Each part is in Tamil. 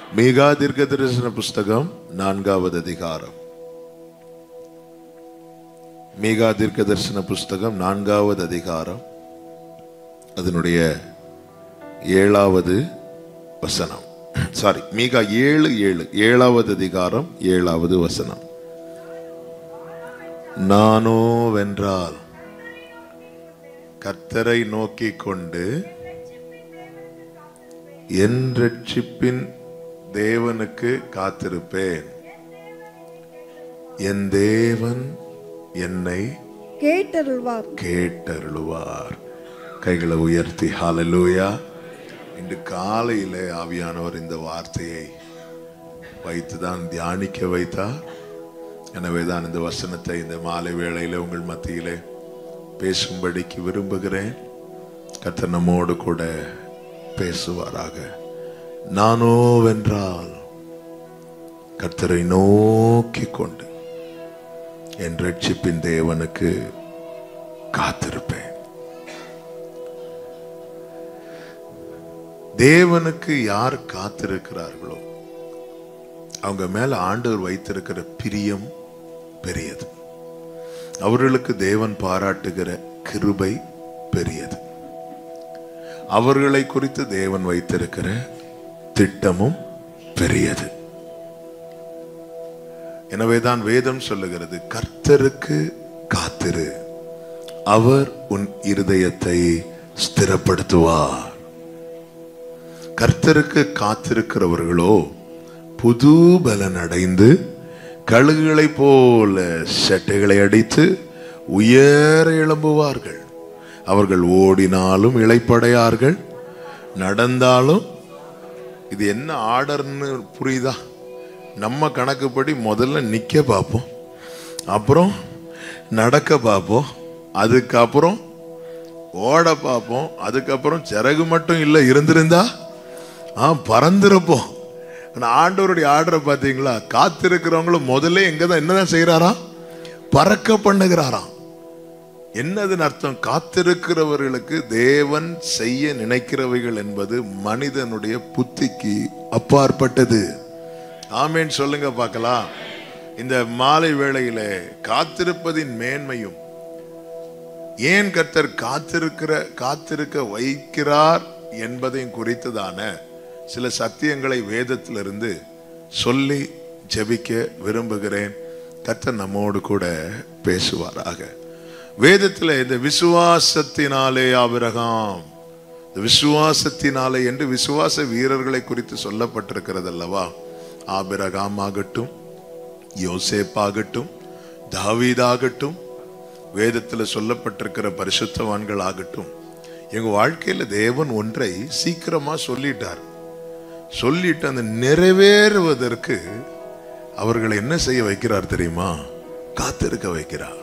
மீகா தீர்க்க தரிசன புஸ்தகம் நான்காவது அதிகாரம் மீகா தீர்க்க தரிசன புஸ்தகம் நான்காவது அதிகாரம் அதனுடைய ஏழாவது வசனம் சாரி மீகா ஏழு ஏழு ஏழாவது அதிகாரம் ஏழாவது வசனம் நானோ வென்றால் கர்த்தரை நோக்கி கொண்டு என் ரட்சிப்பின் தேவனுக்கு காத்திருப்பேன் என் தேவன் என்னை கேட்டருள்வார் கேட்டருளுவார் கைகளை உயர்த்தி ஹalleluya இன்று காலையிலே ஆவியானவர் இந்த வார்த்தையை வைத்துதான் தியானிக்க வைத்தார் எனவே தான் இந்த வசனத்தை இந்த மாலை வேளையில உங்கள் மத்தியிலே பேசும்படிக்கு விரும்புகிறேன் கர்த்தர் நம்மோடு கூட பேசுவாராக நானோ வென்றால் கர்த்தரை நோக்கி கொண்டு என் ரட்சிப்பின் தேவனுக்கு காத்திருப்பேன் தேவனுக்கு யார் காத்திருக்கிறார்களோ அவங்க மேல ஆண்டவர் வைத்திருக்கிற பிரியம் பெரியது அவர்களுக்கு தேவன் பாராட்டுகிற கிருபை பெரியது அவர்களை குறித்து தேவன் வைத்திருக்கிற திட்டமும் பெரியது எனவேதான் வேதம் சொல்லுகிறது கர்த்தருக்கு காத்திரு அவர் உன் இருதயத்தை ஸ்திரப்படுத்துவார் கர்த்தருக்கு காத்திருக்கிறவர்களோ புது பலன் அடைந்து கழுகுகளைப் போல சட்டைகளை அடித்து உயர எழும்புவார்கள் அவர்கள் ஓடினாலும் இளைப்படையார்கள் நடந்தாலும் இது என்ன ஆர்டர்னு புரியுதா நம்ம கணக்குப்படி முதல்ல நிக்க பார்ப்போம் அப்புறம் நடக்க பார்ப்போம் அதுக்கப்புறம் ஓட பார்ப்போம் அதுக்கப்புறம் சிறகு மட்டும் இல்லை இருந்திருந்தா ஆ பறந்திருப்போம் ஆனா ஆண்டவருடைய ஆர்டரை பார்த்தீங்களா காத்திருக்கிறவங்களும் முதல்ல எங்க தான் என்னதான் செய்யறாராம் பறக்க பண்ணுகிறாராம் என்னதுன்னு அர்த்தம் காத்திருக்கிறவர்களுக்கு தேவன் செய்ய நினைக்கிறவைகள் என்பது மனிதனுடைய புத்திக்கு அப்பாற்பட்டது ஆமேன் சொல்லுங்க பார்க்கலாம் இந்த மாலை வேளையில காத்திருப்பதின் மேன்மையும் ஏன் கர்த்தர் காத்திருக்கிற காத்திருக்க வைக்கிறார் என்பதையும் குறித்ததான சில சத்தியங்களை வேதத்திலிருந்து சொல்லி ஜெபிக்க விரும்புகிறேன் கர்த்தர் நம்மோடு கூட பேசுவாராக வேதத்தில் இந்த விசுவாசத்தினாலே ஆபிரகாம் இந்த விசுவாசத்தினாலே என்று விசுவாச வீரர்களை குறித்து சொல்லப்பட்டிருக்கிறது அல்லவா ஆபிரகாம் ஆகட்டும் யோசேப் ஆகட்டும் தாவீதாகட்டும் வேதத்தில் சொல்லப்பட்டிருக்கிற பரிசுத்தவான்கள் ஆகட்டும் எங்க வாழ்க்கையில தேவன் ஒன்றை சீக்கிரமா சொல்லிட்டார் சொல்லிட்டு அந்த நிறைவேறுவதற்கு அவர்களை என்ன செய்ய வைக்கிறார் தெரியுமா காத்திருக்க வைக்கிறார்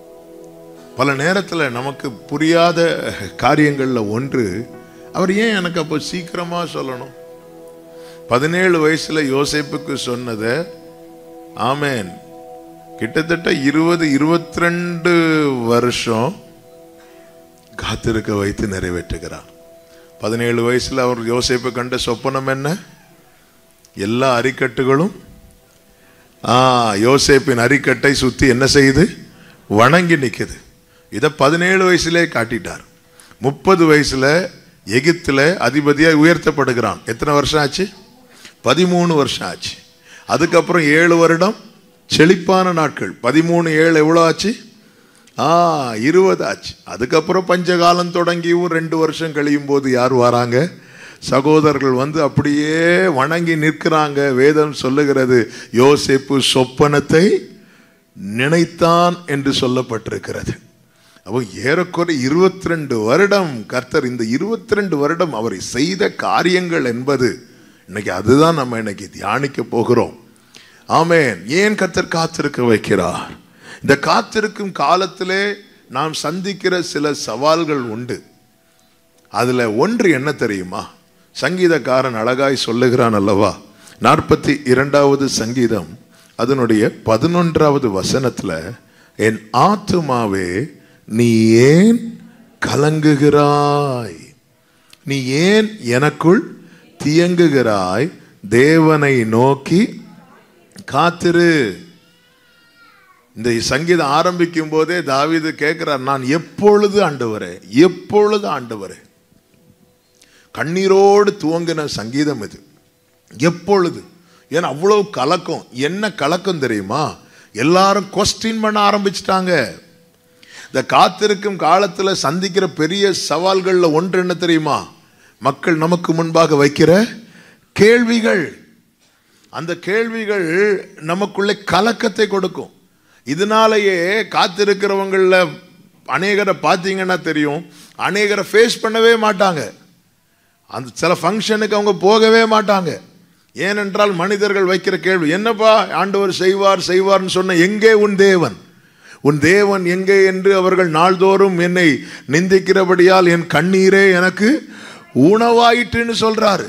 பல நேரத்தில் நமக்கு புரியாத காரியங்கள்ல ஒன்று அவர் ஏன் எனக்கு அப்போ சீக்கிரமா சொல்லணும் பதினேழு வயசுல யோசேப்புக்கு சொன்னதை ஆமேன் கிட்டத்தட்ட இருபது இருபத்தி ரெண்டு வருஷம் காத்திருக்க வைத்து நிறைவேற்றுகிறார் பதினேழு வயசுல அவர் யோசேப்பு கண்ட சொப்பனம் என்ன எல்லா அரிக்கட்டுகளும் ஆ யோசேப்பின் அரிக்கட்டை சுத்தி என்ன செய்யுது வணங்கி நிக்குது இதை பதினேழு வயசுலே காட்டிட்டார் முப்பது வயசுல எகிப்துல அதிபதியா உயர்த்தப்படுகிறான் எத்தனை வருஷம் ஆச்சு பதிமூணு வருஷம் ஆச்சு அதுக்கப்புறம் ஏழு வருடம் செழிப்பான நாட்கள் பதிமூணு ஏழு எவ்வளோ ஆச்சு ஆ இருபது ஆச்சு அதுக்கப்புறம் பஞ்சகாலம் தொடங்கியும் ரெண்டு வருஷம் கழியும் போது யார் வராங்க சகோதரர்கள் வந்து அப்படியே வணங்கி நிற்கிறாங்க வேதம் சொல்லுகிறது யோசேப்பு சொப்பனத்தை நினைத்தான் என்று சொல்லப்பட்டிருக்கிறது அப்போ ஏறக்குறை இருபத்தி ரெண்டு வருடம் கர்த்தர் இந்த இருபத்தி ரெண்டு வருடம் அவரை செய்த காரியங்கள் என்பது இன்னைக்கு அதுதான் நம்ம இன்னைக்கு தியானிக்க போகிறோம் ஆமேன் ஏன் கர்த்தர் காத்திருக்க வைக்கிறார் இந்த காத்திருக்கும் காலத்திலே நாம் சந்திக்கிற சில சவால்கள் உண்டு அதுல ஒன்று என்ன தெரியுமா சங்கீதக்காரன் அழகாய் சொல்லுகிறான் அல்லவா நாற்பத்தி இரண்டாவது சங்கீதம் அதனுடைய பதினொன்றாவது வசனத்துல என் ஆத்துமாவே நீ ஏன் கலங்குகிறாய் நீ ஏன் எனக்குள் தியங்குகிறாய் தேவனை நோக்கி காத்திரு இந்த சங்கீதம் ஆரம்பிக்கும் போதே தாவீது கேட்கிறார் நான் எப்பொழுது ஆண்டவரே எப்பொழுது ஆண்டவரே கண்ணீரோடு துவங்கின சங்கீதம் இது எப்பொழுது ஏன்னா அவ்வளவு கலக்கம் என்ன கலக்கம் தெரியுமா எல்லாரும் கொஸ்டின் பண்ண ஆரம்பிச்சிட்டாங்க இந்த காத்திருக்கும் காலத்துல சந்திக்கிற பெரிய சவால்கள்ல ஒன்று என்ன தெரியுமா மக்கள் நமக்கு முன்பாக வைக்கிற கேள்விகள் அந்த கேள்விகள் நமக்குள்ளே கலக்கத்தை கொடுக்கும் இதனாலேயே காத்திருக்கிறவங்கள அநேகரை பார்த்தீங்கன்னா தெரியும் அநேகரை ஃபேஸ் பண்ணவே மாட்டாங்க அந்த சில ஃபங்க்ஷனுக்கு அவங்க போகவே மாட்டாங்க ஏனென்றால் மனிதர்கள் வைக்கிற கேள்வி என்னப்பா ஆண்டவர் செய்வார் செய்வார்னு சொன்ன எங்கே உன் தேவன் உன் தேவன் எங்கே என்று அவர்கள் நாள்தோறும் என்னை நிந்திக்கிறபடியால் என் கண்ணீரே எனக்கு உணவாயிற்றுன்னு சொல்றாரு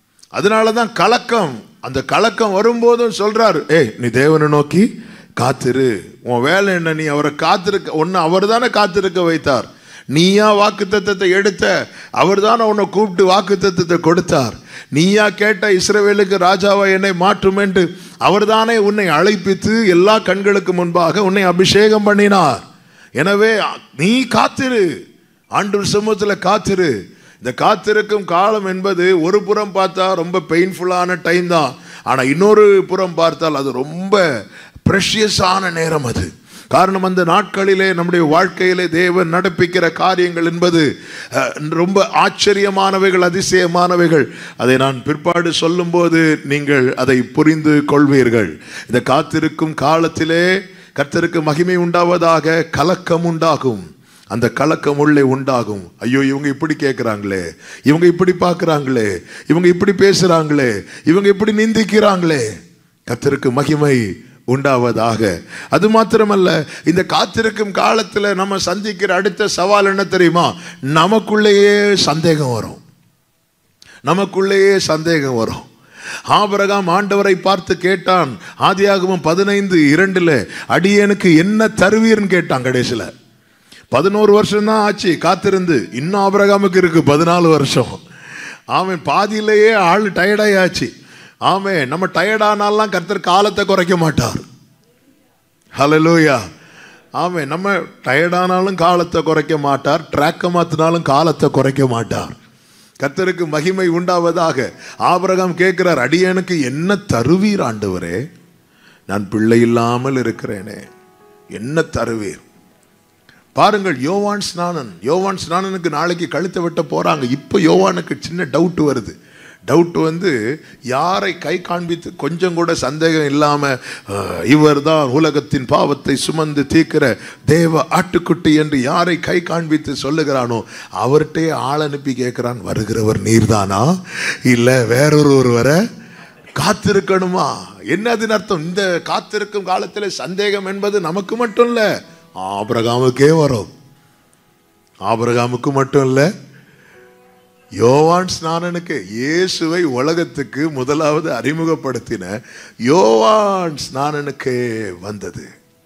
அதனால தான் கலக்கம் அந்த கலக்கம் வரும்போதும் சொல்றாரு ஏய் நீ தேவனை நோக்கி காத்திரு உன் வேலை என்ன நீ அவரை காத்திருக்க ஒன்னு அவர் தானே காத்திருக்க வைத்தார் நீயா வாக்குத்தத்தத்தை எடுத்த அவர் தானே உன்னை கூப்பிட்டு வாக்குத்தத்தத்தை கொடுத்தார் நீயா கேட்ட இஸ்ரவேலுக்கு ராஜாவா என்னை மாற்றும் என்று அவர் தானே உன்னை அழைப்பித்து எல்லா கண்களுக்கு முன்பாக உன்னை அபிஷேகம் பண்ணினார் எனவே நீ காத்திரு ஆண்டு சமூகத்தில் காத்திரு இந்த காத்திருக்கும் காலம் என்பது ஒரு புறம் பார்த்தா ரொம்ப பெயின்ஃபுல்லான டைம் தான் ஆனால் இன்னொரு புறம் பார்த்தால் அது ரொம்ப ப்ரெஷியஸான நேரம் அது காரணம் அந்த நாட்களிலே நம்முடைய வாழ்க்கையிலே தேவன் நடப்பிக்கிற காரியங்கள் என்பது அஹ், ரொம்ப ஆச்சரியமானவைகள் அதிசயமானவைகள் அதை நான் பிற்பாடு சொல்லும்போது நீங்கள் அதை புரிந்து கொள்வீர்கள் இந்த காத்திருக்கும் காலத்திலே கர்த்தருக்கு மகிமை உண்டாவதாக கலக்கம் உண்டாகும் அந்த கலக்கம் உள்ளே உண்டாகும் ஐயோ இவங்க இப்படி கேட்குறாங்களே இவங்க இப்படி பார்க்குறாங்களே இவங்க இப்படி பேசுகிறாங்களே இவங்க இப்படி நிந்திக்கிறாங்களே கர்த்தருக்கு மகிமை உண்டாவதாக அது மாத்திரமல்ல இந்த காத்திருக்கும் காலத்தில் நம்ம சந்திக்கிற அடுத்த சவால் என்ன தெரியுமா நமக்குள்ளேயே சந்தேகம் வரும் நமக்குள்ளேயே சந்தேகம் வரும் ஆபிரகாம் ஆண்டவரை பார்த்து கேட்டான் ஆதியாகமம் பதினைந்து இரண்டுல அடியனுக்கு என்ன தருவீர்னு கேட்டான் கடைசியில் பதினோரு வருஷம் தான் ஆச்சு காத்திருந்து இன்னும் ஆபிரகாமுக்கு இருக்கு பதினாலு வருஷம் ஆமென் பாதியிலேயே ஆள் டயர்டாயாச்சு ஆமே நம்ம டயர்டானாலாம் கர்த்தர் காலத்தை குறைக்க மாட்டார் ஹலலூயா ஆமே நம்ம டயர்டானாலும் காலத்தை குறைக்க மாட்டார் ட்ராக்கை மாத்தினாலும் காலத்தை குறைக்க மாட்டார் கர்த்தருக்கு மகிமை உண்டாவதாக ஆபிரகாம் கேட்கிறார் அடியனுக்கு என்ன தருவீர் ஆண்டவரே நான் பிள்ளை இல்லாமல் இருக்கிறேனே என்ன தருவீர் பாருங்கள் யோவான் ஸ்நானன் யோவான் ஸ்நானனுக்கு நாளைக்கு கழுத்தை வெட்ட போறாங்க இப்போ யோவானுக்கு சின்ன டவுட் வருது டவுட் வந்து யாரை கை காண்பித்து கொஞ்சம் கூட சந்தேகம் இல்லாம இவர் தான் உலகத்தின் பாவத்தை சுமந்து தீர்க்கிற தேவ ஆட்டுக்குட்டி என்று யாரை கை காண்பித்து சொல்லுகிறானோ அவர்கிட்டே ஆள் அனுப்பி கேட்கிறான் வருகிறவர் நீர்தானா இல்ல வேறொரு ஒருவரை காத்திருக்கணுமா என்னதுன்னு அர்த்தம் இந்த காத்திருக்கும் காலத்தில் சந்தேகம் என்பது நமக்கு மட்டும் இல்ல ஆபிரகாமுக்கே வரும் ஆபிரகாமுக்கு மட்டும் இல்ல யோவான் ஸ்நானனுக்கு இயேசுவை உலகத்துக்கு முதலாவது அறிமுகப்படுத்தின யோவான் ஸ்நானனுக்கே வந்தது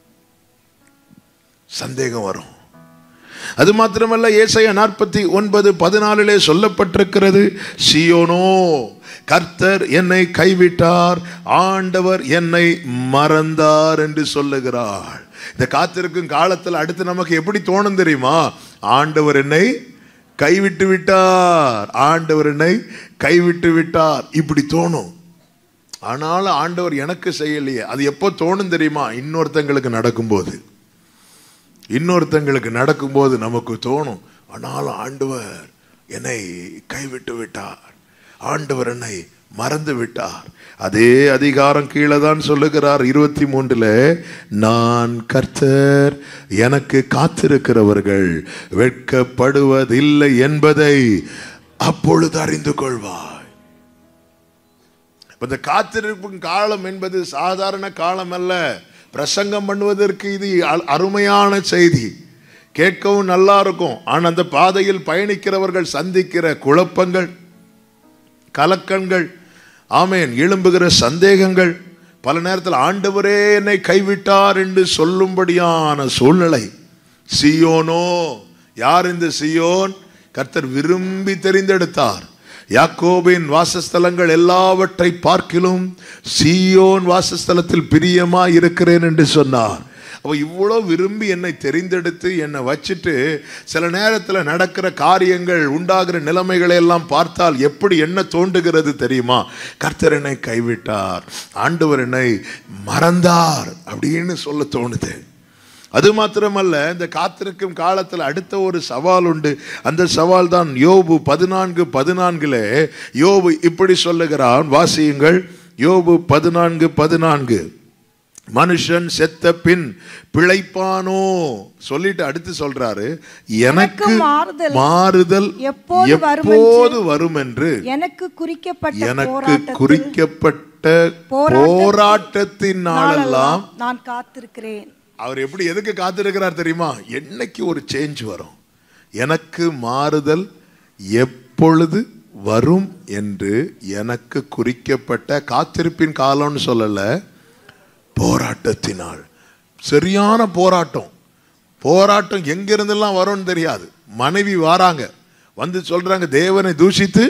சந்தேகம் வரும் அது மாத்திரமல்ல ஏசாயா நாற்பத்தி ஒன்பது பதினாலிலே சொல்லப்பட்டிருக்கிறது சியோனோ கர்த்தர் என்னை கைவிட்டார் ஆண்டவர் என்னை மறந்தார் என்று சொல்லுகிறாள் இந்த காத்திருக்கும் காலத்தில் அடுத்து நமக்கு எப்படி தோணும் தெரியுமா ஆண்டவர் என்னை கைவிட்டு விட்டார் ஆண்டவர் என்னை கைவிட்டு விட்டார் இப்படி தோணும் ஆனாலும் ஆண்டவர் எனக்கு செய்யலையே அது எப்போ தோணும் தெரியுமா இன்னொருத்தங்களுக்கு நடக்கும்போது இன்னொருத்தங்களுக்கு நடக்கும்போது நமக்கு தோணும் ஆனாலும் ஆண்டவர் என்னை கைவிட்டு விட்டார் ஆண்டவர் என்னை மறந்து விட்டார் அதே அதிகாரம் கீழே தான் சொல்லுகிறார் இருபத்தி மூன்றுல நான் கர்த்தர் எனக்கு காத்திருக்கிறவர்கள் வெட்கப்படுவதில்லை என்பதை அப்பொழுது அறிந்து கொள்வாய் இப்ப இந்த காத்திருக்கும் காலம் என்பது சாதாரண காலம் அல்ல பிரசங்கம் பண்ணுவதற்கு இது அ- அருமையான செய்தி கேட்கவும் நல்லா இருக்கும் ஆனால் அந்த பாதையில் பயணிக்கிறவர்கள் சந்திக்கிற குழப்பங்கள் கலக்கங்கள் ஆமேன் எழும்புகிற சந்தேகங்கள் பல நேரத்தில் ஆண்டவரே என்னை கைவிட்டார் என்று சொல்லும்படியான சூழ்நிலை சியோனோ யார் இந்த சியோன் கர்த்தர் விரும்பி தெரிந்தெடுத்தார் யாக்கோபின் வாசஸ்தலங்கள் எல்லாவற்றை பார்க்கிலும் சீயோன் வாசஸ்தலத்தில் பிரியமா இருக்கிறேன் என்று சொன்னார் அப்ப இவ்வளோ விரும்பி என்னை தெரிந்தெடுத்து என்னை வச்சுட்டு சில நேரத்தில் நடக்கிற காரியங்கள் உண்டாகிற நிலைமைகளை எல்லாம் பார்த்தால் எப்படி என்ன தோன்றுகிறது தெரியுமா கர்த்தர் என்னை கைவிட்டார் ஆண்டவர் என்னை மறந்தார் அப்படின்னு சொல்ல தோணுது அது மாத்திரமல்ல இந்த காத்திருக்கும் காலத்தில் அடுத்த ஒரு சவால் உண்டு அந்த சவால் தான் யோபு பதினான்கு பதினான்குல யோபு இப்படி சொல்லுகிறான் வாசியுங்கள் யோபு பதினான்கு பதினான்கு மனுஷன் செத்த பின் பிழைப்பானோ சொல்லிட்டு அடுத்து சொல்றாரு எனக்கு எனக்கு மாறுதல் மாறுதல் எப்போது வரும் எப்போது வரும் என்று எனக்கு குறிக்கப்பட்ட எனக்கு போராட்டத்தில் குறிக்கப்பட்ட போராட்டத்தின் போராட்டத்தின் நாளெல்லாம் நான் காத்திருக்கிறேன் அவர் எப்படி எதுக்கு காத்திருக்கிறார் தெரியுமா என்னைக்கு ஒரு சேஞ்ச் வரும் எனக்கு மாறுதல் எப்பொழுது வரும் என்று எனக்கு குறிக்கப்பட்ட காத்திருப்பின் காலம்னு சொல்லல போராட்டத்தினால் சரியான போராட்டம் போராட்டம் எங்கிருந்தெல்லாம் வரும்னு தெரியாது மனைவி வாராங்க வந்து சொல்றாங்க தேவனை தூஷித்து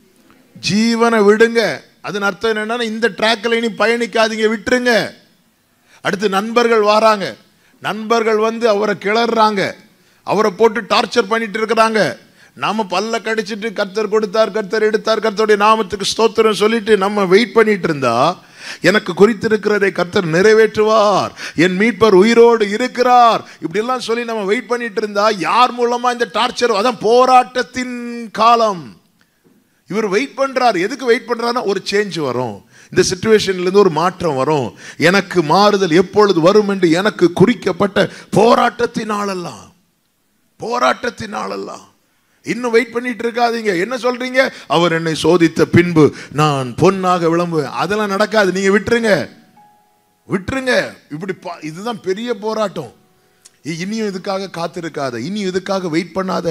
ஜீவனை விடுங்க அதன் அர்த்தம் என்னன்னா இந்த ட்ராக்கில் இனி பயணிக்காதீங்க விட்டுருங்க அடுத்து நண்பர்கள் வராங்க நண்பர்கள் வந்து அவரை கிளறாங்க அவரை போட்டு டார்ச்சர் பண்ணிட்டு இருக்கிறாங்க நாம பல்ல கடிச்சிட்டு கர்த்தர் கொடுத்தார் கர்த்தர் எடுத்தார் கர்த்தருடைய நாமத்துக்கு ஸ்தோத்திரம் சொல்லிட்டு நம்ம வெயிட் பண்ணிட்டு இருந்தா எனக்கு குறித்திருக்கிறதை கர்த்தர் நிறைவேற்றுவார் என் மீட்பர் உயிரோடு இருக்கிறார் இப்படி எல்லாம் சொல்லி நம்ம வெயிட் பண்ணிட்டு இருந்தா யார் மூலமா இந்த டார்ச்சர் அதான் போராட்டத்தின் காலம் இவர் வெயிட் பண்றாரு எதுக்கு வெயிட் பண்றாருன்னா ஒரு சேஞ்ச் வரும் இந்த சுச்சுவேஷன்ல இருந்து ஒரு மாற்றம் வரும் எனக்கு மாறுதல் எப்பொழுது வரும் என்று எனக்கு குறிக்கப்பட்ட போராட்டத்தினாலெல்லாம் போராட்டத்தினாலெல்லாம் இன்னும் வெயிட் பண்ணிட்டு இருக்காதீங்க என்ன சொல்றீங்க அவர் என்னை சோதித்த பின்பு நான் பொன்னாக விளம்புவேன் அதெல்லாம் நடக்காது நீங்க விட்டுருங்க விட்டுருங்க இப்படி பா- இதுதான் பெரிய போராட்டம் இ- இனியும் இதுக்காக காத்திருக்காத இனி இதுக்காக வெயிட் பண்ணாத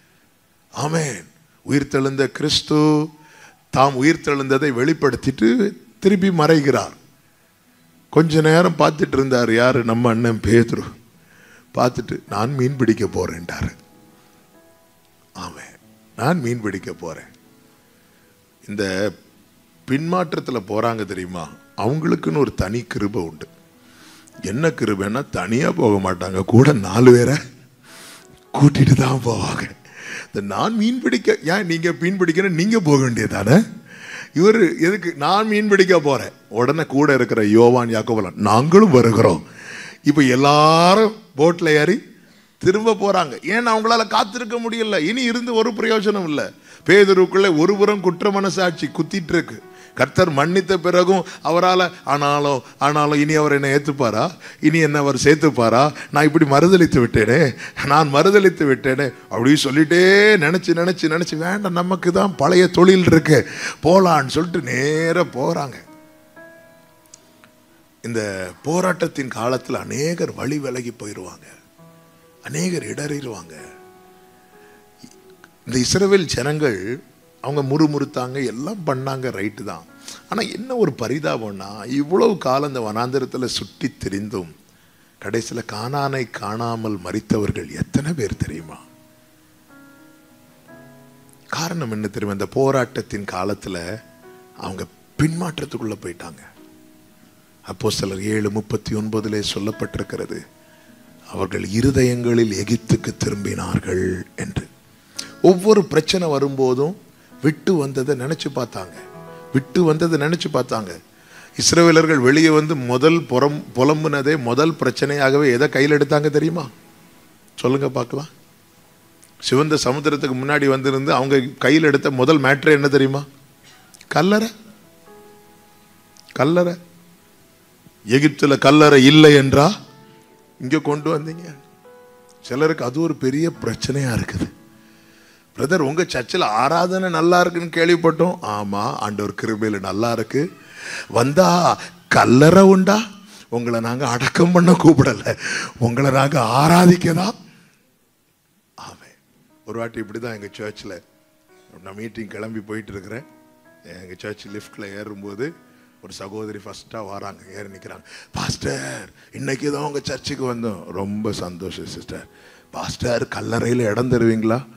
ஆமென் உயிர்த்தெழுந்த கிறிஸ்து தாம் உயிர்த்தெழுந்ததை வெளிப்படுத்திட்டு திருப்பி மறைகிறார் கொஞ்ச நேரம் பார்த்துட்டு இருந்தார் யாரு நம்ம அண்ணன் பேதுரு பார்த்துட்டு நான் மீன் பிடிக்க போறேன்டாரு ஆமென் நான் மீன் பிடிக்க போறேன் இந்த பின்மாற்றத்தில் போறாங்க தெரியுமா அவங்களுக்குன்னு ஒரு தனி கிருபை உண்டு என்ன கிருபைன்னா தனியா போக மாட்டாங்க கூட நாலு பேரை கூட்டிட்டு தான் போவாங்க இந்த நான் மீன் பிடிக்க ஏன் நீங்க மீன் பிடிக்கணும் நீங்க போக வேண்டியதானே இவர் எதுக்கு நான் மீன் பிடிக்க போறேன் உடனே கூட இருக்கிற யோவான் யாக்கோபலாம் நாங்களும் வருகிறோம் இப்போ எல்லாரும் போட்ல ஏறி திரும்ப போறாங்க ஏன்னா அவங்களால காத்திருக்க முடியல இனி இருந்து ஒரு பிரயோஜனம் இல்லை பேதருக்குள்ள ஒருபுறம் குற்ற மனசாட்சி குத்திட்டு இருக்கு கர்த்தர் மன்னித்த பிறகும் அவரால் ஆனாலும் ஆனாலும் இனி அவர் என்னை ஏற்றுப்பாரா இனி என்ன அவர் சேர்த்துப்பாரா நான் இப்படி மறுதளித்து விட்டேனே நான் மறுதளித்து விட்டேனே அப்படி சொல்லிட்டே நினச்சி நினச்சி நினச்சி வேண்டாம் நமக்கு தான் பழைய தொழில் இருக்கு போலான்னு சொல்லிட்டு நேராக போகிறாங்க இந்த போராட்டத்தின் காலத்தில் அநேகர் வழி விலகி போயிடுவாங்க அநேகர் இடறிடுவாங்க இந்த இஸ்ரவேல் ஜனங்கள் அவங்க முறுமுறுத்தாங்க எல்லாம் பண்ணாங்க ரைட்டு தான் ஆனால் என்ன ஒரு பரிதாபம்னா இவ்வளவு காலம் இந்த வனாந்திரத்தில் சுற்றி திரிந்தும் கடைசியில் கானானை காணாமல் மறித்தவர்கள் எத்தனை பேர் தெரியுமா காரணம் என்ன தெரியுமா இந்த போராட்டத்தின் காலத்தில் அவங்க பின்மாற்றத்துக்குள்ள போயிட்டாங்க அப்போ சிலர் ஏழு முப்பத்தி ஒன்பதிலே சொல்லப்பட்டிருக்கிறது அவர்கள் இருதயங்களில் எகிப்துக்கு திரும்பினார்கள் என்று ஒவ்வொரு பிரச்சனை வரும்போதும் விட்டு வந்ததை நினைச்சு பார்த்தாங்க விட்டு வந்ததை நினைச்சு பார்த்தாங்க இஸ்ரவேலர்கள் வெளியே வந்து முதல் புறம் புலம்புனதே முதல் பிரச்சனையாகவே எதை கையில் எடுத்தாங்க தெரியுமா சொல்லுங்க பார்க்கலாம் சிவந்த சமுத்திரத்துக்கு முன்னாடி வந்திருந்து அவங்க கையில் எடுத்த முதல் மேட்ரு என்ன தெரியுமா கல்லறை கல்லறை எகிப்துல கல்லறை இல்லை என்றா இங்க கொண்டு வந்தீங்க சிலருக்கு அது ஒரு பெரிய பிரச்சனையா இருக்குது பிரதர் உங்க சர்ச்சில் ஆராதனை நல்லா இருக்குன்னு கேள்விப்பட்டோம் ஆமா ஆண்டவர் கிருபையில நல்லா இருக்கு வந்தா கல்லறை உண்டா உங்களை நாங்க அடக்கம் பண்ண கூப்பிடல உங்களை நாங்க ஆராதிக்கதான் ஆமே ஒரு வாட்டி இப்படிதான் எங்க சர்ச்சில் நான் மீட்டிங் கிளம்பி போயிட்டு இருக்கிறேன் எங்க சர்ச் லிஃப்ட்ல ஏறும்போது ஒரு சகோதரி ஃபர்ஸ்ட்டாக வராங்க ஏறி நிற்கிறாங்க பாஸ்டர் இன்னைக்கு தான் உங்கள் சர்ச்சுக்கு வந்தோம் ரொம்ப சந்தோஷம் சிஸ்டர் பாஸ்டர் கல்லறையில் இடம் தருவீங்களா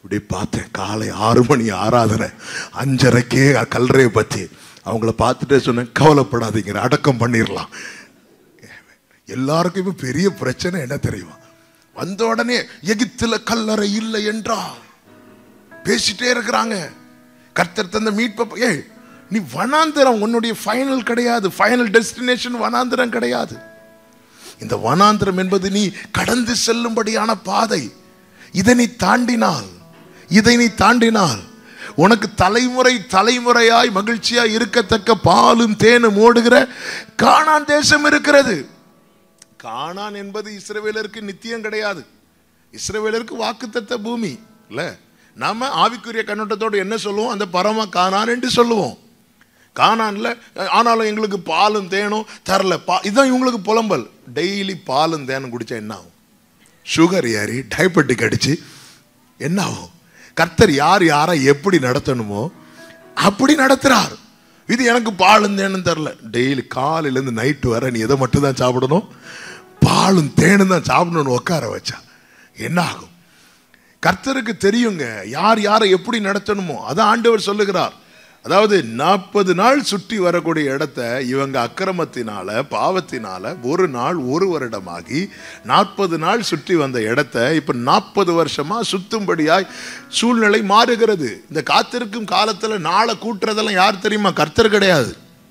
இப்படி பார்த்தேன் காலை ஆறு மணி ஆராதனை அஞ்சரைக்கே கல்றையை பற்றி அவங்கள பார்த்துட்டே சொன்னேன் கவலைப்படாதீங்க அடக்கம் பண்ணிடலாம் எல்லாருக்கும் இப்ப பெரிய பிரச்சனை என்ன தெரியுமா வந்த உடனே எகிப்துல கல்லறை இல்லை என்றா பேசிட்டே இருக்கிறாங்க கர்த்தர் தந்த மீட்ப ஏய் நீ வனாந்திரம் உன்னுடைய ஃபைனல் கிடையாது ஃபைனல் டெஸ்டினேஷன் வனாந்திரம் கிடையாது இந்த வனாந்திரம் என்பது நீ கடந்து செல்லும்படியான பாதை இதை நீ தாண்டினால் இதை நீ தாண்டினால் உனக்கு தலைமுறை தலைமுறையாய் மகிழ்ச்சியாய் இருக்கத்தக்க பாலும் தேனும் ஓடுகிற காணான் தேசம் இருக்கிறது காணான் என்பது இஸ்ரவேலருக்கு நித்தியம் கிடையாது இஸ்ரவேலருக்கு வாக்குத்தத்த பூமி இல்ல நாம ஆவிக்குரிய கண்ணோட்டத்தோடு என்ன சொல்லுவோம் அந்த பரம காணான் என்று சொல்லுவோம் காணான்ல ஆனாலும் எங்களுக்கு பாலும் தேனும் தரல பா இதுதான் இவங்களுக்கு புலம்பல் டெய்லி பாலும் தேனும் குடிச்சா என்ன ஆகும் சுகர் ஏறி டயபெட்டிக் அடிச்சு என்ன ஆகும் கர்த்தர் யார் யாரை எப்படி நடத்தணுமோ அப்படி நடத்துறார் இது எனக்கு பாலும் தேனும் தரல டெய்லி காலையிலேருந்து நைட்டு வர நீ எதை மட்டும் தான் சாப்பிடணும் பாலும் தேனும் தான் சாப்பிடணும்னு உட்கார வச்சா என்ன ஆகும் கர்த்தருக்கு தெரியுங்க யார் யாரை எப்படி நடத்தணுமோ அதான் ஆண்டவர் சொல்லுகிறார் அதாவது நாற்பது நாள் சுற்றி வரக்கூடிய இடத்த இவங்க அக்கிரமத்தினால பாவத்தினால ஒரு நாள் ஒரு வருடமாகி நாற்பது நாள் சுற்றி வந்த இடத்த இப்ப நாற்பது வருஷமா சுத்தும்படியாய் சூழ்நிலை மாறுகிறது இந்த காத்திருக்கும் காலத்துல நாளை கூட்டுறதெல்லாம் யார் தெரியுமா கர்த்தர் கிடையாது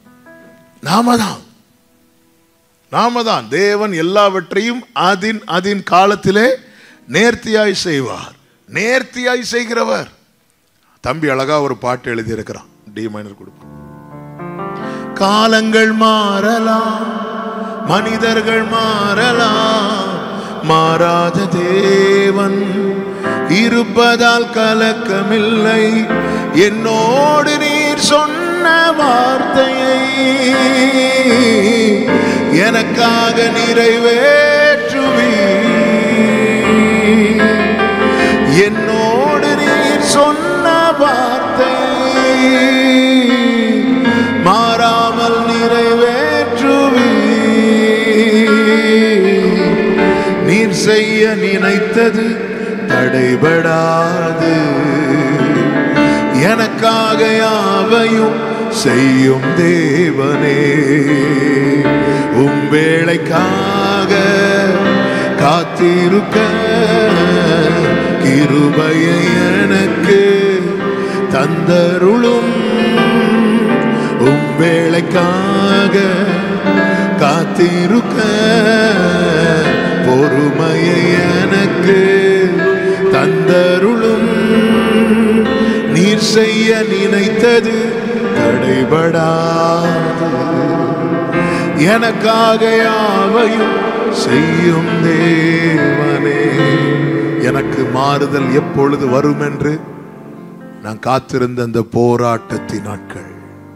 நாம தான் நாம தான் தேவன் எல்லாவற்றையும் அதின் அதின் காலத்திலே நேர்த்தியாய் செய்வார் நேர்த்தியாய் செய்கிறவர் தம்பி அழகா ஒரு பாட்டு எழுதியிருக்கிறான் டி மைனர் கொடுப்போம் காலங்கள் மாறலாம் மனிதர்கள் மாறலாம் மாறாத தேவன் இருப்பதால் கலக்கமில்லை என்னோடு நீர் சொன்ன வார்த்தையை எனக்காக நிறைவேற்றுவீர் என்னோடு நீர் சொன்ன வார்த்தை மாறாமல் நிறைவேற்றுவீ நீர் செய்ய நினைத்தது தடைபடாது எனக்காக யாவையும் செய்யும் தேவனே உம் வேளைக்காக காத்திருக்க கிருபையை எனக்கு தந்தருளும் உம் வேளைக்காக காத்திருக்க பொறுமையை எனக்கு தந்தருளும் நீர் செய்ய நினைத்தது தடைபடாது எனக்காக யாவையும் செய்யும் தேவனே எனக்கு மாறுதல் எப்பொழுது வரும் என்று நான் காத்திருந்த அந்த போராட்டத்தின் நாட்கள்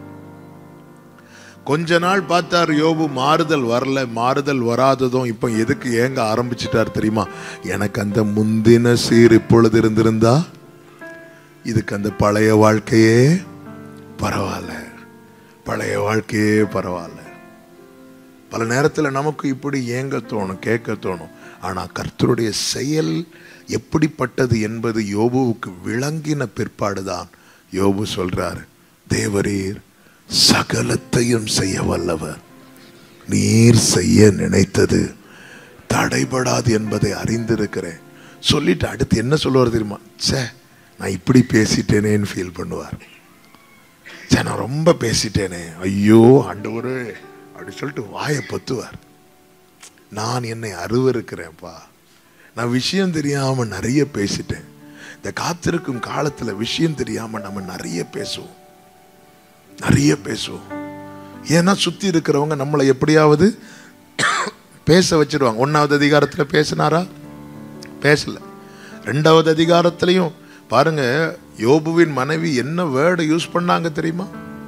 கொஞ்ச நாள் பார்த்தார் யோபு மாறுதல் வரல மாறுதல் வராததும் இப்போ எதுக்கு ஏங்க ஆரம்பிச்சிட்டார் தெரியுமா எனக்கு அந்த முந்தின சீர் இப்பொழுது இருந்திருந்தா இதுக்கு அந்த பழைய வாழ்க்கையே பரவாயில்ல பழைய வாழ்க்கையே பரவாயில்ல பல நேரத்தில் நமக்கு இப்படி ஏங்க தோணும் கேட்க தோணும் ஆனால் கர்த்தருடைய செயல் எப்படிப்பட்டது என்பது யோபுவுக்கு விளங்கின பிற்பாடுதான் யோபு சொல்றார் தேவரீர் சகலத்தையும் செய்ய வல்லவர் நீர் செய்ய நினைத்தது தடைபடாது என்பதை அறிந்திருக்கிறேன் சொல்லிட்டு அடுத்து என்ன சொல்லுவார் தெரியுமா ச்சே நான் இப்படி பேசிட்டேனேன்னு ஃபீல் பண்ணுவார் சே நான் ரொம்ப பேசிட்டேனே ஐயோ ஆண்டவரே அப்படி சொல்லிட்டு வாயை பொத்துவார் நான் என்னை அருவருக்கிறேன்ப்பா நான் விஷயம் தெரியாம நிறைய பேசிட்டேன் இந்த காத்திருக்கும் காலத்துல விஷயம் தெரியாம நம்ம நிறைய பேசுவோம் நிறைய பேசுவோம் ஏன்னா சுத்தி இருக்கிறவங்க நம்மளை எப்படியாவது பேச வச்சிருவாங்க ஒன்னாவது அதிகாரத்துல பேசினாரா பேசல ரெண்டாவது அதிகாரத்திலையும் பாருங்க யோபுவின் மனைவி என்ன வேர்டு யூஸ் பண்ணாங்க தெரியுமா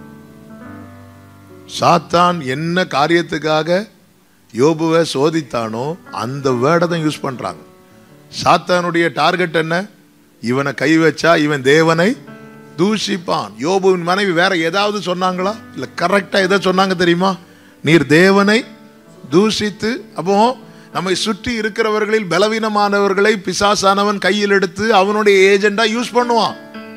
சாத்தான் என்ன காரியத்துக்காக யோபுவை சோதித்தானோ அந்த வேர்டை தான் யூஸ் பண்றாங்க சாத்தானுடைய டார்கெட் என்ன இவனை கை வச்சா இவன் தேவனை தூஷிப்பான் யோபுவின் மனைவி வேற ஏதாவது சொன்னாங்களா இல்ல கரெக்டா எதை சொன்னாங்க தெரியுமா நீர் தேவனை தூஷித்து அப்போ நம்மை சுற்றி இருக்கிறவர்களில் பலவீனமானவர்களை பிசாசானவன் கையில் எடுத்து அவனுடைய ஏஜெண்டா யூஸ் பண்ணுவான்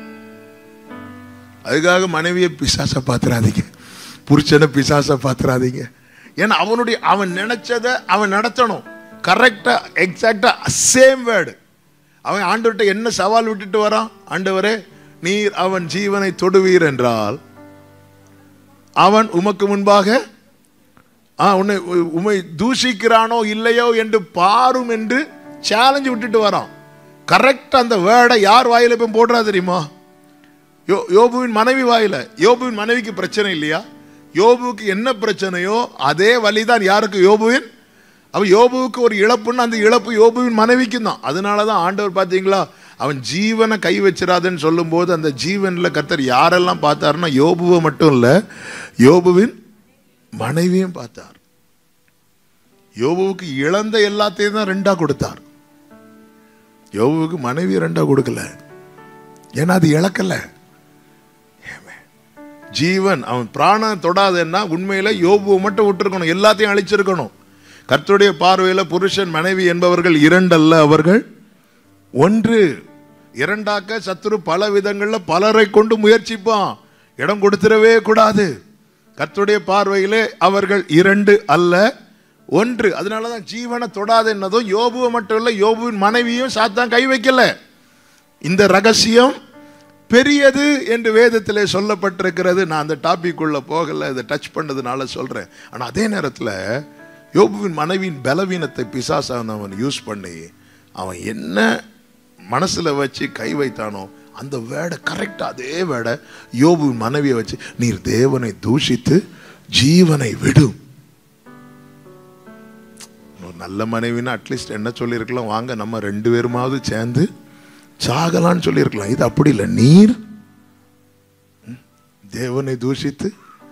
அதுக்காக மனைவியை பிசாச பாத்துறாதீங்க புருஷனை பிசாச பாத்துறாதீங்க ஏன்னா அவனுடைய அவன் நினைச்சதை அவன் நடத்தணும் கரெக்டா எக்ஸாக்டா சேம் வேர்டு அவன் ஆண்டவர்கிட்ட என்ன சவால் விட்டுட்டு வரான் ஆண்டவரே நீர் அவன் ஜீவனை தொடுவீர் என்றால் அவன் உமக்கு முன்பாக ஆ உன்னை உ- உம்மை தூஷிக்கிறானோ இல்லையோ என்று பாரும் என்று சேலஞ்சு விட்டுட்டு வரான் கரெக்ட் அந்த வேர்டை யார் வாயில போய் போடுறா தெரியுமா யோ யோபுவின் மனைவி வாயில யோபுவின் மனைவிக்கு பிரச்சனை இல்லையா யோபுவுக்கு என்ன பிரச்சனையோ அதே வழிதான் யாருக்கு யோபுவின் அவ யோபுவுக்கு ஒரு இழப்புன்னு அந்த இழப்பு யோபுவின் மனைவிக்கும் தான் அதனால தான் ஆண்டவர் பார்த்தீங்களா அவன் ஜீவனை கை வச்சிடாதுன்னு சொல்லும்போது அந்த ஜீவன்ல கர்த்தர் யாரெல்லாம் பார்த்தாருன்னா யோபுவை மட்டும் இல்ல யோபுவின் மனைவியும் பார்த்தார் யோபுவுக்கு இழந்த எல்லாத்தையும் தான் ரெண்டா கொடுத்தார் யோபுவுக்கு மனைவி ரெண்டா கொடுக்கல ஏன்னா அது இழக்கல ஜீவன் அவன் பிராணம் தொடாதுன்னா உண்மையில யோபுவை மட்டும் விட்டுருக்கணும் எல்லாத்தையும் அழிச்சிருக்கணும் கர்த்தருடைய பார்வையில புருஷன் மனைவி என்பவர்கள் இரண்டல்ல அவர்கள் ஒன்று இரண்டாக்க சத்துரு பல விதங்கள்ல பலரை கொண்டு முயற்சிப்பான் இடம் கொடுத்துடவே கூடாது கர்த்தருடைய பார்வையிலே அவர்கள் இரண்டு அல்ல ஒன்று அதனாலதான் ஜீவனை தொடாது என்னதும் யோபுவை மட்டும் இல்ல யோபுவின் மனைவியும் சாத்தான் கை வைக்கல இந்த ரகசியம் பெரியது என்று வேதத்திலே சொல்லப்பட்டிருக்கிறது நான் அந்த டாபிக் உள்ள போகல இதை டச் பண்ணதுனால சொல்றேன் ஆனா அதே நேரத்துல யோபுவின் மனைவியின் பலவீனத்தை பிசாசான அவன் யூஸ் பண்ணி அவன் என்ன மனசுல வச்சு கை வைத்தானோ அந்த வேடை கரெக்டா அதே வேடை யோபுவின் மனைவியை வச்சு நீர் தேவனை தூஷித்து ஜீவனை விடும் ஒரு நல்ல மனைவினா அட்லீஸ்ட் என்ன சொல்லியிருக்கலாம் வாங்க நம்ம ரெண்டு பேருமாவது சேர்ந்து சாகலான்னு சொல்லியிருக்கலாம் இது அப்படி இல்லை நீர் ம், தேவனை தூஷித்து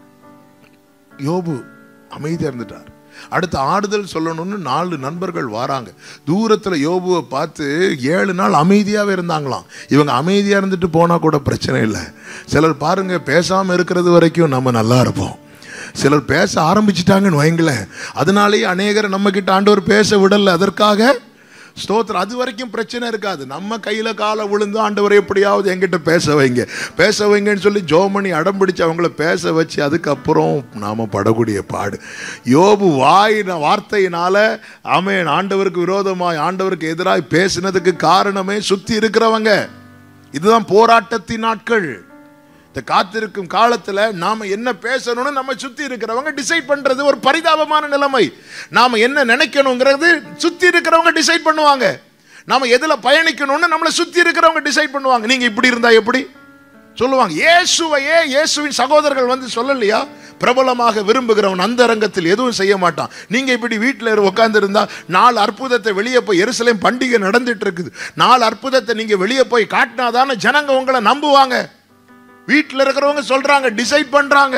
யோபு அமைதியா இருந்துட்டார் அடுத்து ஆறுதல் சொல்லணும்னு நாலு நண்பர்கள் வராங்க தூரத்துல யோபுவை பார்த்து ஏழு நாள் அமைதியாவே இருந்தாங்களாம் இவங்க அமைதியா இருந்துட்டு போனா கூட பிரச்சனை இல்லை சிலர் பாருங்க பேசாம இருக்கிறது வரைக்கும் நம்ம நல்லா இருப்போம் சிலர் பேச ஆரம்பிச்சிட்டாங்கன்னு வைங்களேன் அதனாலேயே அநேகரை நம்ம கிட்ட ஆண்டவர் பேச விடல அதற்காக ஸ்தோத்திரம் அது வரைக்கும் பிரச்சனை இருக்காது நம்ம கையில காலை விழுந்து ஆண்டவர் எப்படியாவது என்கிட்ட பேச வைங்க பேச வைங்கன்னு சொல்லி ஜோமணி அடம் பிடிச்சு அவங்கள பேச வச்சு அதுக்கப்புறம் நாம படக்கூடிய பாடு யோபு வாயின வார்த்தையினால ஆமென் ஆண்டவருக்கு விரோதமாய் ஆண்டவருக்கு எதிராய் பேசினதுக்கு காரணமே சுத்தி இருக்கிறவங்க இதுதான் போராட்டத்தின் நாட்கள் இந்த காத்திருக்கும் காலத்துல நாம என்ன பேசணும்னு நம்ம சுத்தி இருக்கிறவங்க டிசைட் பண்றது ஒரு பரிதாபமான நிலைமை நாம என்ன நினைக்கணுங்கிறது சுத்தி இருக்கிறவங்க டிசைட் பண்ணுவாங்க நாம எதுல பயணிக்கணும்னு நம்மளை சுத்தி இருக்கிறவங்க டிசைட் பண்ணுவாங்க நீங்க இப்படி இருந்தா எப்படி சொல்லுவாங்க இயேசுவையே இயேசுவின் சகோதரர்கள் வந்து சொல்லலையா பிரபலமாக விரும்புகிறவன் அந்த ரங்கத்தில் எதுவும் செய்ய மாட்டான் நீங்க இப்படி வீட்டில் உட்கார்ந்து இருந்தா நாலு அற்புதத்தை வெளியே போய் எருசலேம் பண்டிகை நடந்துட்டு இருக்குது நாலு அற்புதத்தை நீங்க வெளியே போய் காட்டினாதானே ஜனங்க உங்களை நம்புவாங்க வீட்டில் இருக்கிறவங்க சொல்றாங்க டிசைட் பண்றாங்க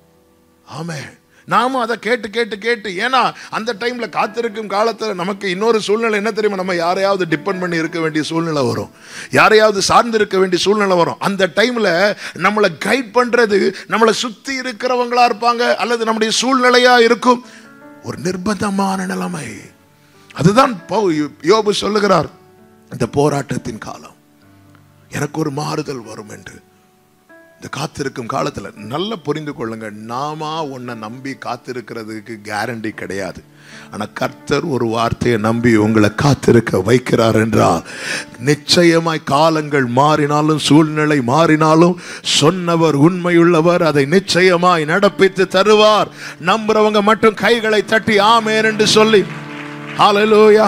ஆமே நாமும் அதை கேட்டு கேட்டு கேட்டு ஏன்னா அந்த டைம்ல காத்திருக்கும் காலத்துல நமக்கு இன்னொரு சூழ்நிலை என்ன தெரியுமா நம்ம யாரையாவது டிபெண்ட் பண்ணி இருக்க வேண்டிய சூழ்நிலை வரும் யாரையாவது சார்ந்து இருக்க வேண்டிய சூழ்நிலை வரும் அந்த டைம்ல நம்மளை கைட் பண்றது நம்மளை சுத்தி இருக்கிறவங்களா இருப்பாங்க அல்லது நம்முடைய சூழ்நிலையா இருக்கும் ஒரு நிர்பந்தமான நிலைமை அதுதான் பவு- யோபு சொல்லுகிறார் இந்த போராட்டத்தின் காலம் எனக்கு ஒரு மாறுதல் வரும் என்று இந்த காத்திருக்கும் காலத்துல நல்லா புரிந்து கொள்ளுங்க நாமா உன்னை நம்பி காத்திருக்கிறதுக்கு கேரண்டி கிடையாது ஆனா கர்த்தர் ஒரு வார்த்தையை நம்பி உங்களை காத்திருக்க வைக்கிறார் என்றால் நிச்சயமாய் காலங்கள் மாறினாலும் சூழ்நிலை மாறினாலும் சொன்னவர் உண்மையுள்ளவர் அதை நிச்சயமாய் நடப்பித்து தருவார் நம்புறவங்க மட்டும் கைகளை தட்டி ஆமேன் என்று சொல்லி ஹalleluya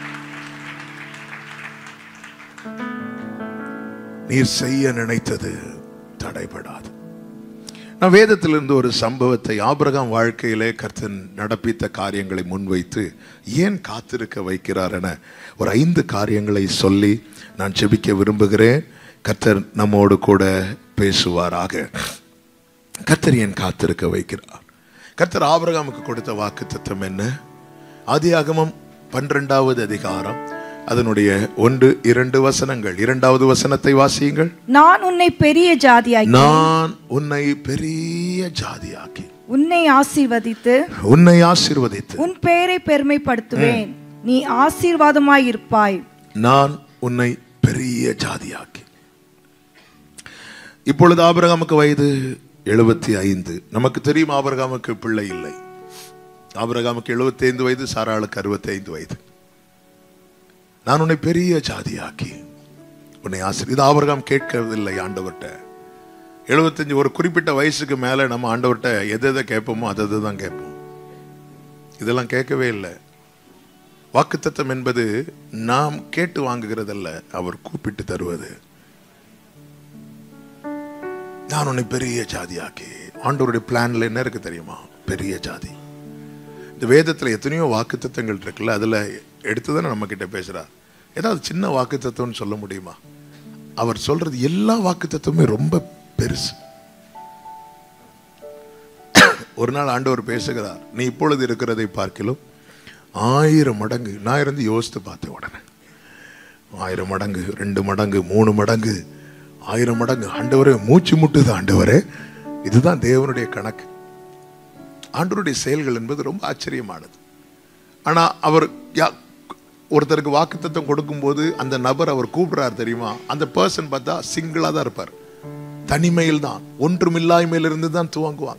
நீர் செய்ய நினைத்தது தடைபடாது நான் வேதத்திலிருந்து ஒரு சம்பவத்தை ஆபிரகாம் வாழ்க்கையிலே கர்த்தன் நடப்பித்த காரியங்களை முன்வைத்து ஏன் காத்திருக்க வைக்கிறார் என ஒரு ஐந்து காரியங்களை சொல்லி நான் ஜெபிக்க விரும்புகிறேன் கர்த்தர் நம்மோடு கூட பேசுவாராக கர்த்தர் ஏன் காத்திருக்க வைக்கிறார் கர்த்தர் ஆபிரகாமுக்கு கொடுத்த வாக்கு தத்துவம் என்ன ஆதியாகமம் பன்னிரெண்டாவது அதிகாரம் அதனுடைய ஒன்று இரண்டு வசனங்கள் இரண்டாவது வசனத்தை வாசியுங்கள் நான் உன்னை பெரிய ஜாதியாக்கி நான் உன்னை பெரிய ஜாதியாக்கி உன்னை ஆசீர்வதித்து உன்னை ஆசீர்வதித்து உன் பெயரை பெருமைப்படுத்துவேன் நீ ஆசீர்வாதமாயிருப்பாய் நான் உன்னை பெரிய ஜாதியாக்கி இப்பொழுது ஆபிரகாமுக்கு வயது எழுபத்தி ஐந்து நமக்கு தெரியும் ஆபிரகாமுக்கு பிள்ளை இல்லை ஆபிரகாமுக்கு 75 வயது சாராளுக்கு 65 வயது நான் உன்னை பெரிய ஜாதியாக்கி உன்னை ஆசிரியர் இது ஆபிரகாம் கேட்கவில்லை ஆண்டவர்கிட்ட 75 ஒரு குறிப்பிட்ட வயசுக்கு மேல நம்ம ஆண்டவர்கிட்ட எதை எதை கேட்போமோ அதை அதை தான் கேட்போம் இதெல்லாம் கேட்கவே இல்லை வாக்குத்தத்தம் என்பது நாம் கேட்டு வாங்குகிறதல்ல அவர் கூப்பிட்டு தருவது நான் உன்னை பெரிய ஜாதியாக்கி ஆண்டவருடைய பிளான்ல என்ன இருக்கு தெரியுமா பெரிய ஜாதி இந்த வேதத்துல எத்தனையோ வாக்குத்தத்தங்கள் இருக்குல்ல அதுல எடுத்துதானே நம்ம கிட்ட பேசுறார் ஏதாவது சின்ன வாக்குத்தத்தம்னு சொல்ல முடியுமா அவர் சொல்றது எல்லா வாக்குத்தத்தமுமே ரொம்ப பெருசு ஒரு நாள் ஆண்டவர் பேசுகிறார் நீ இப்பொழுது இருக்கிறதை பார்க்கிலும் ஆயிரம் மடங்கு நான் இருந்து யோசித்து பார்த்தேன் உடனே ஆயிரம் மடங்கு ரெண்டு மடங்கு மூணு மடங்கு ஆயிரம் மடங்கு ஆண்டவரே மூச்சு முட்டுது ஆண்டவரே இதுதான் தேவனுடைய கணக்கு ஆண்டவருடைய செயல்கள் என்பது ரொம்ப ஆச்சரியமானது ஆனா அவர் யா- ஒருத்தருக்கு வாக்குத்தத்தம் கொடுக்கும்போது அந்த நபர் அவர் கூப்பிடுறார் தெரியுமா அந்த பர்சன் பார்த்தா சிங்கிளா தான் இருப்பார் தனிமையில் தான் ஒன்றுமில்லாய்மையிலிருந்து தான் துவங்குவாங்க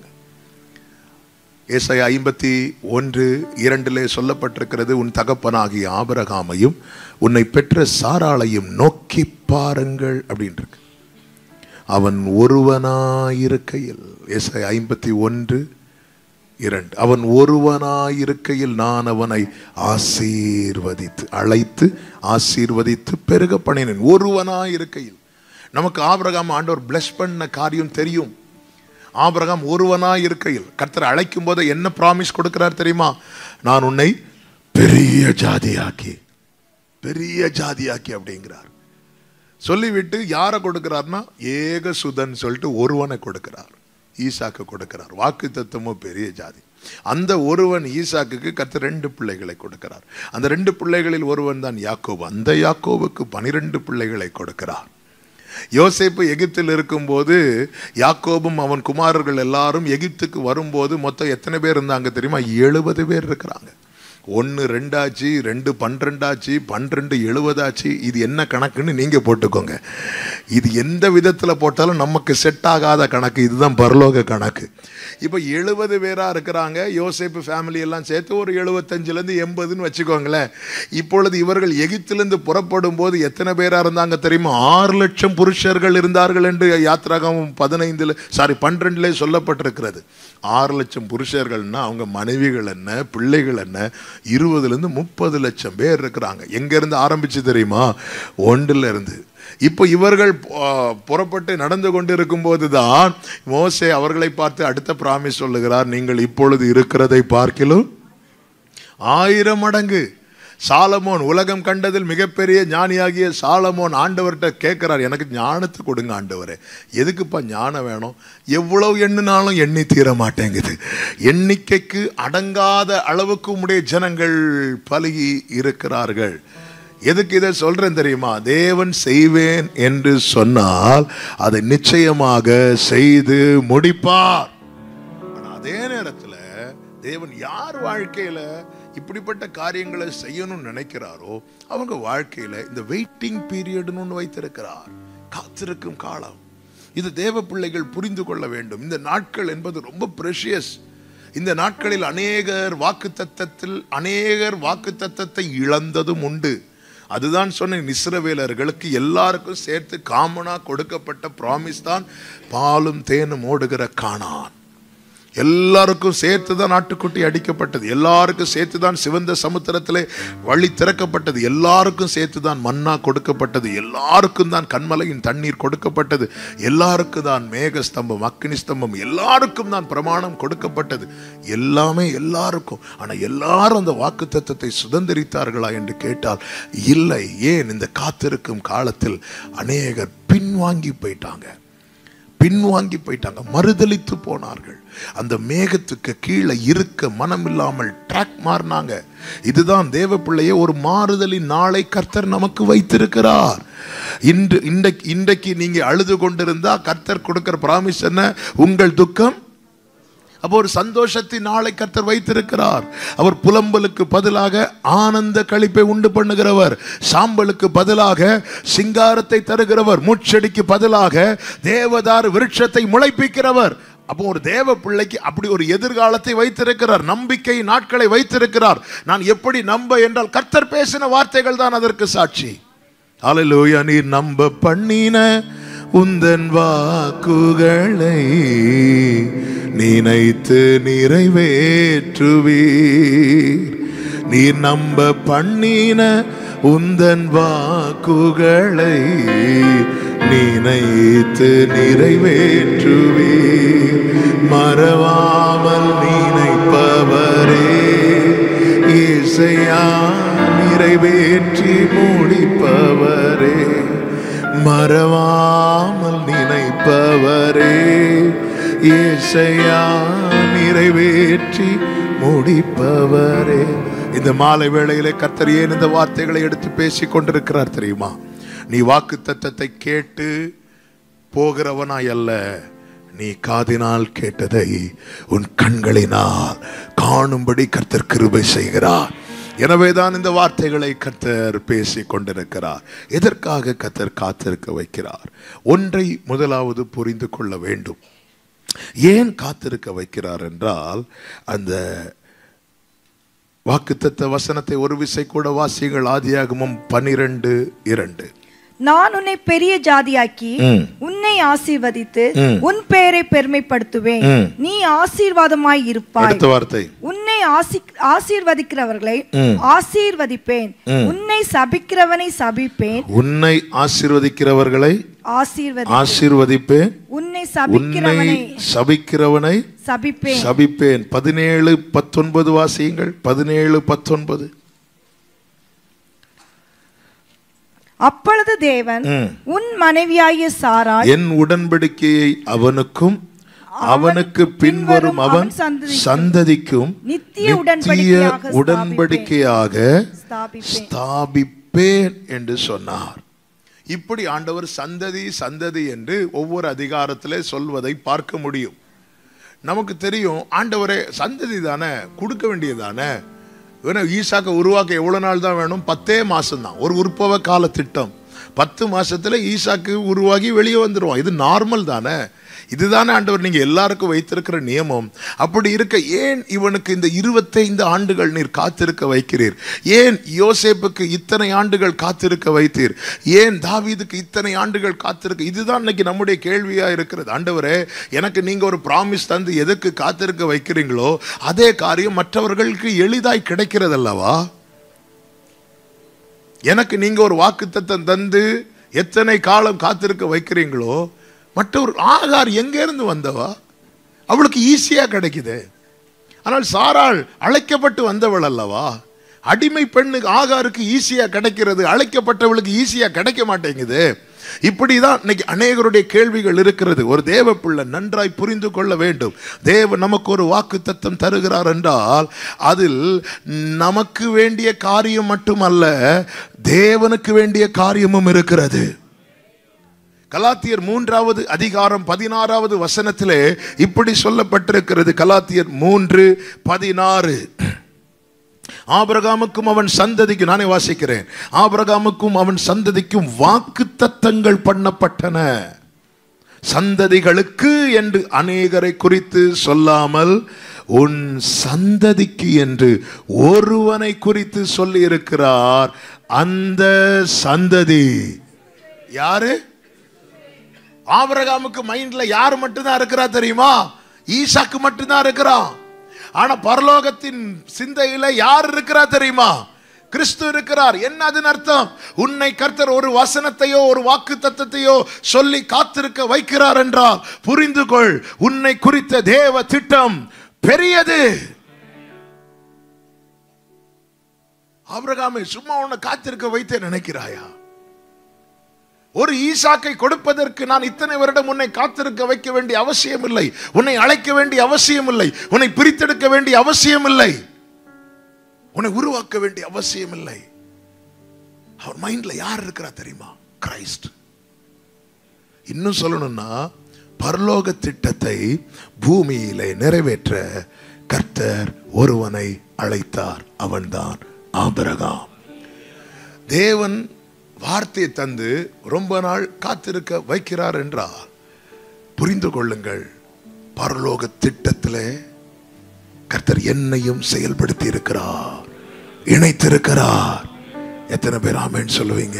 ஏசாயா ஐம்பத்தி ஒன்று இரண்டிலே சொல்லப்பட்டிருக்கிறது உன் தகப்பனாகிய ஆபரகாமையும் உன்னை பெற்ற சாராளையும் நோக்கி பாருங்கள் அப்படின்னு இருக்கு அவன் ஒருவனாயிருக்கையில் ஏசாயா ஐம்பத்தி ஒன்று இரண்டு அவன் ஒருவனாயிருக்கையில் நான் அவனை ஆசீர்வதித்து அழைத்து ஆசீர்வதித்து பெருக பண்ணினேன் ஒருவனாயிருக்கையில் நமக்கு ஆபிரகாம் ஆண்டவர் பிளஸ் பண்ண காரியம் தெரியும் ஆபிரகாம் ஒருவனாய் இருக்கையில் கர்த்தர் அழைக்கும் போது என்ன ப்ராமிஸ் கொடுக்கிறார் தெரியுமா நான் உன்னை பெரிய ஜாதியாக்கி பெரிய ஜாதியாக்கி அப்படிங்கிறார் சொல்லிவிட்டு யாரை கொடுக்கிறார்னா ஏகசுதன் சொல்லிட்டு ஒருவனை கொடுக்கிறார் ஈசாக்கு கொடுக்கிறார் வாக்கு தத்துவமும் பெரிய ஜாதி அந்த ஒருவன் ஈசாக்குக்கு கர்த்தர் ரெண்டு பிள்ளைகளை கொடுக்கிறார் அந்த ரெண்டு பிள்ளைகளில் ஒருவன் தான் யாக்கோபு அந்த யாக்கோபுக்கு பனிரெண்டு பிள்ளைகளை கொடுக்கிறார் யோசேப்பு எகிப்தில் இருக்கும்போது யாக்கோபும் அவன் குமாரர்கள் எல்லாரும் எகிப்துக்கு வரும்போது மொத்தம் எத்தனை பேர் இருந்தாங்க தெரியுமா எழுபது பேர் இருக்கிறாங்க ஒன்று ரெண்டாச்சு ரெண்டு பன்னிரெண்டாச்சு பன்னிரெண்டு எழுபதாச்சு இது என்ன கணக்குன்னு நீங்கள் போட்டுக்கோங்க இது எந்த விதத்தில் போட்டாலும் நமக்கு செட் ஆகாத கணக்கு இதுதான் பரலோக கணக்கு இப்போ எழுபது பேராக இருக்கிறாங்க யோசேப்பு ஃபேமிலி எல்லாம் சேர்த்து ஒரு எழுபத்தஞ்சிலேருந்து எண்பதுன்னு வச்சுக்கோங்களேன் இப்பொழுது இவர்கள் எகிப்திலிருந்து புறப்படும் போது எத்தனை பேராக இருந்தாங்க தெரியுமா ஆறு லட்சம் புருஷர்கள் இருந்தார்கள் என்று யாத்திராகம் பதினைந்தில் சாரி பன்னிரெண்டுலே சொல்லப்பட்டிருக்கிறது ஆறு லட்சம் புருஷர்கள்னா அவங்க மனைவிகள் என்ன பிள்ளைகள் என்ன இருபதுலேருந்து முப்பது லட்சம் பேர் இருக்கிறாங்க எங்கேருந்து ஆரம்பிச்சு தெரியுமா ஒன்றுல இருந்து இப்போ இவர்கள் ஆ, புறப்பட்டு நடந்து கொண்டிருக்கும் போதுதான் மோசே அவர்களை பார்த்து அடுத்த பிராமிஸ் சொல்லுகிறார் நீங்கள் இப்பொழுது இருக்கிறதை பார்க்கிலும் ஆயிரம் மடங்கு சாலமோன் உலகம் கண்டதில் மிகப்பெரிய ஞானியாகிய சாலமோன் ஆண்டவர்கிட்ட கேட்கிறார் எனக்கு ஞானத்தை கொடுங்க ஆண்டவரே எதுக்குப்பா ஞானம் வேணும் எவ்வளவு எண்ணினாலும் எண்ணி தீர மாட்டேங்குது எண்ணிக்கைக்கு அடங்காத அளவுக்கு உடைய ஜனங்கள் பலுகி இருக்கிறார்கள் எதுக்கு இதை சொல்றேன் தெரியுமா தேவன் செய்வேன் என்று சொன்னால் அதை நிச்சயமாக செய்து முடிப்பார் ஆனா அதே நேரத்துல தேவன் யார் வாழ்க்கையில இப்படிப்பட்ட காரியங்களை செய்யணும்னு நினைக்கிறாரோ அவங்க வாழ்க்கையில இந்த வெயிட்டிங் பீரியட்னு ஒன்று வைத்திருக்கிறார் காத்திருக்கும் காலம் இது தேவ பிள்ளைகள் புரிந்து கொள்ள வேண்டும் இந்த நாட்கள் என்பது ரொம்ப ப்ரெஷியஸ் இந்த நாட்களில் அநேகர் வாக்கு தத்தத்தில் அநேகர் வாக்கு தத்தத்தை இழந்ததும் உண்டு அதுதான் சொன்ன இஸ்ரவேலர்களுக்கு எல்லாருக்கும் சேர்த்து காமனா கொடுக்கப்பட்ட ப்ராமிஸ் தான் பாலும் தேனும் ஓடுகிற காணான் எல்லாருக்கும் சேர்த்து தான் நாட்டுக்குட்டி அடிக்கப்பட்டது எல்லாருக்கும் சேர்த்து தான் சிவந்த சமுத்திரத்திலே வழி திறக்கப்பட்டது எல்லாருக்கும் சேர்த்து தான் மன்னா கொடுக்கப்பட்டது எல்லாருக்கும் தான் கண்மலையின் தண்ணீர் கொடுக்கப்பட்டது எல்லாருக்கும் தான் மேக ஸ்தம்பம் அக்னி ஸ்தம்பம் எல்லாருக்கும் தான் பிரமாணம் கொடுக்கப்பட்டது எல்லாமே எல்லாருக்கும் ஆனா எல்லாரும் அந்த வாக்கு தத்தத்தை சுதந்திரித்தார்களா என்று கேட்டால் இல்லை ஏன் இந்த காத்திருக்கும் காலத்தில் அநேகர் பின்வாங்கி போயிட்டாங்க பின்வாங்கி போயிட்டாங்க மறுதலித்து போனார்கள் அந்த மேகத்துக்கு கீழே இருக்க மனம் இல்லாமல் ட்ராக் மாறினாங்க இதுதான் தேவ பிள்ளையே ஒரு மாறுதலின் நாளை கர்த்தர் நமக்கு வைத்திருக்கிறார் இன்று இன்றைக்கு இன்றைக்கு நீங்க அழுது கொண்டிருந்தா கர்த்தர் கொடுக்கிற பிராமிஸ் என்ன உங்கள் துக்கம் அப்போ ஒரு சந்தோஷத்தின் நாளை கர்த்தர் வைத்திருக்கிறார் அவர் புலம்பலுக்கு பதிலாக ஆனந்த களிப்பை உண்டு பண்ணுகிறவர் சாம்பலுக்கு பதிலாக சிங்காரத்தை தருகிறவர் முச்செடிக்கு பதிலாக தேவதார் விருட்சத்தை முளைப்பிக்கிறவர் அப்போ ஒரு தேவ பிள்ளைக்கு அப்படி ஒரு எதிர்காலத்தை வைத்திருக்கிறார் நம்பிக்கை நாட்களை வைத்திருக்கிறார் நான் எப்படி நம்ப என்றால் கர்த்தர் பேசின வார்த்தைகள் தான் அதற்கு சாட்சி அலலூயா நீர் நம்ப பண்ணின உந்தன் வாக்குகளை நினைத்து நிறைவேற்றுவீர் நீர் நம்ப பண்ணின உந்தன் வாக்குகளை நினைத்து நிறைவேற்றுவீர் மறவாமல் நினைப்பவரே இசையா நிறைவேற்றி முடிப்பவரே மறவாமல் நினைப்பவரே இசையா நிறைவேற்றி முடிப்பவரே இந்த மாலை வேளையிலே கர்த்தர் ஏன் இந்த வார்த்தைகளை எடுத்து பேசிக் கொண்டிருக்கிறார் தெரியுமா நீ வாக்கு தத்தத்தை கேட்டு போகிறவனாய் அல்ல நீ காதினால் கேட்டதை உன் கண்களினால் காணும்படி கர்த்தர் கிருபை செய்கிறார் எனவேதான் இந்த வார்த்தைகளை கர்த்தர் பேசிக் கொண்டிருக்கிறார் எதற்காக கர்த்தர் காத்திருக்க வைக்கிறார் ஒன்றை முதலாவது புரிந்து கொள்ள வேண்டும் ஏன் காத்திருக்க வைக்கிறார் என்றால் அந்த வாக்குத்தத்த வசனத்தை ஒரு விசை கூட வாசிகள் ஆதியாகமும் பனிரெண்டு இரண்டு நான் உன்னை பெரிய ஜாதியாக்கி ம். உன்னை ஆசீர்வதித்து ம். உன் பெயரை பெருமைப்படுத்துவேன் ம். நீ ஆசீர்வாதமாய் இருப்பாய் அடுத்த வார்த்தை உன்னை ஆசி ஆசீர்வதிக்கிறவர்களை ம். ஆசீர்வதிப்பேன் உன்னை சபிக்கிறவனை சபிப்பேன் உன்னை ஆசீர்வதிக்கிறவர்களை ஆசீர்வதி ஆசீர்வதிப்பேன் உன்னை உன்னை சபிக்கிறவனை சபிக்கிறவனை சபிப்பேன் சபிப்பேன் பதினேழு பத்தொன்பது வாசியுங்கள் பதினேழு பத்தொன்பது அப்பொழுது தேவன் ம். உன் மனைவியாகிய சாராள் என் உடன்படிக்கையை அவனுக்கும் அவனுக்கு பின்வரும் அவன் சந்ததிக்கும் சந்ததிக்கும் நித்திய நித்திய உடன்படிக்கையாக உடன்படிக்கையாக ஸ்தாபிப்பேன் ஸ்தாபிப்பேன் என்று சொன்னார் இப்படி ஆண்டவர் சந்ததி சந்ததி என்று ஒவ்வொரு அதிகாரத்திலே சொல்வதை பார்க்க முடியும் நமக்கு தெரியும் ஆண்டவரே சந்ததி தானே கொடுக்க வேண்டியதானே வேணா ஈசாக்க உருவாக்க எவ்வளவு நாள் தான் வேணும் பத்தே மாசம் தான் ஒரு உற்பவ கால திட்டம் பத்து மாசத்துல ஈசாக்கு உருவாகி வெளியே வந்துருவான் இது நார்மல் தானே இதுதானே ஆண்டவர் நீங்க எல்லாருக்கும் வைத்திருக்கிற நியமம் அப்படி இருக்க ஏன் இவனுக்கு இந்த இருபத்தைந்து ஆண்டுகள் நீர் காத்திருக்க வைக்கிறீர் ஏன் யோசேப்புக்கு இத்தனை ஆண்டுகள் காத்திருக்க வைத்தீர் ஏன் தாவீதுக்கு இத்தனை ஆண்டுகள் காத்திருக்க இதுதான் இன்னைக்கு நம்முடைய கேள்வியா இருக்கிறது ஆண்டவரே எனக்கு நீங்க ஒரு ப்ராமிஸ் தந்து எதுக்கு காத்திருக்க வைக்கிறீங்களோ அதே காரியம் மற்றவர்களுக்கு எளிதாய் கிடைக்கிறது அல்லவா எனக்கு நீங்க ஒரு வாக்குத்தத்தம் தந்து எத்தனை காலம் காத்திருக்க வைக்கிறீங்களோ மற்றொரு ஆகார் எங்க இருந்து வந்தவா அவளுக்கு ஈஸியா கிடைக்குது ஆனால் சாராள் அழைக்கப்பட்டு வந்தவள் அல்லவா அடிமை பெண்ணுக்கு ஆகாருக்கு ஈஸியா கிடைக்கிறது அழைக்கப்பட்டவளுக்கு ஈஸியா கிடைக்க மாட்டேங்குது இப்படிதான் இன்னைக்கு அநேகருடைய கேள்விகள் இருக்கிறது ஒரு தேவ பிள்ளை நன்றாய் புரிந்து கொள்ள வேண்டும் தேவ நமக்கு ஒரு வாக்கு தத்தம் தருகிறார் என்றால் அதில் நமக்கு வேண்டிய காரியம் மட்டுமல்ல தேவனுக்கு வேண்டிய காரியமும் இருக்கிறது கலாத்தியர் மூன்றாவது அதிகாரம் பதினாறாவது வசனத்திலே இப்படி சொல்லப்பட்டிருக்கிறது கலாத்தியர் மூன்று பதினாறு ஆபிரகாமுக்கும் அவன் சந்ததிக்கு நானே வாசிக்கிறேன் ஆபிரகாமுக்கும் அவன் சந்ததிக்கும் வாக்கு தத்தங்கள் பண்ணப்பட்டன சந்ததிகளுக்கு என்று அநேகரை குறித்து சொல்லாமல் உன் சந்ததிக்கு என்று ஒருவனை குறித்து சொல்லி இருக்கிறார் அந்த சந்ததி யாரு ஆபிரகாமுக்கு மைண்ட்ல யார் மட்டும்தான் இருக்கிறா தெரியுமா ஈசாக்கு மட்டும்தான் இருக்கிறான் ஆனா பரலோகத்தின் சிந்தையில யார் இருக்கிறா தெரியுமா கிறிஸ்து இருக்கிறார் என்ன அதன் அர்த்தம் உன்னை கர்த்தர் ஒரு வசனத்தையோ ஒரு வாக்கு தத்தத்தையோ சொல்லி காத்திருக்க வைக்கிறார் என்றால் புரிந்து கொள் உன்னை குறித்த தேவ திட்டம் பெரியது ஆபிரகாமை சும்மா உன்னை காத்திருக்க வைத்தே நினைக்கிறாயா ஒரு ஈசாக்கை கொடுப்பதற்கு நான் இத்தனை வருடம் உன்னை காத்திருக்க வைக்க வேண்டிய அவசியம் இல்லை உன்னை அழைக்க வேண்டிய அவசியம் இல்லை உன்னை பிரித்தெடுக்க வேண்டிய அவசியம் இல்லை உன்னை உருவாக்க வேண்டிய அவசியம் இல்லை அவர் மைண்ட்ல யார் இருக்கிறா தெரியுமா கிரைஸ்ட் இன்னும் சொல்லணும்னா பரலோக திட்டத்தை பூமியிலே நிறைவேற்ற கர்த்தர் ஒருவனை அழைத்தார் அவன்தான் ஆபிரகாம் தேவன் வார்த்தையை தந்து ரொம்ப நாள் காத்திருக்க வைக்கிறார் என்றால் புரிந்து கொள்ளுங்கள் பரலோக திட்டத்திலே கர்த்தர் என்னையும் செயல்படுத்தி இருக்கிறார் இணைத்திருக்கிறார் எத்தனை பேர் ஆமேன்னு சொல்லுவீங்க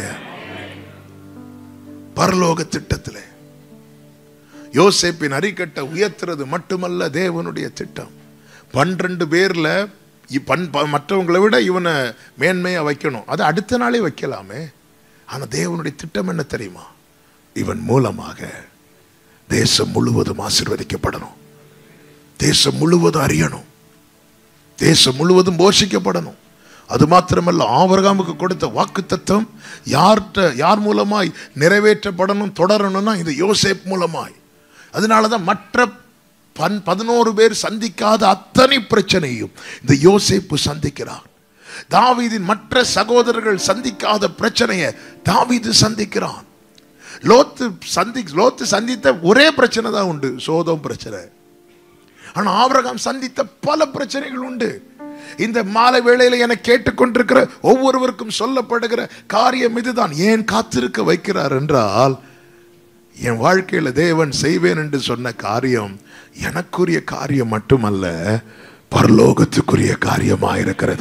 பரலோக திட்டத்திலே யோசேப்பின் அரிக்கட்டை உயர்த்துறது மட்டுமல்ல தேவனுடைய திட்டம் பன்னிரண்டு பேர்ல இ- பன்- ப- மற்றவங்களை விட இவனை மேன்மையா வைக்கணும் அது அடுத்த நாளே வைக்கலாமே ஆனா தேவனுடைய திட்டம் என்ன தெரியுமா இவன் மூலமாக தேசம் முழுவதும் ஆசீர்வதிக்கப்படணும் தேசம் முழுவதும் அறியணும் தேசம் முழுவதும் போஷிக்கப்படணும் அது மாத்திரமல்ல ஆபரகாமுக்கு கொடுத்த வாக்கு தத்துவம் யார்கிட்ட யார் மூலமாய் நிறைவேற்றப்படணும் தொடரணும்னா இந்த யோசேப் மூலமாய் அதனாலதான் மற்ற பன் பதினோரு பேர் சந்திக்காத அத்தனை பிரச்சனையும் இந்த யோசேப்பு சந்திக்கிறார் தாவீதின் மற்ற சகோதரர்கள் சந்திக்காத பிரச்சனையை தாவீது சந்திக்கிறான் லோத்து சந்தி லோத்து சந்தித்த ஒரே பிரச்சனை தான் உண்டு சோதம் பிரச்சனை ஆனா ஆபிரகாம் சந்தித்த பல பிரச்சனைகள் உண்டு இந்த மாலை வேளையில என கேட்டுக்கொண்டிருக்கிற ஒவ்வொருவருக்கும் சொல்லப்படுகிற காரியம் இதுதான் ஏன் காத்திருக்க வைக்கிறார் என்றால் என் வாழ்க்கையில தேவன் செய்வேன் என்று சொன்ன காரியம் எனக்குரிய காரியம் மட்டுமல்ல பரலோகத்துக்குரிய காரியமாயிருக்கிறது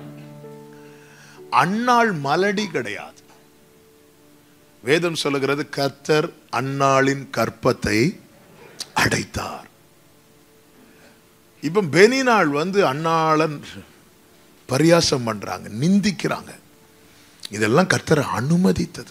அன்னாள் மலடி கிடையாது வேதம் சொல்லுகிறது கர்த்தர் அன்னாளின் கற்பத்தை அடைத்தார் இப்ப பெனினாள் வந்து அன்னாளன் பரியாசம் பண்றாங்க நிந்திக்கிறாங்க இதெல்லாம் கர்த்தர் அனுமதித்தது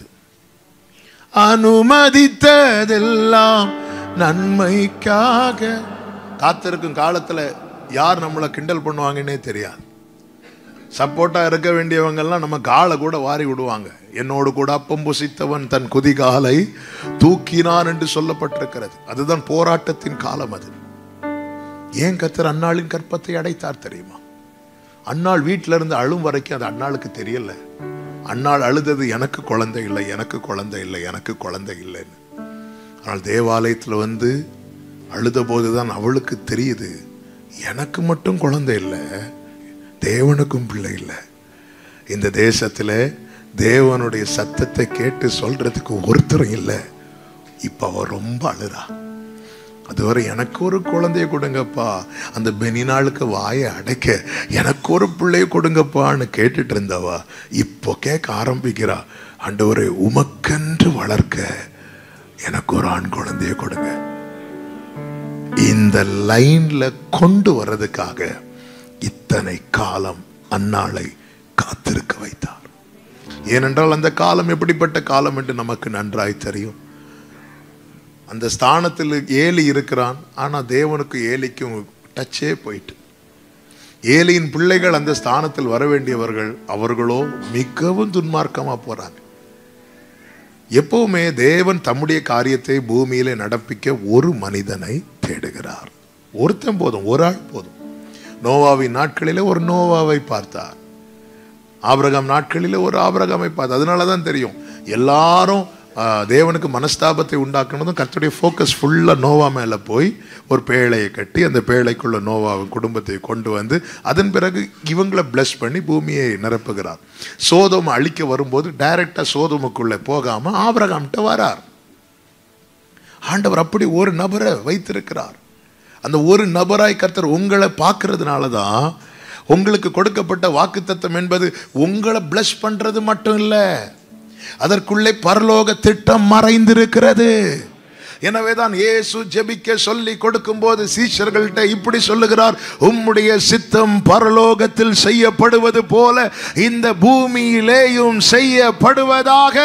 அனுமதித்ததெல்லாம் நன்மைக்காக காத்திருக்கும் காலத்துல யார் நம்மளை கிண்டல் பண்ணுவாங்கன்னே தெரியாது சப்போர்ட்டா இருக்க வேண்டியவங்கெல்லாம் நம்ம காலை கூட வாரி விடுவாங்க என்னோடு கூட அப்பம் புசித்தவன் தன் குதிகாலை தூக்கினான் என்று சொல்லப்பட்டிருக்கிறது அதுதான் போராட்டத்தின் காலம் அது ஏன் கத்தர் அன்னாளின் கற்பத்தை அடைத்தார் தெரியுமா அன்னாள் வீட்டில இருந்து அழும் வரைக்கும் அது அன்னாளுக்கு தெரியல அன்னாள் அழுதது எனக்கு குழந்தை இல்லை எனக்கு குழந்தை இல்லை எனக்கு குழந்தை இல்லைன்னு ஆனால் தேவாலயத்தில் வந்து அழுத போதுதான் அவளுக்கு தெரியுது எனக்கு மட்டும் குழந்தை இல்லை தேவனுக்கும் பிள்ளை இல்லை இந்த தேசத்துல தேவனுடைய சத்தத்தை கேட்டு சொல்றதுக்கு ஒருத்தரும் இல்லை இப்ப அவ ரொம்ப அழுறா அதுவரை எனக்கு ஒரு குழந்தைய கொடுங்கப்பா அந்த பெனினாளுக்கு வாயை அடைக்க எனக்கு ஒரு பிள்ளைய கொடுங்கப்பான்னு கேட்டுட்டு இருந்தவா இப்போ கேட்க ஆரம்பிக்கிறா ஆண்டவரை உமக்கென்று வளர்க்க எனக்கு ஒரு ஆண் குழந்தைய கொடுங்க இந்த லைன்ல கொண்டு வர்றதுக்காக இத்தனை காலம் அந்நாளை காத்திருக்க வைத்தார் ஏனென்றால் அந்த காலம் எப்படிப்பட்ட காலம் என்று நமக்கு நன்றாய் தெரியும் அந்த ஸ்தானத்தில் ஏலி இருக்கிறான் ஆனா தேவனுக்கு ஏலிக்கும் டச்சே போயிட்டு ஏலியின் பிள்ளைகள் அந்த ஸ்தானத்தில் வர வேண்டியவர்கள் அவர்களோ மிகவும் துன்மார்க்கமா போறாங்க எப்பவுமே தேவன் தம்முடைய காரியத்தை பூமியிலே நடப்பிக்க ஒரு மனிதனை தேடுகிறார் ஒருத்தன் போதும் ஒரு ஆள் போதும் நோவாவின் நாட்களிலே ஒரு நோவாவை பார்த்தார் ஆபிரகாம் நாட்களிலே ஒரு ஆபிரகாமை பார்த்தார் அதனால தான் தெரியும் எல்லாரும் ஆ, தேவனுக்கு மனஸ்தாபத்தை உண்டாக்குனதும் கர்த்தருடைய ஃபோக்கஸ் ஃபுல்லாக நோவா மேலே போய் ஒரு பேழையை கட்டி அந்த பேழைக்குள்ள நோவாவின் குடும்பத்தை கொண்டு வந்து அதன் பிறகு இவங்களை bless பண்ணி பூமியை நிரப்புகிறார் சோதோம் அழிக்க வரும்போது டைரக்டா சோதோமுக்குள்ளே போகாம ஆபிரகாம்கிட்ட வரார் ஆண்டவர் அப்படி ஒரு நபரை வைத்திருக்கிறார் அந்த ஒரு நபராய் கர்த்தர் உங்களை பார்க்கறதுனால தான் உங்களுக்கு கொடுக்கப்பட்ட வாக்குத்தத்தம் என்பது உங்களை bless பண்றது மட்டும் இல்லை அதற்குள்ளே பரலோக திட்டம் மறைந்திருக்கிறது எனவேதான் இயேசு ஜெபிக்க சொல்லி கொடுக்கும்போது சீஷர்கள்ட்ட இப்படி சொல்லுகிறார் உம்முடைய சித்தம் பரலோகத்தில் செய்யப்படுவது போல இந்த பூமியிலேயும் செய்யப்படுவதாக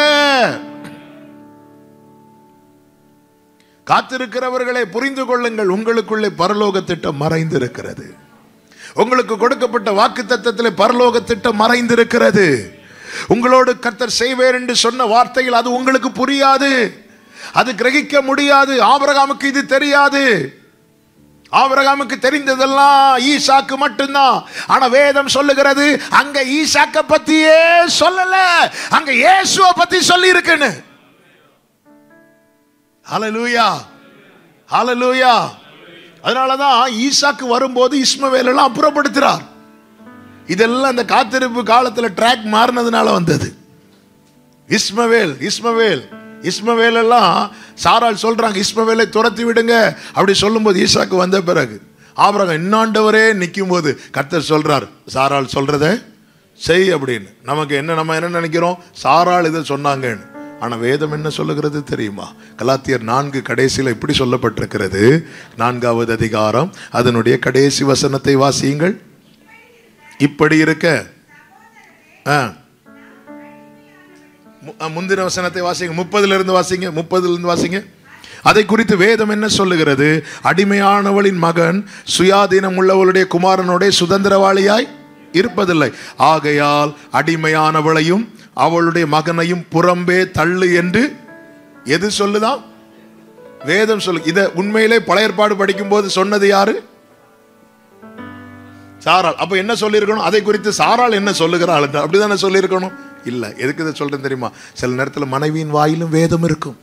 காத்திருக்கிறவர்களை புரிந்து கொள்ளுங்கள் உங்களுக்குள்ளே பரலோக திட்டம் மறைந்திருக்கிறது உங்களுக்கு கொடுக்கப்பட்ட வாக்கு தத்தத்திலே பரலோக திட்டம் மறைந்திருக்கிறது உங்களோடு கர்த்தர் செய்வேர் என்று சொன்ன வார்த்தையில் அது உங்களுக்கு புரியாது அது கிரகிக்க முடியாது ஆபிரகாமுக்கு இது தெரியாது ஆபிரகாமுக்கு தெரிந்ததெல்லாம் ஈசாக்கு மட்டும்தான் ஆனா வேதம் சொல்லுகிறது அங்க ஈசாக்க பத்தியே சொல்லல அங்க இயேசுவை பத்தி சொல்லி இருக்குன்னு ஹalleluya ஹalleluya அதனாலதான் ஈசாக்கு வரும்போது இஸ்மவேல் எல்லாம் அப்புறப்படுத்துறார் இதெல்லாம் இந்த காத்திருப்பு காலத்துல ட்ராக் மாறினதுனால வந்தது இஸ்மவேல் இஸ்மவேல் இஸ்மவேல் எல்லாம் சாரால் சொல்றாங்க இஸ்மவேலை துரத்தி விடுங்க அப்படி சொல்லும்போது ஈசாக்கு வந்த பிறகு ஆபரகம் இன்னாண்டவரே நிற்கும் போது கர்த்தர் சொல்றார் சாரால் சொல்றத செய் அப்படின்னு நமக்கு என்ன நம்ம என்ன நினைக்கிறோம் சாரால் இதை சொன்னாங்கன்னு ஆனா வேதம் என்ன சொல்லுகிறது தெரியுமா கலாத்தியர் நான்கு கடைசியில் இப்படி சொல்லப்பட்டிருக்கிறது நான்காவது அதிகாரம் அதனுடைய கடைசி வசனத்தை வாசியுங்கள் இப்படி இருக்க ஆ மு- அஹ் முந்தின வசனத்தை வாசிங்க முப்பதுல இருந்து வாசிங்க முப்பதுல இருந்து வாசிங்க அதை குறித்து வேதம் என்ன சொல்லுகிறது அடிமையானவளின் மகன் சுயாதீனம் உள்ளவளுடைய குமாரனுடைய சுதந்திரவாளியாய் இருப்பதில்லை ஆகையால் அடிமையானவளையும் அவளுடைய மகனையும் புறம்பே தள்ளு என்று எது சொல்லுதான் வேதம் சொல்லு இத உண்மையிலே பழைய ஏற்பாடு படிக்கும் போது சொன்னது யாரு சாராள் அப்ப என்ன சொல்லியிருக்கணும் அதை குறித்து சாராள் என்ன சொல்லுகிறாள் என்று அப்படிதானே சொல்லியிருக்கணும் இல்ல எதுக்கு இதை சொல்றேன் தெரியுமா சில நேரத்துல மனைவியின் வாயிலும் வேதம் இருக்கும்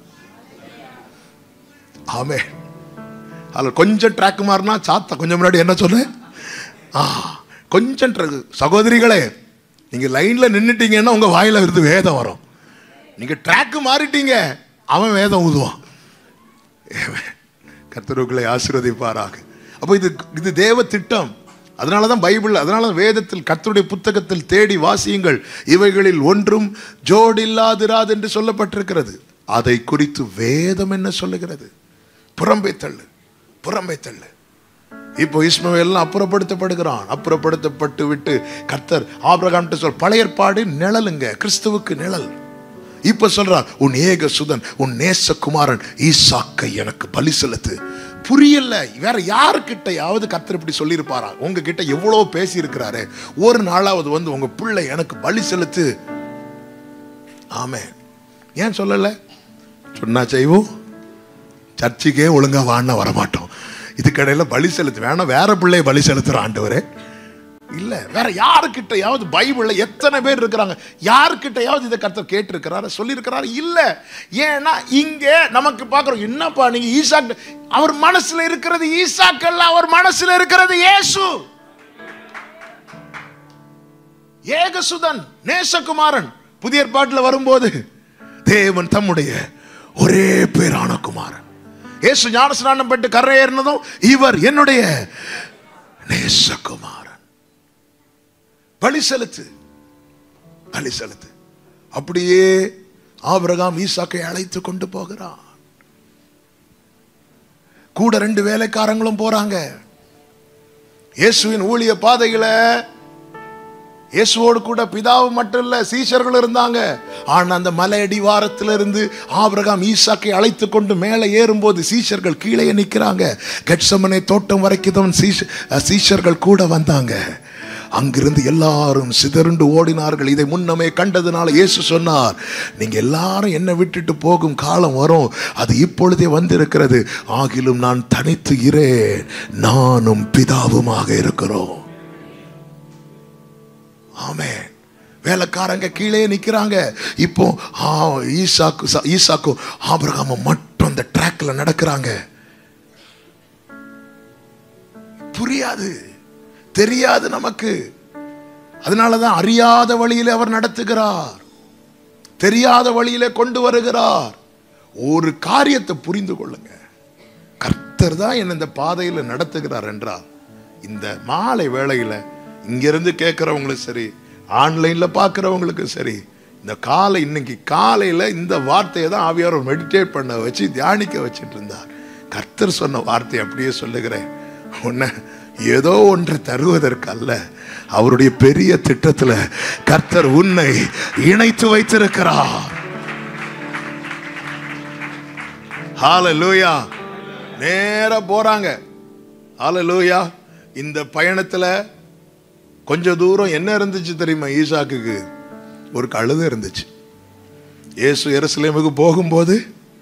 ஆமே அதுல கொஞ்சம் ட்ராக் மாறினா சாத்தா கொஞ்சம் முன்னாடி என்ன சொன்னேன் ஆ கொஞ்சம் track. சகோதரிகளே நீங்க லைன்ல நின்னுட்டீங்கன்னா உங்க வாயில இருந்து வேதம் வரும் நீங்க ட்ராக் மாறிட்டீங்க அவன் வேதம் ஊதுவான் கர்த்தருக்களை ஆசீர்வதிப்பாராக அப்போ இது இது தேவ திட்டம் அதனால தான் பைபிள் அதனால தான் வேதத்தில் கர்த்தருடைய புத்தகத்தில் தேடி வாசியுங்கள் இவைகளில் ஒன்றும் ஜோடில்லாதிராது என்று சொல்லப்பட்டிருக்கிறது அதை குறித்து வேதம் என்ன சொல்லுகிறது புறம்பை தள்ளு புறம்பை தள்ளு இப்போ இஸ்மவேல் அப்புறப்படுத்தப்படுகிறான் அப்புறப்படுத்தப்பட்டு விட்டு கர்த்தர் ஆபிரகாம்கிட்ட சொல் பழைய ஏற்பாடு நிழலுங்க கிறிஸ்துவுக்கு நிழல் இப்ப சொல்றார் உன் ஏக சுதன் உன் நேசகுமாரன் ஈசாக்கை எனக்கு பலி செலுத்து புரியல வேற யாருக்கிட்டையாவது கர்த்தர் இப்படி சொல்லியிருப்பாரா உங்ககிட்ட எவ்வளவு பேசி இருக்கிறாரு ஒரு நாளாவது வந்து உங்க பிள்ளை எனக்கு பலி செலுத்து ஆமே ஏன் சொல்லல சொன்னா செய்வோம் சர்ச்சுக்கே ஒழுங்கா வாண்ண வரமாட்டோம் இதுக்கடையில பலி செலுத்து வேணாம் வேற பிள்ளைய பலி செலுத்துற ஆண்டவரே இல்ல வேற யாருக்கிட்டையாவது பைபிள்ல எத்தனை பேர் இருக்கிறாங்க யாருக்கிட்டையாவது இதை கர்த்தர் கேட்டிருக்கிறாரு சொல்லியிருக்கிறாரு இல்ல ஏன்னா இங்க நமக்கு பார்க்கிறோம் என்னப்பா நீங்க ஈசாக் அவர் மனசுல இருக்கிறது ஈசாக்கல்ல அவர் மனசுல இருக்கிறது இயேசு ஏகசுதன் நேசகுமாரன் புதிய ஏற்பாட்டில் வரும்போது தேவன் தம்முடைய ஒரே பேரான குமாரன் இயேசு ஞானஸ்நானம் பெற்று கரை ஏறினதும் இவர் என்னுடைய நேசகுமாரன் பலி செலுத்து பலி செலுத்து அப்படியே ஆபிரகாம் ஈசாக்கை அழைத்து கொண்டு போகிறான் கூட ரெண்டு வேலைக்காரங்களும் போறாங்க இயேசுவின் ஊழிய பாதையில இயேசுவோடு கூட பிதாவு மட்டும் இல்ல சீஷர்கள் இருந்தாங்க ஆனா அந்த மலை அடிவாரத்துல இருந்து ஆபிரகாம் ஈசாக்கை அழைத்து கொண்டு மேலே ஏறும்போது சீஷர்கள் கீழே நிக்கிறாங்க கெட்சமனை தோட்டம் வரைக்கும் சீஷ சீஷர்கள் கூட வந்தாங்க அங்கிருந்து எல்லாரும் சிதறுண்டு ஓடினார்கள் இதை முன்னமே கண்டதுனால இயேசு சொன்னார் நீங்க எல்லாரும் என்ன விட்டுட்டு போகும் காலம் வரும் அது இப்பொழுதே வந்திருக்கிறது ஆகிலும் நான் தனித்து இரேன் நானும் பிதாவுமாக இருக்கிறோம் ஆமே வேலைக்காரங்க கீழே நிக்கிறாங்க இப்போ ஆ, ஈசாக்கு ச- ஈசாக்கும் ஆபிரகாமும் மட்டும் அந்த ட்ராக்ல நடக்கிறாங்க புரியாது தெரியாது நமக்கு அதனாலதான் அறியாத வழியிலே அவர் நடத்துகிறார் தெரியாத வழியிலே கொண்டு வருகிறார் ஒரு காரியத்தை புரிந்து கொள்ளுங்க கர்த்தர் தான் என்ன இந்த பாதையில நடத்துகிறார் என்றால் இந்த மாலை வேளையில இங்கிருந்து கேட்கிறவங்களும் சரி ஆன்லைன்ல பார்க்கிறவங்களுக்கும் சரி இந்த காலை இன்னைக்கு காலையில இந்த வார்த்தையை தான் ஆவியார் மெடிடேட் பண்ண வச்சு தியானிக்க வச்சிட்டு இருந்தார் கர்த்தர் சொன்ன வார்த்தை அப்படியே சொல்லுகிறேன் உன்னை ஏதோ ஒன்று தருவதற்கு அல்ல அவருடைய பெரிய திட்டத்துல கர்த்தர் உன்னை இணைத்து வைத்திருக்கிறார் ஹalleluya நேரா போறாங்க ஹalleluya இந்த பயணத்துல கொஞ்ச தூரம் என்ன இருந்துச்சு தெரியுமா ஈசாக்குக்கு ஒரு கழுதை இருந்துச்சு இயேசு எருசலேமுக்கு போகும்போது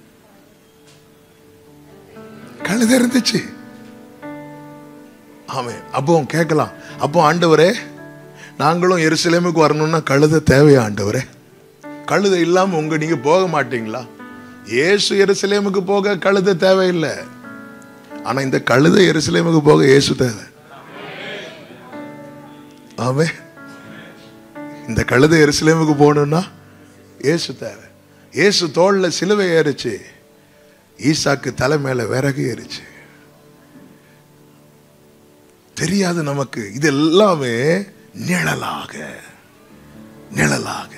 கழுதை இருந்துச்சு ஆமென் அப்போ கேட்கலாம் அப்போ ஆண்டவரே நாங்களும் எருசலேமுக்கு வரணும்னா கழுதை தேவையா ஆண்டவரே கழுதை இல்லாம உங்க நீங்க போக மாட்டீங்களா இயேசு எருசலேமுக்கு போக கழுதை தேவையில்லை ஆனா இந்த கழுதை எருசலேமுக்கு போக இயேசு தேவை ஆமே இந்த கழுதை எருசலேமுக்கு போகணும்னா இயேசு தேவை இயேசு தோல்ல சிலுவை ஏறிச்சு ஈசாக்கு தலை மேல விறகு ஏறிச்சு தெரியாது நமக்கு இது எல்லாமே நிழலாக நிழலாக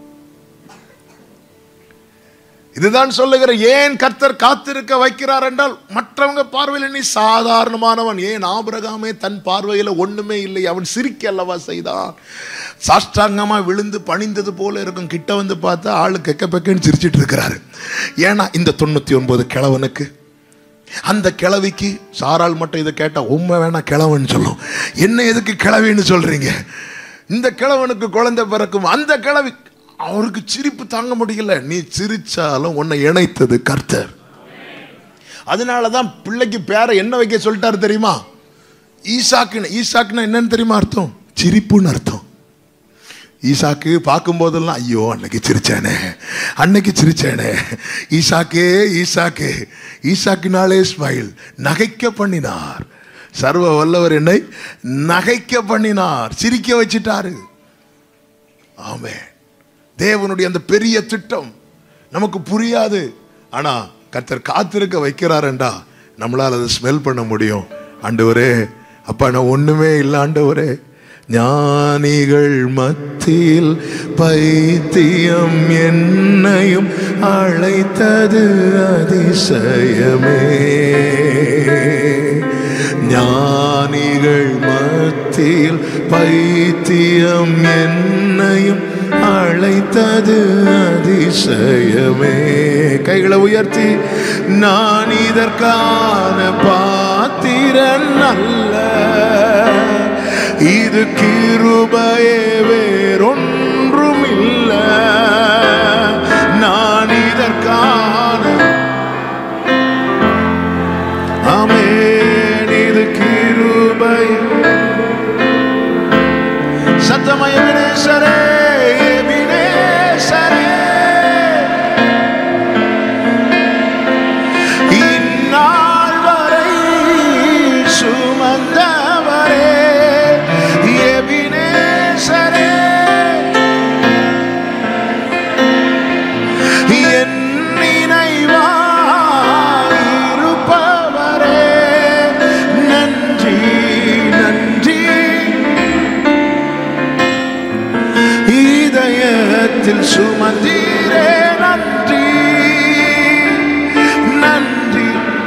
இதுதான் சொல்லுகிற ஏன் கர்த்தர் காத்திருக்க வைக்கிறார் என்றால் மற்றவங்க பார்வையில் நீ சாதாரணமானவன் ஏன் ஆபிரகாமே தன் பார்வையில் ஒண்ணுமே இல்லை அவன் சிரிக்க அல்லவா செய்தான் சாஷ்டாங்கமா விழுந்து பணிந்தது போல இருக்கும் கிட்ட வந்து பார்த்தா ஆளு கெக்க பெக்கன்னு சிரிச்சிட்டு இருக்கிறாரு ஏன்னா இந்த தொண்ணூத்தி ஒன்பது கிழவனுக்கு அந்த கிழவிக்கு சாரால் மட்டும் இதை கேட்டா உண்மை வேணா கிழவன் சொல்லும் என்ன எதுக்கு கிழவின்னு சொல்றீங்க இந்த கிழவனுக்கு குழந்தை பிறக்கும் அந்த கிழவி அவருக்கு சிரிப்பு தாங்க முடியல நீ சிரிச்சாலும் உன்னை இணைத்தது கர்த்தர் அதனாலதான் பிள்ளைக்கு பேரை என்ன வைக்க சொல்லிட்டாரு தெரியுமா ஈசாக்குன்னு ஈசாக்குன்னா என்னன்னு தெரியுமா அர்த்தம் சிரிப்புன்னு அர்த்தம் ஈசாக்கு பார்க்கும்போதெல்லாம் ஐயோ அன்னைக்கு சிரிச்சேனே அன்னைக்கு சிரிச்சேனே ஈசாக்கே ஈசாக்கே ஈசாக்கினாலே ஸ்மைல் நகைக்க பண்ணினார் சர்வ வல்லவர் என்னை நகைக்க பண்ணினார் சிரிக்க வச்சிட்டாரு ஆமே தேவனுடைய அந்த பெரிய திட்டம் நமக்கு புரியாது ஆனா கர்த்தர் காத்திருக்க வைக்கிறாருண்டா நம்மளால அதை ஸ்மெல் பண்ண முடியும் ஆண்டவரே அப்பா நான் ஒண்ணுமே இல்லை ஆண்டவரே ஞானிகள் மத்தியில் பைத்தியம் என்னையும் அழைத்தது அதிசயமே ஞானிகள் மத்தியில் பைத்தியம் என்னையும் அழைத்தது அதிசயமே கைகளை உயர்த்தி நான் இதற்கான பாத்திரன் அல்ல இது கிருபையே வேறொன்றும் இல்ல நான் இதற்கான ஆமென் இது கிருபை சத்தமய வினேசரே வினேசரே இந்நாள் வரை சுமந்தவரே எபினேசரே என் நினைவாயிருப்பவரே நன்றி நன்றி இதயத்தில் சுமந்தீரே நன்றி நன்றி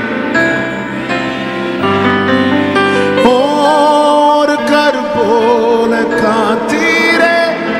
ஒரு கருப்போல காத்தீரே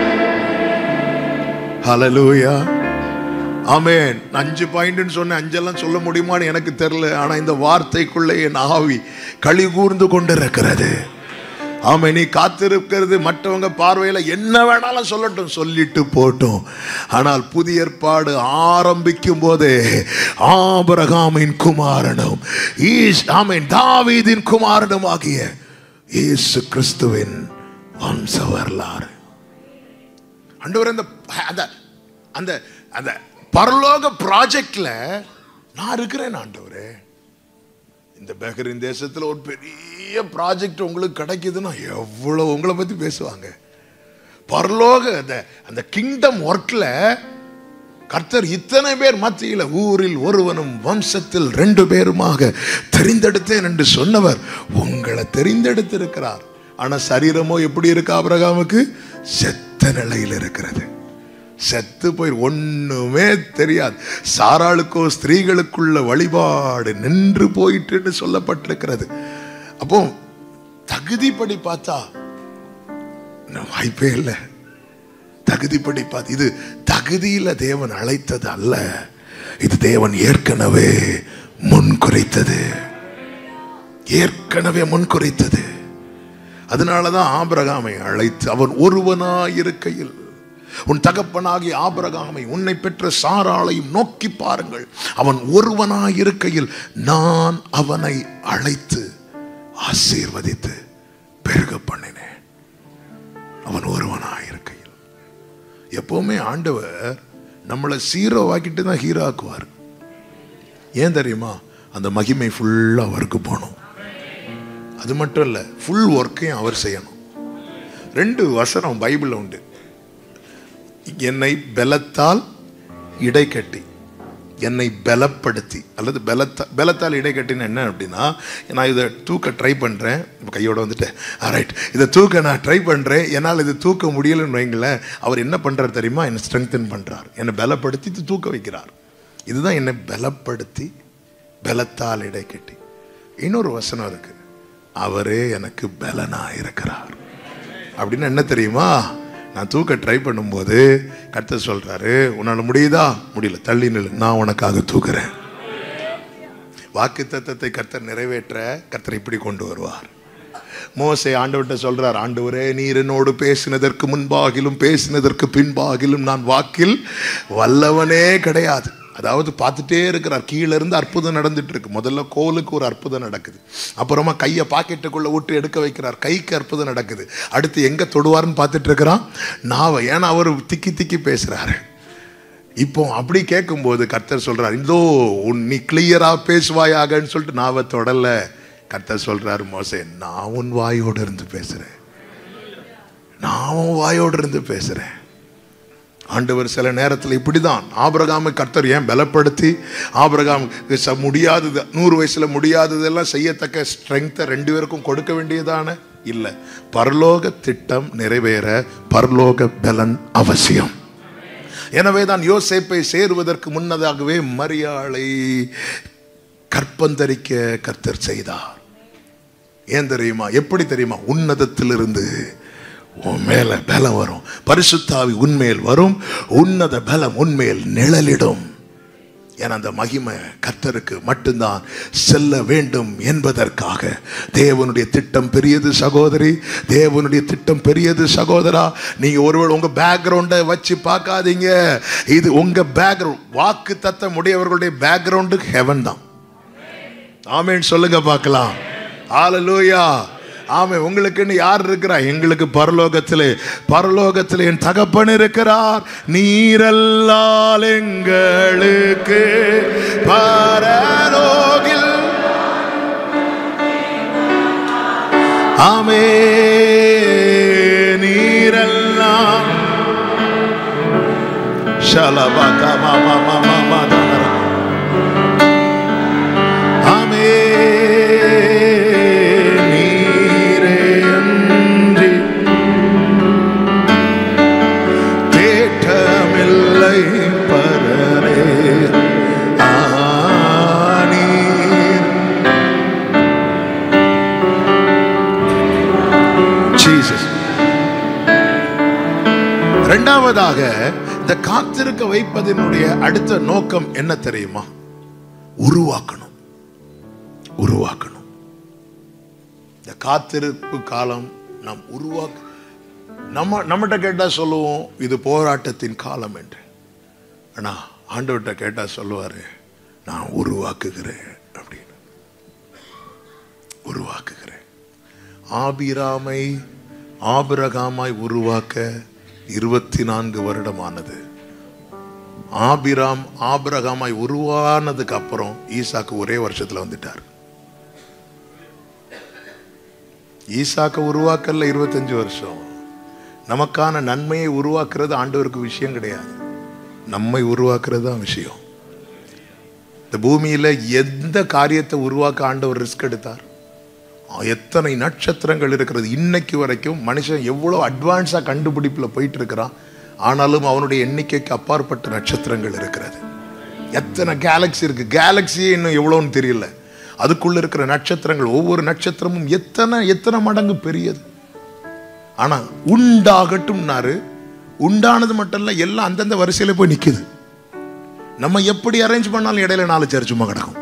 ஹalleluya ஆமென் அஞ்சு பாயிண்ட்னு சொன்னேன் அஞ்செல்லாம் சொல்ல முடியுமான்னு எனக்கு தெரியல ஆனா இந்த வார்த்தைக்குள்ளே என் ஆவி களி கூர்ந்து கொண்டிருக்கிறது ஆமை நீ காத்திருக்கிறது மற்றவங்க பார்வையில என்ன வேணாலும் சொல்லட்டும் சொல்லிட்டு போட்டும் ஆனால் புதிய ஏற்பாடு ஆரம்பிக்கும் போதே ஆபரகாமின் குமாரனும் ஈஸ் ஆமீன் தாவீதின் குமாரனும் ஆகிய இயேசு கிறிஸ்துவின் வம்ச வரலாறு ஆண்டவர் அந்த அந்த அந்த அந்த பரலோக ப்ராஜெக்ட்ல நான் இருக்கிறேன் ஆண்டவரே இந்த பெஹரின் தேசத்துல ஒரு பெரிய ப்ராஜெக்ட் உங்களுக்கு கிடைக்குதுன்னா எவ்வளவு உங்களை பத்தி பேசுவாங்க பரலோக அந்த அந்த கிங்டம் ஒர்க்ல கர்த்தர் இத்தனை பேர் மத்தியில் ஊரில் ஒருவனும் வம்சத்தில் ரெண்டு பேருமாக தெரிந்தெடுத்தேன் என்று சொன்னவர் உங்களை தெரிந்தெடுத்திருக்கிறார் ஆனா சரீரமோ எப்படி இருக்கு ஆபிரகாமுக்கு செத்த நிலையில் இருக்கிறது செத்து போய் ஒண்ணுமே தெரியாது சாராளுக்கோ ஸ்திரீகளுக்குள்ள வழிபாடு நின்று போயிட்டுன்னு சொல்லப்பட்டிருக்கிறது அப்போ தகுதிப்படி பார்த்தா இன்னும் வாய்ப்பே இல்லை தகுதிப்படி பார்த்து இது தகுதியில தேவன் அழைத்தது அல்ல இது தேவன் ஏற்கனவே முன்குறைத்தது ஏற்கனவே முன்குறைத்தது அதனாலதான் ஆபிரகாமை அழைத்து அவன் ஒருவனாயிருக்கையில் உன் தகப்பனாகிய ஆபிரகாமை உன்னை பெற்ற சாராளையும் நோக்கி பாருங்கள் அவன் ஒருவனாயிருக்கையில் நான் அவனை அழைத்து ஆசீர்வதித்து பெருக பண்ணினேன் அவன் ஒருவனாயிருக்கையில் எப்பவுமே ஆண்டவர் நம்மளை சீரோ ஆக்கிட்டு தான் ஹீரோ ஆக்குவார் ஏன் தெரியுமா அந்த மகிமை ஃபுல்லாக அவருக்கு போகணும் அது மட்டும் இல்லை ஃபுல் ஒர்க்கையும் அவர் செய்யணும் ரெண்டு வசனம் பைபிளில் உண்டு என்னை பலத்தால் இடை கட்டி என்னை பலப்படுத்தி அல்லது பலத்தா பலத்தால் இடை கட்டின என்ன அப்படின்னா நான் இதை தூக்க ட்ரை பண்ணுறேன் கையோட வந்துட்டேன் ரைட் இதை தூக்க நான் ட்ரை பண்ணுறேன் என்னால் இது தூக்க முடியலன்னு வைங்களேன் அவர் என்ன பண்ணுறார் தெரியுமா என்னை ஸ்ட்ரெங்தன் பண்ணுறார் என்னை பலப்படுத்தி இது தூக்க வைக்கிறார் இதுதான் என்னை பலப்படுத்தி பலத்தால் இடை கட்டி இன்னொரு வசனம் இருக்கு அவரே எனக்கு பலனா இருக்கிறார் அப்படின்னு என்ன தெரியுமா நான் தூக்க ட்ரை பண்ணும்போது கர்த்தர் சொல்றாரு உன்னால முடியுதா முடியல தள்ளி நில்லு நான் உனக்காக தூக்குறேன் வாக்கு தத்தத்தை கர்த்தர் நிறைவேற்ற கர்த்தர் இப்படி கொண்டு வருவார் மோசே ஆண்டவர்கிட்ட சொல்றார் ஆண்டவரே நீர் என்னோடு பேசினதற்கு முன்பாகிலும் பேசினதற்கு பின்பாகிலும் நான் வாக்கில் வல்லவனே கிடையாது அதாவது பார்த்துட்டே இருக்கிறார் கீழே இருந்து அற்புதம் நடந்துட்டு இருக்கு முதல்ல கோலுக்கு ஒரு அற்புதம் நடக்குது அப்புறமா கையை பாக்கெட்டுக்குள்ள விட்டு எடுக்க வைக்கிறார் கைக்கு அற்புதம் நடக்குது அடுத்து எங்க தொடுவார்னு பார்த்துட்டு இருக்கிறான் நாவை ஏன்னா அவர் திக்கி திக்கி பேசுறாரு இப்போ அப்படி கேட்கும்போது கர்த்தர் சொல்றார் இதோ உன் நீ கிளியரா பேசுவாயாகன்னு சொல்லிட்டு நாவை தொடல கர்த்தர் சொல்றாரு மோசே நான் உன் வாயோடு இருந்து பேசுறேன் நான் உன் வாயோடு இருந்து பேசுறேன் ஆண்டவர் சில நேரத்தில் இப்படிதான் ஆபிரகாமை கர்த்தர் ஏன் பலப்படுத்தி ஆபிரகாம் ச- முடியாதது நூறு வயசுல முடியாததெல்லாம் செய்யத்தக்க ஸ்ட்ரெங்த்தை ரெண்டு பேருக்கும் கொடுக்க வேண்டியதான இல்லை பரலோக திட்டம் நிறைவேற பரலோக பலன் அவசியம் எனவே தான் யோசேப்பை சேருவதற்கு முன்னதாகவே மரியாளை கற்பந்தரிக்க கர்த்தர் செய்தார் ஏன் தெரியுமா எப்படி தெரியுமா உன்னதத்திலிருந்து உன் மேல பலம் வரும் பரிசுத்தாவி உன்மேல் வரும் உன்னத பலம் உன்மேல் நிழலிடும் என அந்த மகிமை கர்த்தருக்கு மட்டும்தான் செல்ல வேண்டும் என்பதற்காக தேவனுடைய திட்டம் பெரியது சகோதரி தேவனுடைய திட்டம் பெரியது சகோதரா நீங்க ஒருவேளை உங்க பேக்ரவுண்டை வச்சு பார்க்காதீங்க இது உங்க பேக்ரவுண்ட் வாக்கு தத்தம் உடையவர்களுடைய பேக்ரவுண்டு ஹெவன் தான் ஆமேன்னு சொல்லுங்க பார்க்கலாம் ஹalleluya ஆமே உங்களுக்குன்னு யார் இருக்கிறா எங்களுக்கு பரலோகத்திலே பரலோகத்திலே என் தகப்பன் இருக்கிறார் நீரல்லால் எங்களுக்கு பரலோகில் ஆமே நீரெல்லாம் ஷலபகா மாமா மாமா மாதா ஆமே நீரே அன்றி தேட்டமில்லை பரரே ஆனீர் ஜீசஸ் இரண்டாவதாக இந்த காத்திருக்க வைப்பதனுடைய அடுத்த நோக்கம் என்ன தெரியுமா உருவாக்கணும் உருவாக்கணும் இந்த காத்திருப்பு காலம் நாம் உருவாக்க நம்ம நம்மகிட்ட கேட்டா சொல்லுவோம் இது போராட்டத்தின் காலம் என்று ஆனா ஆண்டவர்கிட்ட கேட்டா சொல்லுவாரு நான் உருவாக்குகிறேன் அப்படின்னு உருவாக்குகிறேன் ஆபிராமை ஆபிரகாமாய் உருவாக்க இருபத்தி நான்கு வருடமானது ஆபிராம் ஆபிரகாமாய் உருவானதுக்கு அப்புறம் ஈசாக்கு ஒரே வருஷத்துல வந்துட்டார் ஈசாக்க உருவாக்கல இருபத்தஞ்சு வருஷம் நமக்கான நன்மையை உருவாக்குறது ஆண்டவருக்கு விஷயம் கிடையாது நம்மை உருவாக்குறது தான் விஷயம் இந்த பூமியில எந்த காரியத்தை உருவாக்க ஆண்டவர் ரிஸ்க் எடுத்தார் எத்தனை நட்சத்திரங்கள் இருக்கிறது இன்னைக்கு வரைக்கும் மனுஷன் எவ்வளோ அட்வான்ஸாக கண்டுபிடிப்பில் போயிட்டு இருக்கிறான் ஆனாலும் அவனுடைய எண்ணிக்கைக்கு அப்பாற்பட்ட நட்சத்திரங்கள் இருக்கிறது எத்தனை கேலக்ஸி இருக்கு கேலக்ஸியே இன்னும் எவ்வளோன்னு தெரியல அதுக்குள்ள இருக்கிற நட்சத்திரங்கள் ஒவ்வொரு நட்சத்திரமும் எத்தனை எத்தனை மடங்கு பெரியது ஆனா உண்டாகட்டும்னாரு உண்டானது மட்டும் இல்ல எல்லாம் அந்தந்த வரிசையில போய் நிக்குது நம்ம எப்படி அரேஞ்ச் பண்ணாலும் இடையில நாலு சேர் சும்மா கிடக்கும்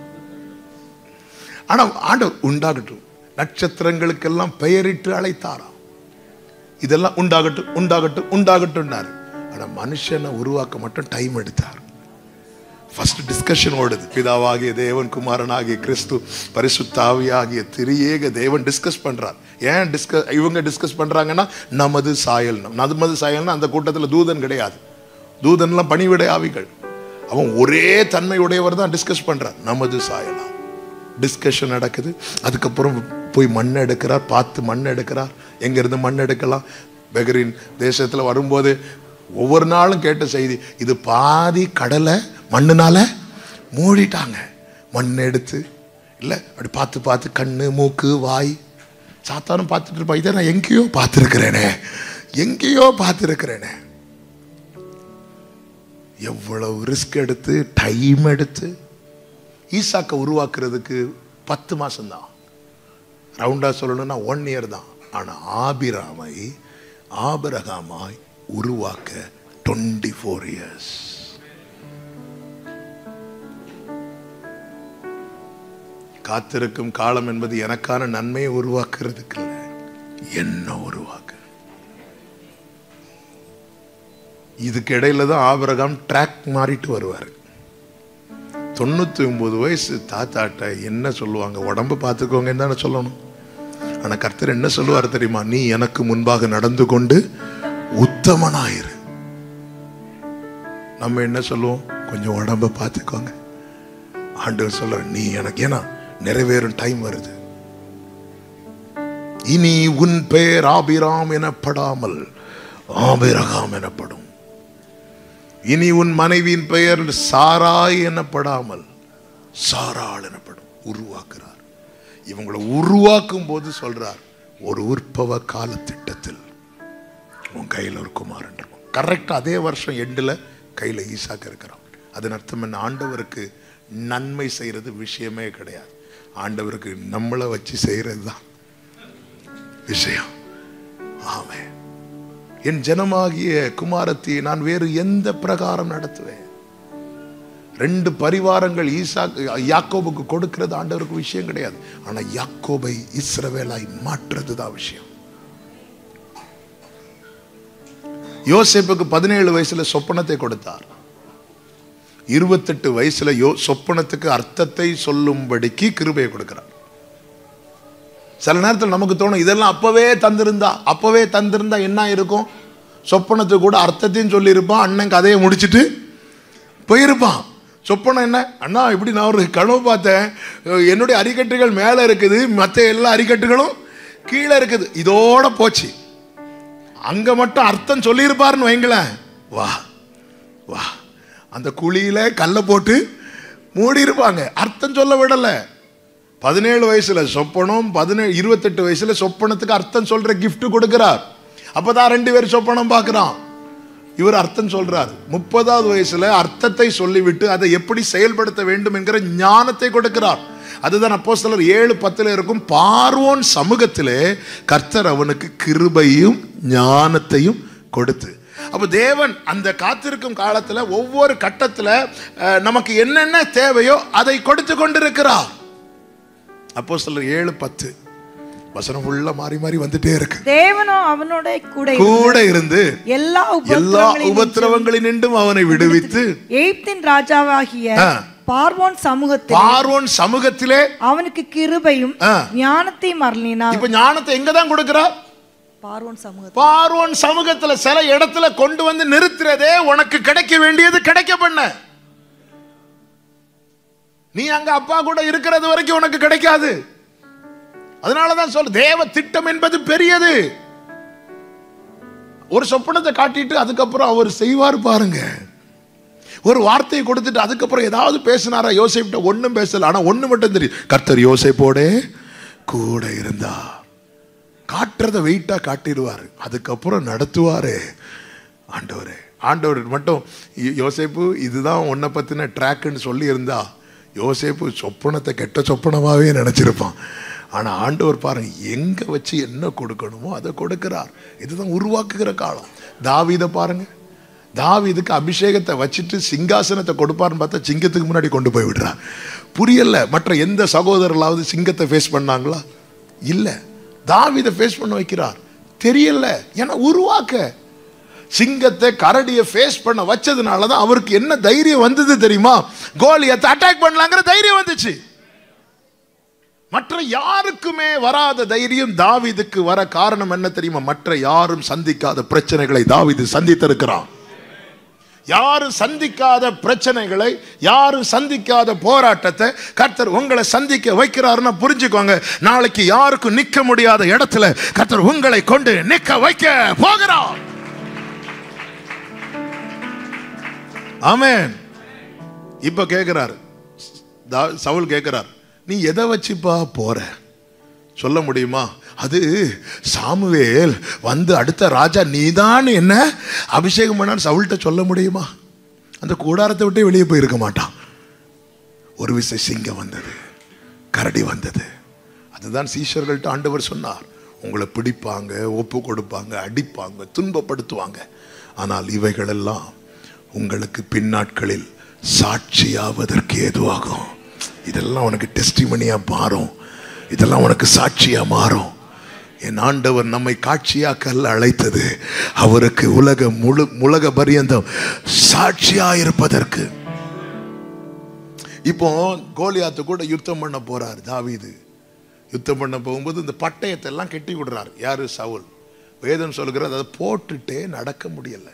ஆனா ஆண்டவர் உண்டாகட்டும் நட்சத்திரங்களுக்கெல்லாம் பெயரிட்டு அழைத்தாராம் இதெல்லாம் உண்டாகட்டும் உண்டாகட்டும் உண்டாகட்டும்னாரு ஆனா மனுஷனை உருவாக்க மட்டும் டைம் எடுத்தார் ஃபர்ஸ்ட் டிஸ்கஷன் ஓடுது பிதாவாகிய தேவன் குமாரனாகிய கிறிஸ்து பரிசுத்த ஆவியாகிய திரியேக தேவன் டிஸ்கஸ் பண்றார் ஏன் டிஸ்கஸ் இவங்க டிஸ்கஸ் பண்றாங்கன்னா நமது சாயல் நமது சாயல்னா அந்த கூட்டத்தில் தூதன் கிடையாது தூதன்லாம் பணிவிடை ஆவிகள் அவன் ஒரே தன்மையுடையவர் தான் டிஸ்கஸ் பண்றார் நமது சாயலாம் டிஸ்கஷன் நடக்குது அதுக்கப்புறம் போய் மண் எடுக்கிறார் பார்த்து மண் எடுக்கிறார் எங்கிருந்து மண் எடுக்கலாம் பெகரின் தேசத்தில் வரும்போது ஒவ்வொரு நாளும் கேட்ட செய்தி இது பாதி கடலை மண்ணுனால மூடிட்டாங்க மண் எடுத்து இல்லை அப்படி பார்த்து பார்த்து கண்ணு மூக்கு வாய் சாத்தானும் பார்த்துட்டு இருப்பா இதை நான் எங்கேயோ பார்த்துருக்கிறேனே எங்கேயோ பார்த்துருக்கிறேனே எவ்வளவு ரிஸ்க் எடுத்து டைம் எடுத்து ஈசாக்கை உருவாக்குறதுக்கு பத்து மாசம்தான் ரவுண்டா சொல்லணும்னா ஒன் இயர் தான் ஆனா ஆபிராமை ஆபரகாமாய் உருவாக்க டுவெண்ட்டி ஃபோர் இயர்ஸ் காத்திருக்கும் காலம் என்பது எனக்கான நன்மையை உருவாக்குறதுக்கு இல்லை என்ன உருவாக்க இதுக்கு இடையில தான் ஆபரகாம் ட்ராக் மாறிட்டு வருவார் தொண்ணூத்தி ஒன்பது வயசு தாத்தாட்ட என்ன சொல்லுவாங்க உடம்பு பார்த்துக்கோங்கன்னு தானே சொல்லணும் ஆனா கர்த்தர் என்ன சொல்லுவார் தெரியுமா நீ எனக்கு முன்பாக நடந்து கொண்டு உத்தமனாயிரு நம்ம என்ன சொல்லுவோம் கொஞ்சம் உடம்ப பார்த்துக்கோங்க ஆண்டவர் சொல்ற நீ எனக்கு ஏன்னா நிறைவேறும் டைம் வருது இனி உன் பெயர் ஆபிராம் எனப்படாமல் ஆபிரகாம் எனப்படும் இனி உன் மனைவியின் பெயர் சாராய் எனப்படாமல் சாராள் எனப்படும் உருவாக்குறார் இவங்களை உருவாக்கும் போது சொல்றார் ஒரு உற்பவ கால திட்டத்தில் உன் கையில் ஒரு குமாரன் இருக்கும் கரெக்டாக அதே வருஷம் எண்டில் கையில் ஈசாக்கு இருக்கிறான் அதன் அர்த்தம் என்ன ஆண்டவருக்கு நன்மை செய்யறது விஷயமே கிடையாது ஆண்டவருக்கு நம்மளை வச்சு செய்யறது தான் விஷயம் ஆமே என் ஜனமாகிய குமாரத்தை நான் வேறு எந்த பிரகாரம் நடத்துவேன் ரெண்டு பரிவாரங்கள் ஈசா யாக்கோபுக்கு கொடுக்கிறது ஆண்டவருக்கு விஷயம் கிடையாது ஆனா யாக்கோபை இஸ்ரவேலாய் மாற்றுறது தான் விஷயம் யோசேப்புக்கு பதினேழு வயசுல சொப்பனத்தை கொடுத்தார் இருபத்தெட்டு வயசுல யோ சொப்பனத்துக்கு அர்த்தத்தை சொல்லும்படிக்கு கிருபையை கொடுக்கிறார் சில நேரத்தில் நமக்கு தோணும் இதெல்லாம் அப்பவே தந்திருந்தா அப்பவே தந்திருந்தா என்ன இருக்கும் சொப்பனத்துக்கு கூட அர்த்தத்தையும் சொல்லியிருப்பான் அண்ணன் கதையை முடிச்சிட்டு போயிருப்பான் சொப்பனம் என்ன அண்ணா இப்படி நான் ஒரு கனவு பார்த்தேன் என்னுடைய அரிக்கட்டுகள் மேலே இருக்குது மற்ற எல்லா அரிக்கட்டுகளும் கீழே இருக்குது இதோட போச்சு அங்க மட்டும் அர்த்தம் சொல்லியிருப்பாருன்னு வைங்களேன் வா வா அந்த குழியில கல்லை போட்டு மூடி இருப்பாங்க அர்த்தம் சொல்ல விடல பதினேழு வயசுல சொப்பனம் பதினேழு இருபத்தெட்டு வயசுல சொப்பனத்துக்கு அர்த்தம் சொல்ற gift கொடுக்கிறார் அப்பதான் ரெண்டு பேர் சொப்பனம் பார்க்கிறான் இவர் அர்த்தம் சொல்றார் முப்பதாவது வயசுல அர்த்தத்தை சொல்லிவிட்டு அதை எப்படி செயல்படுத்த வேண்டும் என்கிற ஞானத்தை கொடுக்கிறார் அதுதான் அப்போ சிலர் ஏழு பத்துல இருக்கும் பார்வோன் சமூகத்திலே கர்த்தர் அவனுக்கு கிருபையும் ஞானத்தையும் கொடுத்து அப்ப தேவன் அந்த காத்திருக்கும் காலத்துல ஒவ்வொரு கட்டத்துல அஹ், நமக்கு என்னென்ன தேவையோ அதை கொடுத்து கொண்டிருக்கிறார் அப்போ சிலர் ஏழு பத்து வசனம் ஃபுல்லா மாறி மாறி வந்துட்டே இருக்கு தேவனோ அவனோட கூட இருந்து கூட இருந்து எல்லா எல்லா உபத்திரவங்களையும் உபத்திரவங்களினின்றும் அவனை விடுவித்து எகிப்தின் ராஜாவாகிய ஆ. பார்வோன் சமூகத்தில் பார்வோன் சமூகத்திலே அவனுக்கு கிருபையும் ஆ. ஞானத்தையும் அருளினார் இப்ப ஞானத்தை எங்க தான் கொடுக்கிறார் பார்வோன் சமூகத்தில் பார்வோன் சமூகத்துல சில இடத்துல கொண்டு வந்து நிறுத்துறதே உனக்கு கிடைக்க வேண்டியது கிடைக்க பண்ண நீ அங்க அப்பா கூட இருக்கிறது வரைக்கும் உனக்கு கிடைக்காது அதனாலதான் சொல்ல தேவ திட்டம் என்பது பெரியது ஒரு சொப்பனத்தை காட்டிட்டு அதுக்கப்புறம் அவர் செய்வார் பாருங்க ஒரு வார்த்தையை கொடுத்துட்டு அதுக்கப்புறம் ஏதாவது பேசினாரா யோசிப்பிட்ட ஒண்ணும் பேசல ஆனா ஒண்ணு மட்டும் தெரியும் கர்த்தர் யோசிப்போடே கூட இருந்தா காட்டுறத வெயிட்டா காட்டிடுவார் அதுக்கப்புறம் நடத்துவாரு ஆண்டவரே ஆண்டவர் மட்டும் யோ- யோசேப்பு இதுதான் உன்னை பத்தின ட்ராக்னு சொல்லி இருந்தா யோசேப்பு சொப்பனத்தை கெட்ட சொப்பனமாவே நினைச்சிருப்பான் ஆனா ஆண்டவர் பாருங்க எங்க வச்சு என்ன கொடுக்கணுமோ அதை கொடுக்கிறார் இதுதான் உருவாக்குகிற காலம் தாவீதை பாருங்க தாவீதுக்கு அபிஷேகத்தை வச்சுட்டு சிங்காசனத்தை கொடுப்பார்னு பார்த்தா சிங்கத்துக்கு முன்னாடி கொண்டு போய் விடுறார் புரியல மற்ற எந்த சகோதரர்களாவது சிங்கத்தை ஃபேஸ் பண்ணாங்களா இல்ல தாவீதை ஃபேஸ் பண்ண வைக்கிறார் தெரியல ஏன்னா உருவாக்க சிங்கத்தை கரடியை ஃபேஸ் பண்ண வச்சதுனால தான் அவருக்கு என்ன தைரியம் வந்தது தெரியுமா கோலியத்தை அட்டாக் பண்ணலாங்கிற தைரியம் வந்துச்சு மற்ற யாருக்குமே வராத தைரியம் தாவீதுக்கு வர காரணம் என்ன தெரியுமா மற்ற யாரும் சந்திக்காத பிரச்சனைகளை தாவீது சந்தித்திருக்கிறான் யாரும் சந்திக்காத பிரச்சனைகளை யாரும் சந்திக்காத போராட்டத்தை கர்த்தர் உங்களை சந்திக்க வைக்கிறாருன்னா புரிஞ்சுக்கோங்க நாளைக்கு யாருக்கும் நிக்க முடியாத இடத்துல கர்த்தர் உங்களை கொண்டு நிக்க வைக்க போகிறார் ஆமென் இப்ப கேட்கிறாரு தா- சவுல் கேட்கிறார் நீ எதை வச்சுப்பா போற சொல்ல முடியுமா அது சாமுவேல் வந்து அடுத்த ராஜா நீதான் என்ன அபிஷேகம் பண்ணான்னு சவுல்கிட்ட சொல்ல முடியுமா அந்த கூடாரத்தை விட்டு வெளியே போயிருக்க மாட்டான் ஒரு விசை சிங்கம் வந்தது கரடி வந்தது அதுதான் சீஷர்கள்ட்ட ஆண்டவர் சொன்னார் உங்களை பிடிப்பாங்க ஒப்பு கொடுப்பாங்க அடிப்பாங்க துன்பப்படுத்துவாங்க ஆனால் இவைகளெல்லாம் உங்களுக்கு பின்னாட்களில் சாட்சியாவதற்கு ஏதுவாகும் இதெல்லாம் உனக்கு டெஸ்டிமனியா மாறும் இதெல்லாம் உனக்கு சாட்சியா மாறும் என் ஆண்டவர் நம்மை காட்சியாக்கல்ல அழைத்தது அவருக்கு உலக முழு உலக பரியந்தம் சாட்சியா இருப்பதற்கு இப்போ கோலியாத்து கூட யுத்தம் பண்ண போறார் தாவீது யுத்தம் பண்ண போகும்போது இந்த பட்டயத்தை எல்லாம் கெட்டி விடுறார் யாரு சவுல் வேதம் சொல்கிறது அதை போட்டுட்டே நடக்க முடியல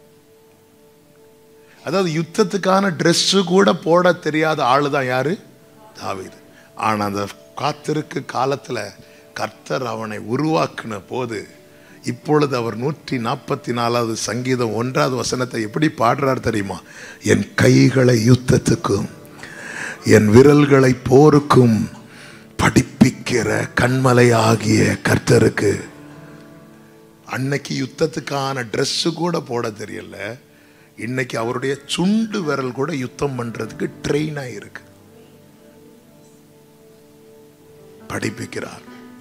அதாவது யுத்தத்துக்கான Dress கூட போட தெரியாத ஆளு தான் யாரு தாவீது ஆனா அந்த காத்திருக்கு காலத்துல கர்த்தர் அவனை உருவாக்கின போது இப்பொழுது அவர் நூற்றி நாற்பத்தி நாலாவது சங்கீதம் ஒன்றாவது வசனத்தை எப்படி பாடுறார் தெரியுமா என் கைகளை யுத்தத்துக்கும் என் விரல்களை போருக்கும் படிப்பிக்கிற கண்மலை ஆகிய கர்த்தருக்கு அன்னைக்கு யுத்தத்துக்கான Dress கூட போட தெரியல இன்னைக்கு அவருடைய சுண்டு விரல் கூட யுத்தம் பண்றதுக்கு ட்ரெயின் ஆயிருக்கு படிப்பிக்கிறார்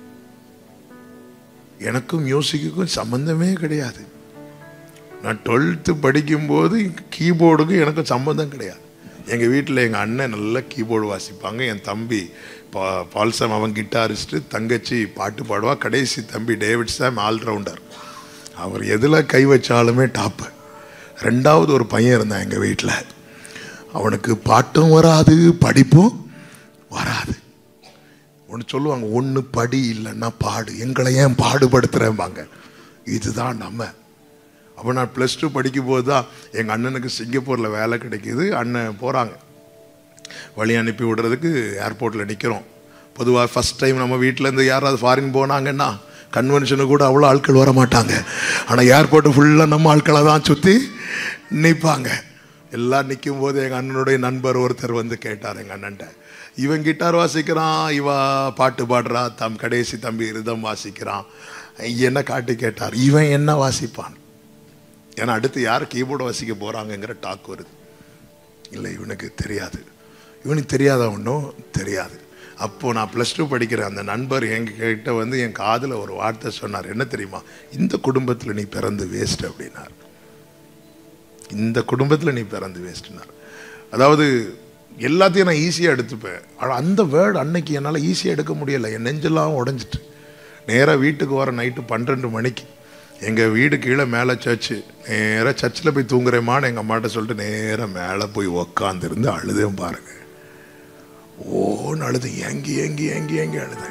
எனக்கும் மியூசிக்குக்கும் சம்பந்தமே கிடையாது நான் டுவெல்த்து படிக்கும்போது கீபோர்டுக்கும் எனக்கும் சம்பந்தம் கிடையாது எங்கள் வீட்டில் எங்கள் அண்ணன் நல்லா கீபோர்டு வாசிப்பாங்க என் தம்பி பா பால்சம் அவன் கிட்டாரிஸ்ட்டு தங்கச்சி பாட்டு பாடுவா கடைசி தம்பி டேவிட் சாம் ஆல்ரவுண்டர் அவர் எதில் கை வச்சாலுமே டாப்பு ரெண்டாவது ஒரு பையன் இருந்தான் எங்கள் வீட்டில் அவனுக்கு பாட்டும் வராது படிப்பும் வராது ஒன்று சொல்லுவாங்க ஒன்று படி இல்லைன்னா பாடு எங்களை ஏன் பாடுபடுத்துகிறேன்பாங்க இதுதான் நம்ம அப்போ நான் ப்ளஸ் டூ படிக்கும் போது தான் எங்கள் அண்ணனுக்கு சிங்கப்பூரில் வேலை கிடைக்கிது அண்ணன் போகிறாங்க வழி அனுப்பி விடுறதுக்கு ஏர்போர்ட்டில் நிற்கிறோம் பொதுவாக ஃபஸ்ட் டைம் நம்ம வீட்டிலேருந்து யாராவது ஃபாரின் போனாங்கன்னா கன்வென்ஷனுக்கு கூட அவ்வளோ ஆட்கள் வர மாட்டாங்க ஆனால் ஏர்போர்ட்டு ஃபுல்லாக நம்ம ஆட்களை தான் சுற்றி நிற்பாங்க எல்லாம் நிற்கும் போது எங்கள் அண்ணனுடைய நண்பர் ஒருத்தர் வந்து கேட்டார் எங்கள் அண்ணன்ட்ட இவன் கிட்டார் வாசிக்கிறான் இவ பாட்டு பாடுறா தம் கடைசி தம்பி ரிதம் வாசிக்கிறான் என்ன காட்டி கேட்டார் இவன் என்ன வாசிப்பான் ஏன்னா அடுத்து யார் கீபோர்டு வாசிக்க போகிறாங்கங்கிற டாக் வருது இல்லை இவனுக்கு தெரியாது இவனுக்கு தெரியாத ஒன்றும் தெரியாது அப்போ நான் ப்ளஸ் டூ படிக்கிற அந்த நண்பர் எங்ககிட்ட வந்து என் காதில் ஒரு வார்த்தை சொன்னார் என்ன தெரியுமா இந்த குடும்பத்தில் நீ பிறந்து வேஸ்ட் அப்படின்னார் இந்த குடும்பத்தில் நீ பிறந்து வேஸ்ட்னார் அதாவது எல்லாத்தையும் நான் ஈஸியாக எடுத்துப்பேன் ஆனால் அந்த வேர்டு அன்னைக்கு என்னால் ஈஸியாக எடுக்க முடியலை என் நெஞ்செல்லாம் உடஞ்சிட்டு நேராக வீட்டுக்கு வர நைட்டு பன்னிரெண்டு மணிக்கு எங்கள் வீடு கீழே மேலே சர்ச்சு நேராக சர்ச்சில் போய் தூங்குறேமான்னு எங்கள் அம்மாட்ட சொல்லிட்டு நேராக மேலே போய் உக்காந்துருந்து அழுதேன் பாருங்க ஓன்னு அழுது ஏங்கி ஏங்கி ஏங்கி ஏங்கி அழுதேன்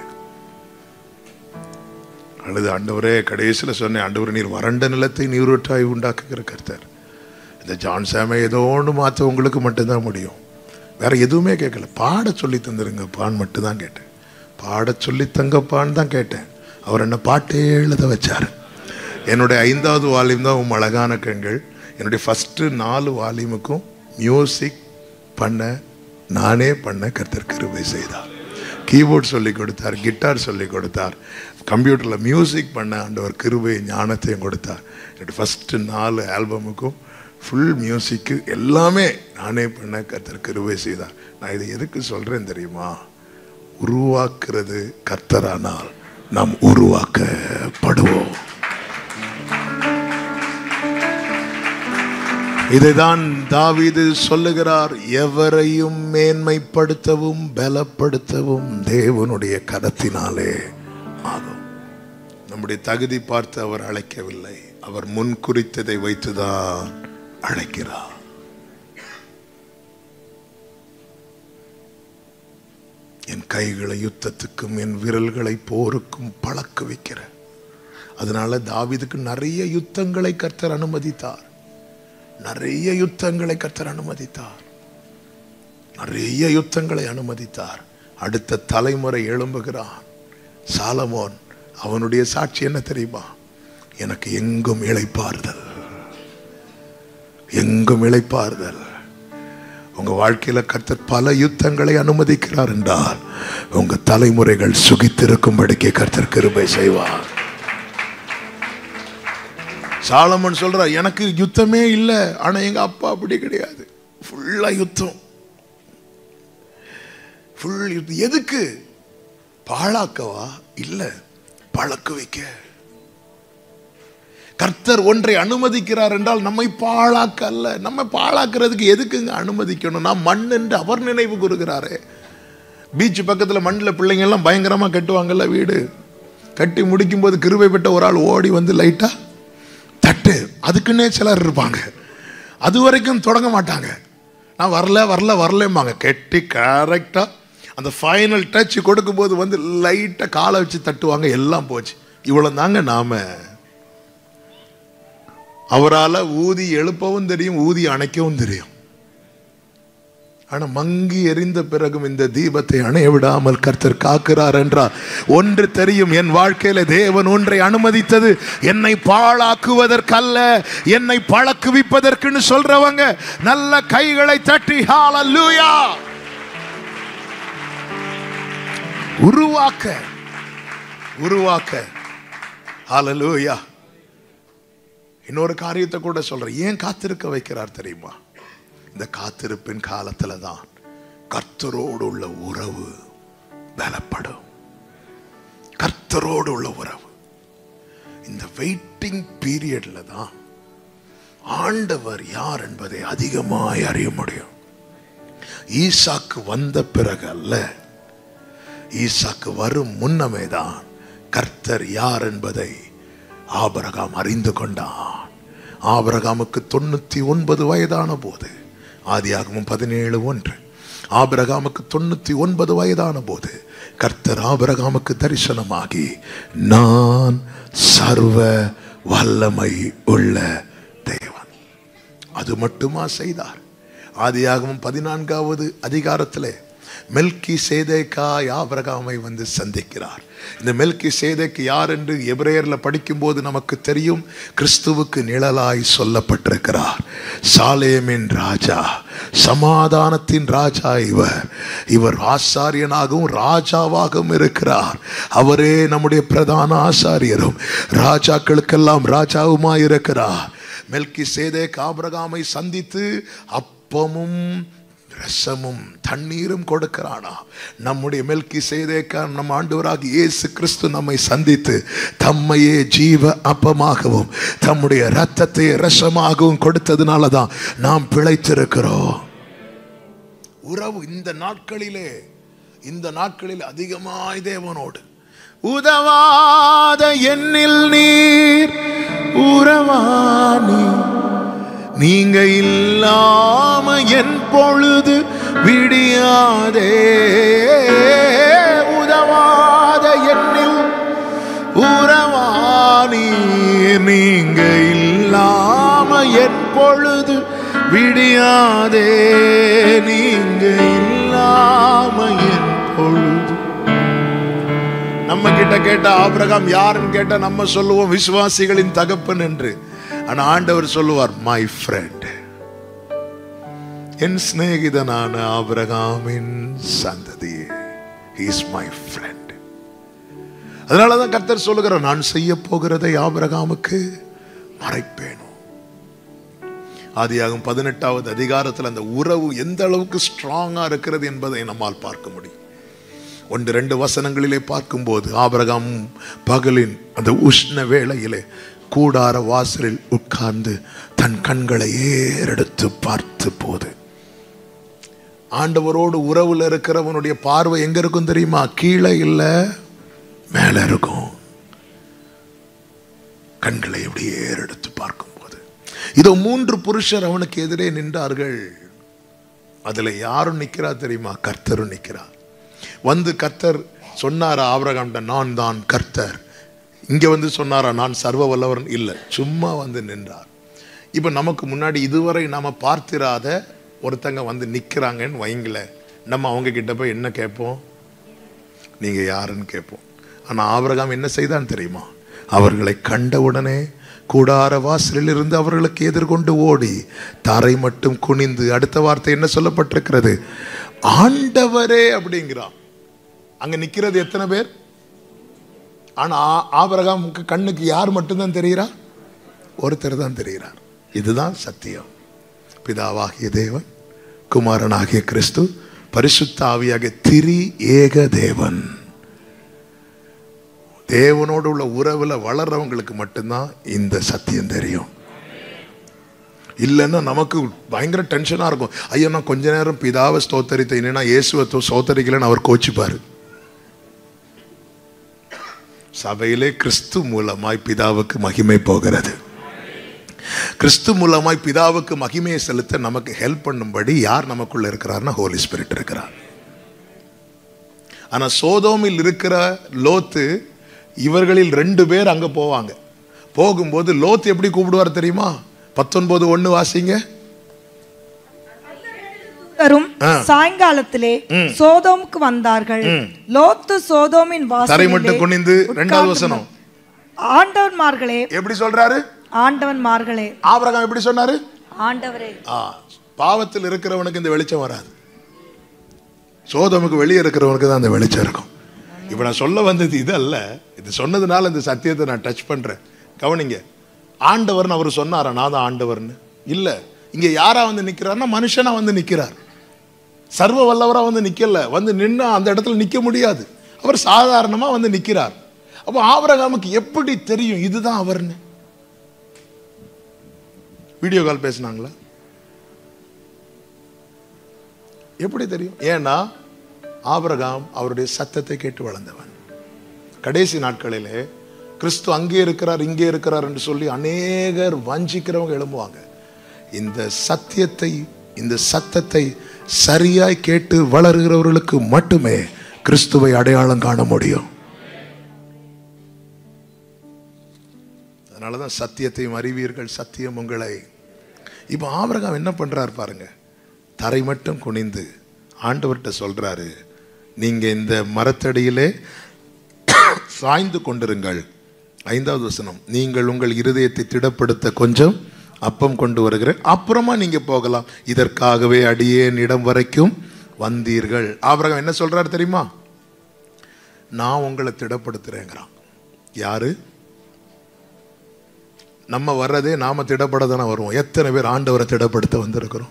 அழுது ஆண்டவரே கடைசியில் சொன்னேன் ஆண்டவர் நீர் வறண்ட நிலத்தை நீரூற்றாய் உண்டாக்குகிற கர்த்தர் இந்த ஜான் சாமை ஏதோ ஒன்று மாற்ற உங்களுக்கு மட்டும்தான் முடியும் வேற எதுவுமே கேட்கல பாட சொல்லி தந்துருங்கப்பான்னு மட்டும்தான் கேட்டேன் பாட சொல்லி தங்கப்பான்னு தான் கேட்டேன் அவர் என்ன பாட்டே எழுத வச்சார் என்னுடைய ஐந்தாவது வால்யூம் தான் உம் அழகான கண்கள் என்னுடைய ஃபஸ்ட்டு நாலு வால்யூமுக்கும் மியூசிக் பண்ண நானே பண்ண கர்த்தர் கிருபை செய்தார் கீபோர்ட் சொல்லி கொடுத்தார் கிட்டார் சொல்லி கொடுத்தார் கம்ப்யூட்டரில் மியூசிக் பண்ண ஆண்டவர் கிருபை ஞானத்தையும் கொடுத்தார் என்னுடைய ஃபஸ்ட்டு நாலு ஆல்பமுக்கும் ஃபுல் மியூசிக்கு எல்லாமே நானே பண்ண கர்த்தர் கிருபை செய்தார் நான் இதை எதுக்கு சொல்கிறேன் தெரியுமா உருவாக்குறது கர்த்தரானால் நாம் உருவாக்கப்படுவோம் இதைதான் தாவீது சொல்லுகிறார் எவரையும் மேன்மைப்படுத்தவும் பலப்படுத்தவும் தேவனுடைய கரத்தினாலே ஆகும் நம்முடைய தகுதி பார்த்து அவர் அழைக்கவில்லை அவர் முன் குறித்ததை வைத்துதான் அழைக்கிறார் என் கைகளை யுத்தத்துக்கும் என் விரல்களை போருக்கும் பழக்க வைக்கிற அதனால தாவீதுக்கு நிறைய யுத்தங்களை கர்த்தர் அனுமதித்தார் நிறைய யுத்தங்களை கர்த்தர் அனுமதித்தார் நிறைய யுத்தங்களை அனுமதித்தார் அடுத்த தலைமுறை எழும்புகிறான் சாலமோன் அவனுடைய சாட்சி என்ன தெரியுமா எனக்கு எங்கும் இளைப்பாறுதல் எங்கும் இளைப்பாறுதல் உங்க வாழ்க்கையில கர்த்தர் பல யுத்தங்களை அனுமதிக்கிறார் என்றால் உங்க தலைமுறைகள் சுகித்திருக்கும்படிக்கு கர்த்தர் கிருபை செய்வார் சாலமன் சொல்றார் எனக்கு யுத்தமே இல்லை ஆனா எங்க அப்பா அப்படி கிடையாது ஃபுல்லா யுத்தம் ஃபுல் யுத்தம் எதுக்கு பாழாக்கவா இல்ல பழக்க வைக்க கர்த்தர் ஒன்றை அனுமதிக்கிறார் என்றால் நம்மை பாழாக்க அல்ல நம்ம பாழாக்குறதுக்கு எதுக்குங்க அனுமதிக்கணும் நான் மண் என்று அவர் நினைவு கூறுகிறாரே பீச் பக்கத்துல மண்ணில் பிள்ளைங்க எல்லாம் பயங்கரமா கட்டுவாங்கல்ல வீடு கட்டி முடிக்கும் போது கிருபை பெற்ற ஒரு ஆள் ஓடி வந்து லைட்டா தட்டு அதுக்குன்னே சிலர் இருப்பாங்க அது வரைக்கும் தொடங்க மாட்டாங்க நான் வரல வரல வரலம்பாங்க கெட்டி கரெக்டாக அந்த ஃபைனல் டச் கொடுக்கும்போது வந்து லைட்டாக காலை வச்சு தட்டுவாங்க எல்லாம் போச்சு இவ்வளோ தாங்க நாம அவரால் ஊதி எழுப்பவும் தெரியும் ஊதி அணைக்கவும் தெரியும் ஆனா மங்கி எரிந்த பிறகும் இந்த தீபத்தை அணைய விடாமல் கர்த்தர் காக்கிறார் என்றார் ஒன்று தெரியும் என் வாழ்க்கையில தேவன் ஒன்றை அனுமதித்தது என்னை பாழாக்குவதற்கல்ல என்னை பழக்குவிப்பதற்குன்னு சொல்றவங்க நல்ல கைகளை தட்டி ஹalleluya உருவாக்க உருவாக்க ஹalleluya இன்னொரு காரியத்தை கூட சொல்றேன் ஏன் காத்திருக்க வைக்கிறார் தெரியுமா இந்த காத்திருப்பின் காலத்துல தான் கர்த்தரோடு உள்ள உறவு பலப்படும் கர்த்தரோடு உள்ள உறவு இந்த வெயிட்டிங் பீரியட்ல தான் ஆண்டவர் யார் என்பதை அதிகமாய் அறிய முடியும் ஈசாக்கு வந்த பிறகு அல்ல ஈசாக்கு வரும் முன்னமே தான் கர்த்தர் யார் என்பதை ஆபரகாம் அறிந்து கொண்டான் ஆபரகாமுக்கு தொண்ணூத்தி ஒன்பது வயதான போது ஆதியாகமும் பதினேழு ஒன்று ஆபிரகாமுக்கு தொண்ணூத்தி ஒன்பது வயதான போது கர்த்தர் ஆபிரகாமுக்கு தரிசனமாகி நான் சர்வ வல்லமை உள்ள தேவன் அது மட்டுமா செய்தார் ஆதியாகமும் பதினான்காவது அதிகாரத்திலே மெல்கி சேதேக்காய் ஆபிரகாமை வந்து சந்திக்கிறார் இந்த மெல்கி சேதேக்கு யார் என்று எபிரேயர்ல படிக்கும்போது நமக்கு தெரியும் கிறிஸ்துவுக்கு நிழலாய் சொல்லப்பட்டிருக்கிறார் சாலேமின் ராஜா சமாதானத்தின் ராஜா இவர் இவர் ஆசாரியனாகவும் ராஜாவாகவும் இருக்கிறார் அவரே நம்முடைய பிரதான ஆசாரியரும் ராஜாக்களுக்கெல்லாம் ராஜாவுமாய் இருக்கிறார் மெல்கி சேதேக் ஆபிரகாமை சந்தித்து அப்பமும் ரசமும் தண்ணீரும் கொடுக்கிறானா நம்முடைய மெல்கி செய்தேக்க நம் ஆண்டவராக இயேசு கிறிஸ்து நம்மை சந்தித்து தம்மையே ஜீவ அப்பமாகவும் தம்முடைய ரத்தத்தை ரசமாகவும் கொடுத்ததுனால தான் நாம் பிழைத்திருக்கிறோம் உறவு இந்த நாட்களிலே இந்த நாட்களில் அதிகமாய் தேவனோடு உதவாத எண்ணில் நீர் உறவானி நீங்க இல்லாம என் பொழுது விடியாதே உதவாத எண்ணில் உறவானி நீங்க இல்லாம என் பொழுது விடியாதே நீங்க இல்லாம என் பொழுது நம்ம கிட்ட கேட்ட ஆபிரகாம் யாருன்னு கேட்டா நம்ம சொல்லுவோம் விசுவாசிகளின் தகப்பன் என்று ஆனா ஆண்டவர் சொல்லுவார் மை ஃப்ரெண்ட் என் சிநேகிதனான ஆபிரகாமின் சந்ததியே இஸ் மை ஃப்ரெண்ட் அதனாலதான் கர்த்தர் சொல்லுகிறார் நான் செய்ய போகிறதை ஆபிரகாமுக்கு மறைப்பேனோ ஆதியாகும் பதினெட்டாவது அதிகாரத்தில் அந்த உறவு எந்த அளவுக்கு ஸ்ட்ராங்கா இருக்கிறது என்பதை நம்மால் பார்க்க முடியும் ஒன்று ரெண்டு வசனங்களிலே பார்க்கும்போது ஆபிரகாம் பகலின் அந்த உஷ்ண வேளையிலே கூடார வாசலில் உட்கார்ந்து தன் கண்களை ஏறெடுத்து பார்த்து போது ஆண்டவரோடு உறவுல இருக்கிறவனுடைய பார்வை எங்க இருக்கும் தெரியுமா கீழே இல்ல மேல இருக்கும் கண்களை எப்படி ஏறெடுத்து பார்க்கும்போது இதோ மூன்று புருஷர் அவனுக்கு எதிரே நின்றார்கள் அதுல யாரும் நிக்கிறா தெரியுமா கர்த்தரும் நிக்கிறார் வந்து கர்த்தர் சொன்னாரா ஆபிரகாம்கிட்ட நான் தான் கர்த்தர் இங்க வந்து சொன்னாரா நான் சர்வ வல்லவரன் இல்லை சும்மா வந்து நின்றார் இப்போ நமக்கு முன்னாடி இதுவரை நாம பார்த்திராத ஒருத்தங்க வந்து நிக்கிறாங்கன்னு வைங்களேன் நம்ம அவங்க கிட்ட போய் என்ன கேட்போம் நீங்க யாருன்னு கேட்போம் ஆனா ஆபிரகாம் என்ன செய்தான் தெரியுமா அவர்களை கண்டவுடனே கூடார வாசலில் இருந்து அவர்களுக்கு எதிர்கொண்டு ஓடி தரை மட்டும் குனிந்து அடுத்த வார்த்தை என்ன சொல்லப்பட்டிருக்கிறது ஆண்டவரே அப்படிங்கிறான் அங்க நிக்கிறது எத்தனை பேர் ஆனா ஆ- ஆபிரகாமுக்கு கண்ணுக்கு யார் மட்டும்தான் தெரிகிறா ஒருத்தர் தான் தெரிகிறார் இதுதான் சத்தியம் பிதாவாகிய தேவன் குமாரனாகிய கிறிஸ்து பரிசுத்த ஆவியாகிய திரி ஏக தேவன் தேவனோடு உள்ள உறவுல வளர்றவங்களுக்கு மட்டும்தான் இந்த சத்தியம் தெரியும் இல்லைன்னா நமக்கு பயங்கர டென்ஷனா இருக்கும் ஐயோ நான் கொஞ்ச நேரம் பிதாவை ஸ்தோத்தரித்த இல்லைன்னா இயேசுவை தோ- ஸ்தோத்தரிக்கலைன்னு அவர் கோச்சிப்பாரு சபையிலே கிறிஸ்து மூலமாய் பிதாவுக்கு மகிமை போகிறது கிறிஸ்து மூலமாய் பிதாவுக்கு மகிமையை செலுத்த நமக்கு ஹெல்ப் பண்ணும்படி யார் நமக்குள்ள இருக்கிறார்னா ஹோலி ஸ்பிரிட் இருக்கிறார் ஆனா சோதோமில் இருக்கிற லோத்து இவர்களில் ரெண்டு பேர் அங்க போவாங்க போகும்போது லோத்து எப்படி கூப்பிடுவார் தெரியுமா பத்தொன்பது ஒண்ணு வாசிங்க தரும் ஆ. சாயங்காலத்திலே சோதோமுக்கு வந்தார்கள் லோத்து சோதோமின் தரை மட்டும் வாசலிலே குனிந்து ரெண்டாவது உட்கார்ந்து வசனம் ஆண்டவன்மார்களே எப்படி சொல்றாரு ஆண்டவன்மார்களே ஆபிரகாம் எப்படி சொன்னாரு ஆண்டவரே ஆ, பாவத்தில் இருக்கிறவனுக்கு இந்த வெளிச்சம் வராது சோதமுக்கு வெளியே இருக்கிறவனுக்கு தான் அந்த வெளிச்சம் இருக்கும் இப்போ நான் சொல்ல வந்தது இது அல்ல இது சொன்னதுனால இந்த சத்தியத்தை நான் டச் பண்றேன் கவனிங்க ஆண்டவர்னு அவர் சொன்னாரா நான் தான் ஆண்டவர்னு இல்ல இங்க யாரா வந்து நிக்கிறார்னா மனுஷனா வந்து நிக்கிறார் சர்வ வல்லவரா வந்து நிக்கல வந்து நின்னா அந்த இடத்துல நிக்க முடியாது அவர் சாதாரணமா வந்து நிக்கிறார் அப்போ ஆபிரகாமுக்கு எப்படி தெரியும் இதுதான் அவர்னு வீடியோ கால் பேசினாங்களா எப்படி தெரியும் ஏன்னா ஆபிரகாம் அவருடைய சத்தத்தை கேட்டு வளர்ந்தவன் கடைசி நாட்களிலே கிறிஸ்து அங்கே இருக்கிறார் இங்கே இருக்கிறார் என்று சொல்லி அநேகர் வஞ்சிக்கிறவங்க எழும்புவாங்க இந்த சத்தியத்தை இந்த சத்தத்தை சரியாய் கேட்டு வளருகிறவர்களுக்கு மட்டுமே கிறிஸ்துவை அடையாளம் காண முடியும் அதனாலதான் சத்தியத்தையும் அறிவீர்கள் சத்தியம் உங்களை இப்போ ஆபிரகாம் என்ன பண்றார் பாருங்க தரை மட்டும் குனிந்து ஆண்டவர்கிட்ட சொல்றாரு நீங்க இந்த மரத்தடியிலே சாய்ந்து கொண்டிருங்கள் ஐந்தாவது வசனம் நீங்கள் உங்கள் இருதயத்தை திடப்படுத்த கொஞ்சம் அப்பம் கொண்டு வருகிறேன் அப்புறமா நீங்க போகலாம் இதற்காகவே அடியேன் இடம் வரைக்கும் வந்தீர்கள் ஆபிரகாம் என்ன சொல்றாரு தெரியுமா நான் உங்களை திடப்படுத்துறேங்கிறான் யாரு நம்ம வர்றதே நாம திடப்பட தானே வருவோம் எத்தனை பேர் ஆண்டவரை திடப்படுத்த வந்திருக்கிறோம்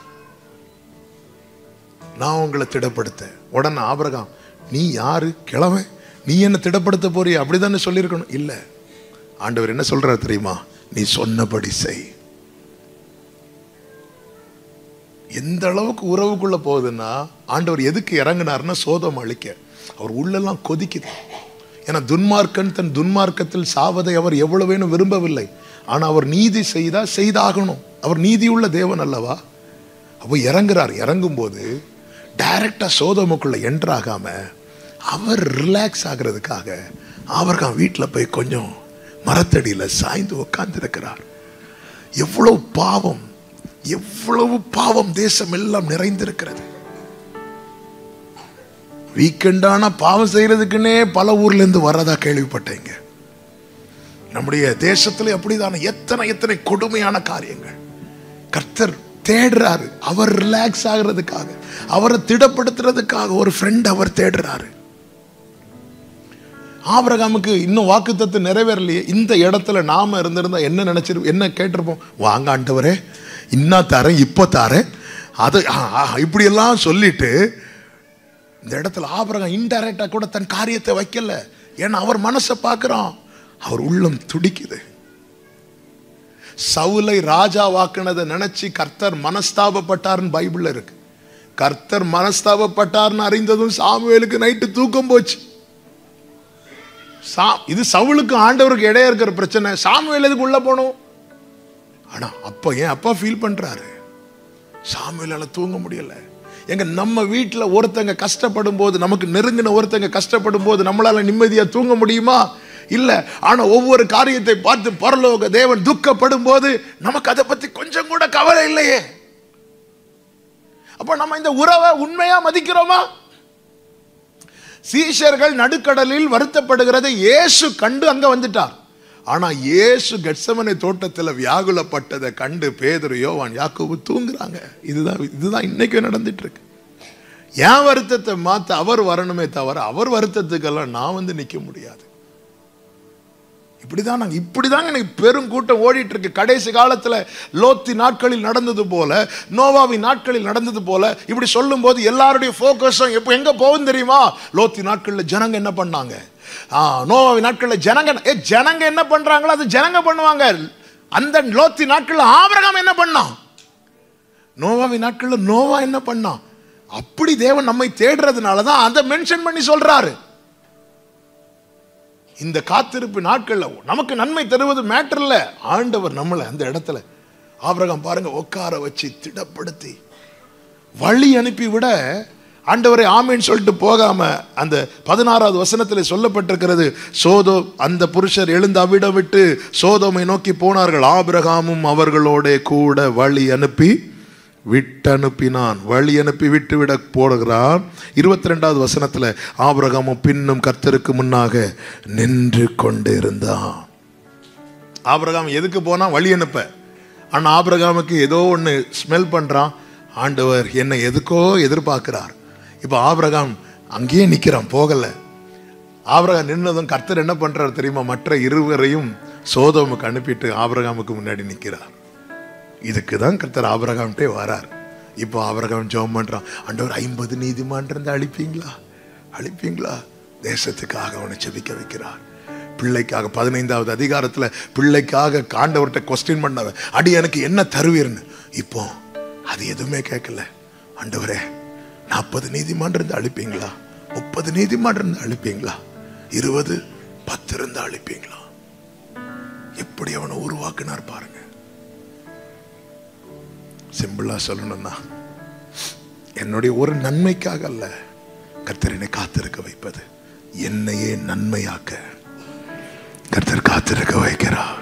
நான் உங்களை திடப்படுத்த உடனே ஆபிரகாம் நீ யாரு கிழமை நீ என்ன திடப்படுத்த போறிய அப்படிதானே சொல்லியிருக்கணும் இல்ல ஆண்டவர் என்ன சொல்றாரு தெரியுமா நீ சொன்னபடி செய் எந்த அளவுக்கு உறவுக்குள்ள போகுதுன்னா ஆண்டவர் எதுக்கு இறங்குனாருன்னா சோதம் அழிக்க அவர் உள்ளெல்லாம் கொதிக்குது ஏன்னா துன்மார்க்கன் தன் துன்மார்க்கத்தில் சாவதை அவர் எவ்வளவேனும் விரும்பவில்லை ஆனா அவர் நீதி செய்தா செய்தாகணும் அவர் நீதியுள்ள தேவன் அல்லவா அப்போ இறங்குறார் இறங்கும்போது டைரக்டா சோதமுக்குள்ள என்ட்ராகாம அவர் ரிலாக்ஸ் ஆகிறதுக்காக அவர்காம் வீட்டில் போய் கொஞ்சம் மரத்தடியில சாய்ந்து உட்கார்ந்து இருக்கிறார் எவ்வளவு பாவம் எவ்வளவு பாவம் தேசம் எல்லாம் நிறைந்திருக்கிறது வீக்கெண்டான பாவம் செய்யறதுக்குன்னே பல ஊர்ல இருந்து வரதா கேள்விப்பட்டேங்க நம்முடைய தேசத்துல அப்படிதான எத்தனை எத்தனை கொடுமையான காரியங்கள் கர்த்தர் தேடுறாரு அவர் ரிலாக்ஸ் ஆகிறதுக்காக அவரை திடப்படுத்துறதுக்காக ஒரு ஃப்ரெண்ட் அவர் தேடுறாரு ஆபிரகாமுக்கு இன்னும் வாக்குத்தத்து நிறைவேறலையே இந்த இடத்துல நாம இருந்திருந்தா என்ன நினைச்சிருப்போம் என்ன கேட்டிருப்போம் வாங்க ஆண்டவரே இன்னா தரேன் இப்போ தரேன் அது ஆ, ஆ, இப்படியெல்லாம் சொல்லிட்டு இந்த இடத்துல ஆபிரகாம் இன்டைரக்டா கூட தன் காரியத்தை வைக்கல ஏன்னா அவர் மனசை பார்க்கிறான் அவர் உள்ளம் துடிக்குது சவுலை ராஜா வாக்குனதை நினைச்சு கர்த்தர் மனஸ்தாபப்பட்டார்னு பைபிள்ல இருக்கு கர்த்தர் மனஸ்தாபப்பட்டார்னு அறிந்ததும் சாமுவேலுக்கு நைட்டு தூக்கம் போச்சு சா இது சவுலுக்கு ஆண்டவருக்கு இடையே இருக்கிற பிரச்சனை சாமுவேல் எதுக்கு உள்ள போனோம் ஆனா அப்பா ஏன் அப்பா ஃபீல் பண்றாரு சாமுவேலால தூங்க முடியல எங்க நம்ம வீட்டுல ஒருத்தங்க கஷ்டப்படும் போது நமக்கு நெருங்கின ஒருத்தங்க கஷ்டப்படும் போது நம்மளால நிம்மதியா தூங்க முடியுமா இல்ல ஆனா ஒவ்வொரு காரியத்தை பார்த்து பரலோக தேவன் துக்கப்படும் போது நமக்கு அதை பத்தி கொஞ்சம் கூட கவலை இல்லையே அப்ப நம்ம இந்த உறவை உண்மையா மதிக்கிறோமா சீஷர்கள் நடுக்கடலில் வருத்தப்படுகிறதை இயேசு கண்டு அங்க வந்துட்டார் ஆனா இயேசு கெட்சமனை தோட்டத்தில் வியாகுலப்பட்டதை கண்டு பேதுரு யோவான் யாக்கோபு தூங்குறாங்க இதுதான் இதுதான் இன்னைக்கு நடந்துட்டு இருக்கு என் வருத்தத்தை மாத்த அவர் வரணுமே தவிர அவர் வருத்தத்துக்கெல்லாம் நான் வந்து நிக்க முடியாது இப்படிதான் நாங்க இப்படிதாங்க எனக்கு பெரும் கூட்டம் ஓடிட்டு இருக்கு கடைசி காலத்துல லோத்தி நாட்களில் நடந்தது போல நோவாவின் நாட்களில் நடந்தது போல இப்படி சொல்லும் போது எல்லாருடைய போக்கஸும் எப்போ எங்க போகும் தெரியுமா லோத்தி நாட்கள்ல ஜனங்க என்ன பண்ணாங்க ஆ, நோவாவின் நாட்கள்ல ஜனங்க ஏ ஜனங்க என்ன பண்றாங்களோ அது ஜனங்க பண்ணுவாங்க அந்த லோத்தி நாட்கள்ல ஆபிரகாம் என்ன பண்ணான் நோவாவின் நாட்கள்ல நோவா என்ன பண்ணான் அப்படி தேவன் நம்மை தேடுறதுனால தான் அதை மென்ஷன் பண்ணி சொல்றாரு இந்த காத்திருப்பு நாட்கள்ல நமக்கு நன்மை தருவது மேட்டர் இல்ல ஆண்டவர் நம்மளை அந்த இடத்துல ஆபிரகாம் பாருங்க உட்கார வச்சு திடப்படுத்தி வழி அனுப்பி விட ஆண்டவரை ஆமேன்னு சொல்லிட்டு போகாம அந்த பதினாறாவது வசனத்தில் சொல்லப்பட்டிருக்கிறது சோதோ அந்த புருஷர் எழுந்து அவ்விடம் விட்டு சோதோமை நோக்கி போனார்கள் ஆபிரகாமும் அவர்களோட கூட வழி அனுப்பி விட்டனுப்பினான் வழி அனுப்பி விட்டு விட போடுகிறான் இருபத்தி ரெண்டாவது வசனத்துல ஆபிரகாமும் பின்னும் கர்த்தருக்கு முன்னாக நின்று கொண்டிருந்தான் ஆபிரகாம் எதுக்கு போனா வழி அனுப்ப ஆனா ஆபிரகாமுக்கு ஏதோ ஒன்று ஸ்மெல் பண்றான் ஆண்டவர் என்னை எதுக்கோ எதிர்பார்க்கிறார் இப்போ ஆபிரகாம் அங்கேயே நிக்கிறான் போகல ஆபிரகாம் நின்னதும் கர்த்தர் என்ன பண்றார் தெரியுமா மற்ற இருவரையும் சோதோமுக்கு அனுப்பிட்டு ஆபிரகாமுக்கு முன்னாடி நிக்கிறார் இதுக்கு தான் கர்த்தர் ஆபிரகாம்கிட்டே வரார் இப்போ ஆபிரகாம் ஜெபம் பண்றான் ஆண்டவர் ஐம்பது நீதிமான் இருந்து அழிப்பீங்களா அழிப்பீங்களா தேசத்துக்காக அவனை செபிக்க வைக்கிறார் பிள்ளைக்காக பதினைந்தாவது அதிகாரத்துல பிள்ளைக்காக காண்டவர்கிட்ட கொஸ்டின் பண்ணவ அடி எனக்கு என்ன தருவீர்னு இப்போ அது எதுவுமே கேட்கல ஆண்டவரே நாற்பது நீதிமான் இருந்து அழிப்பீங்களா முப்பது நீதிமான் இருந்து அழிப்பீங்களா இருபது பத்து இருந்து அழிப்பீங்களா எப்படி அவனை உருவாக்குனார் பாருங்க சிம்பிளா சொல்லணும்னா என்னுடைய ஒரு நன்மைக்காக அல்ல கர்த்தர் என்னை காத்திருக்க வைப்பது என்னையே நன்மையாக்க கர்த்தர் காத்திருக்க வைக்கிறார்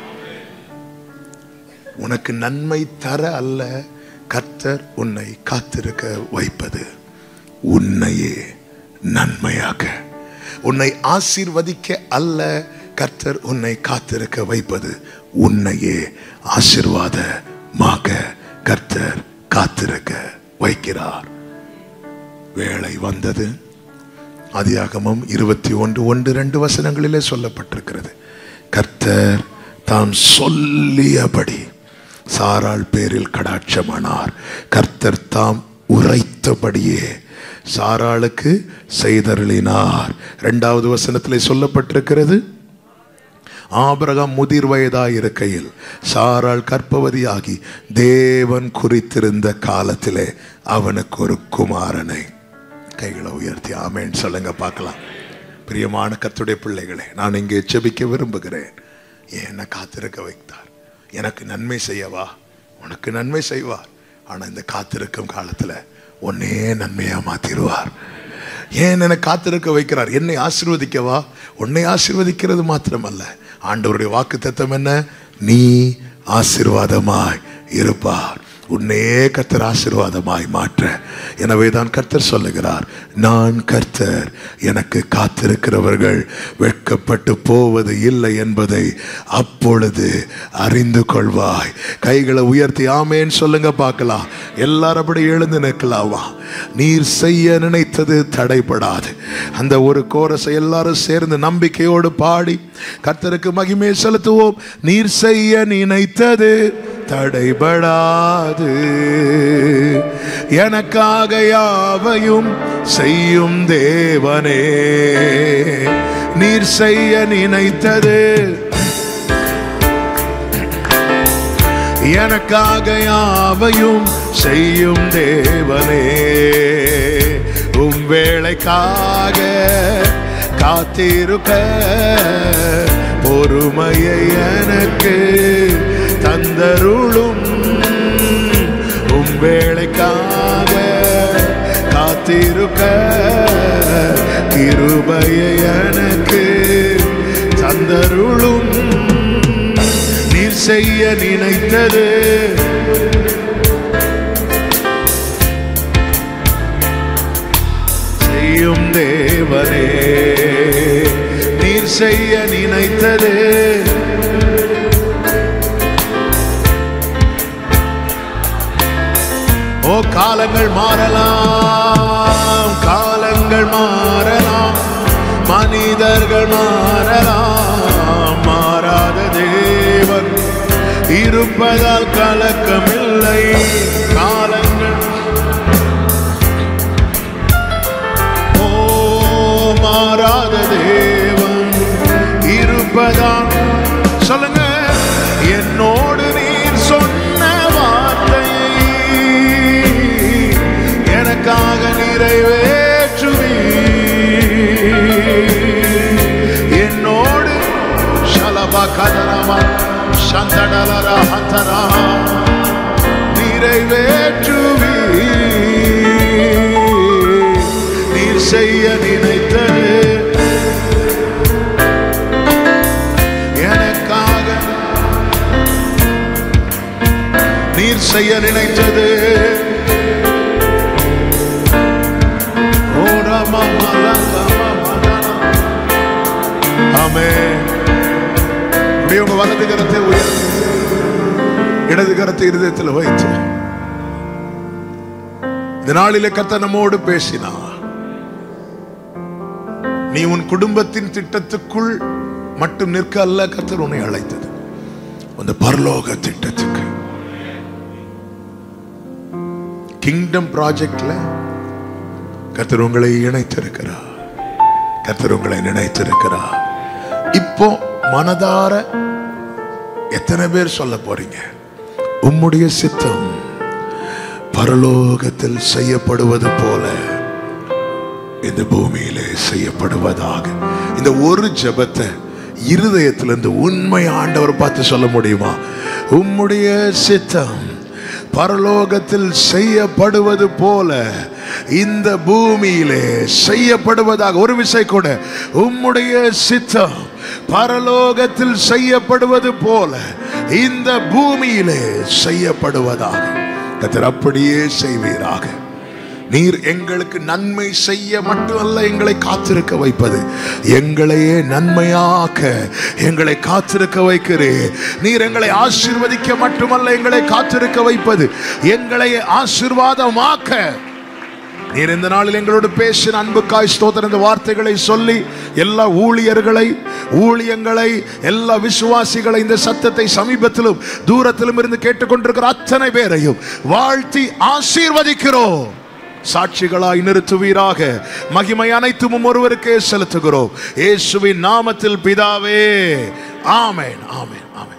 உனக்கு நன்மை தர அல்ல கர்த்தர் உன்னை காத்திருக்க வைப்பது உன்னையே நன்மையாக்க உன்னை ஆசீர்வதிக்க அல்ல கர்த்தர் உன்னை காத்திருக்க வைப்பது உன்னையே ஆசீர்வாதமாக கர்த்தர் காத்திருக்க வைக்கிறார் வேலை வந்தது ஆதியாகமம் இருபத்தி ஒன்று ஒன்று ரெண்டு வசனங்களிலே சொல்லப்பட்டிருக்கிறது கர்த்தர் தாம் சொல்லியபடி சாராள் பேரில் கடாட்சமானார் கர்த்தர் தாம் உரைத்தபடியே சாராளுக்கு செய்தருளினார் இரண்டாவது வசனத்திலே சொல்லப்பட்டிருக்கிறது ஆபிரகாம் முதிர் வயதாய் இருக்கையில் சாராள் கற்பவதியாகி தேவன் குறித்திருந்த காலத்திலே அவனுக்கு ஒரு குமாரனை கைகளை உயர்த்தி ஆமேன்னு சொல்லுங்க பார்க்கலாம் பிரியமான கர்த்தருடைய பிள்ளைகளே நான் இங்கே செபிக்க விரும்புகிறேன் ஏன் என்னை காத்திருக்க வைத்தார் எனக்கு நன்மை செய்யவா உனக்கு நன்மை செய்வார் ஆனா இந்த காத்திருக்கும் காலத்துல உன்னே நன்மையா மாத்திருவார் ஏன் என்னை காத்திருக்க வைக்கிறார் என்னை ஆசீர்வதிக்கவா உன்னை ஆசீர்வதிக்கிறது மாத்திரமல்ல ஆண்டவருடைய வாக்கு தத்தம் என்ன நீ ஆசீர்வாதமாய் இருப்பார் உன்னையே கர்த்தர் ஆசீர்வாதமாய் மாற்ற எனவே தான் கர்த்தர் சொல்லுகிறார் நான் கர்த்தர் எனக்கு காத்திருக்கிறவர்கள் வெட்கப்பட்டு போவது இல்லை என்பதை அப்பொழுது அறிந்து கொள்வாய் கைகளை உயர்த்தி ஆமேன்னு சொல்லுங்க பார்க்கலாம் எல்லாரும் அப்படி எழுந்து நிற்கலாமா நீர் செய்ய நினைத்தது தடைபடாது அந்த ஒரு கோரஸை எல்லாரும் சேர்ந்து நம்பிக்கையோடு பாடி கர்த்தருக்கு மகிமை செலுத்துவோம் நீர் செய்ய நினைத்தது தடைபடாது எனக்காக யாவையும் செய்யும் தேவனே நீர் செய்ய நினைத்தது எனக்காக யாவையும் செய்யும் தேவனே உம் வேளைக்காக காத்திருக்க பொறுமையை எனக்கு தந்தருளும் உம் வேளைக்காக காத்திருக்க கிருபையை எனக்கு தந்த செய்ய நினைத்தது செய்யும் தேவனே நீர் செய்ய நினைத்தது ஓ காலங்கள் மாறலாம் காலங்கள் மாறலாம் மனிதர்கள் மாறலாம் மாறாத தேவன் இருப்பதால் கலக்கமில்லை காலங்கள் ஓ மாறாத தேவன் இருப்பதால் சொல்லுங்க என்னோடு நீர் சொன்ன வார்த்தையை எனக்காக நிறைவேற்றுவி என்னோடு ஷலபா கதரமா சந்தடலரா ஹந்தரா நிறைவேற்றுவி நீர் செய்ய நினைத்தது எனக்காக நீர் செய்ய நினைத்தது ஓ ரமா மலா ரமா மலா. ஆமென். அப்படியே உங்க வலது கரத்தை உயர்த்தி இடது கரத்தை இருதயத்தில் வைத்து இந்த நாளிலே கர்த்தர் நம்மோடு பேசினார் நீ உன் குடும்பத்தின் திட்டத்துக்குள் மட்டும் நிற்க அல்ல கர்த்தர் உன்னை அழைத்தது அந்த பரலோக திட்டத்துக்கு கிங்டம் ப்ராஜெக்ட்ல கர்த்தர் உங்களை இணைத்திருக்கிறார் கர்த்தர் உங்களை நினைத்திருக்கிறார் இப்போ மனதார எத்தனை பேர் சொல்ல போறீங்க உம்முடைய சித்தம் பரலோகத்தில் செய்யப்படுவது போல இந்த பூமியிலே செய்யப்படுவதாக இந்த ஒரு ஜெபத்தை இருதயத்திலிருந்து உண்மை ஆண்டவர் பார்த்து சொல்ல முடியுமா உம்முடைய சித்தம் பரலோகத்தில் செய்யப்படுவது போல இந்த பூமியிலே செய்யப்படுவதாக ஒரு விசை கூட உம்முடைய சித்தம் பரலோகத்தில் செய்யப்படுவது போல இந்த பூமியிலே செய்யப்படுவதாக கத்தர் அப்படியே செய்வீராக நீர் எங்களுக்கு நன்மை செய்ய மட்டுமல்ல எங்களை காத்திருக்க வைப்பது எங்களையே நன்மையாக்க எங்களை காத்திருக்க வைக்கிறே நீர் எங்களை ஆசீர்வதிக்க மட்டுமல்ல எங்களை காத்திருக்க வைப்பது எங்களை ஆசீர்வாதமாக்க நீர் இந்த நாளில் எங்களோடு பேசின அன்புக்காய் ஸ்தோத்திர இந்த வார்த்தைகளை சொல்லி எல்லா ஊழியர்களை ஊழியங்களை எல்லா விசுவாசிகளை இந்த சத்தத்தை சமீபத்திலும் தூரத்திலும் இருந்து கேட்டுக்கொண்டிருக்கிற அத்தனை பேரையும் வாழ்த்தி ஆசீர்வதிக்கிறோம் சாட்சிகளாய் நிறுத்துவீராக மகிமை அனைத்தும் ஒருவருக்கே செலுத்துகிறோம் இயேசுவின் நாமத்தில் பிதாவே ஆமென் ஆமென் ஆமென்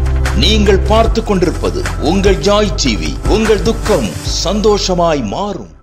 நீங்கள் பார்த்து கொண்டிருப்பது உங்கள் ஜாய் டிவி உங்கள் துக்கம் சந்தோஷமாய் மாறும்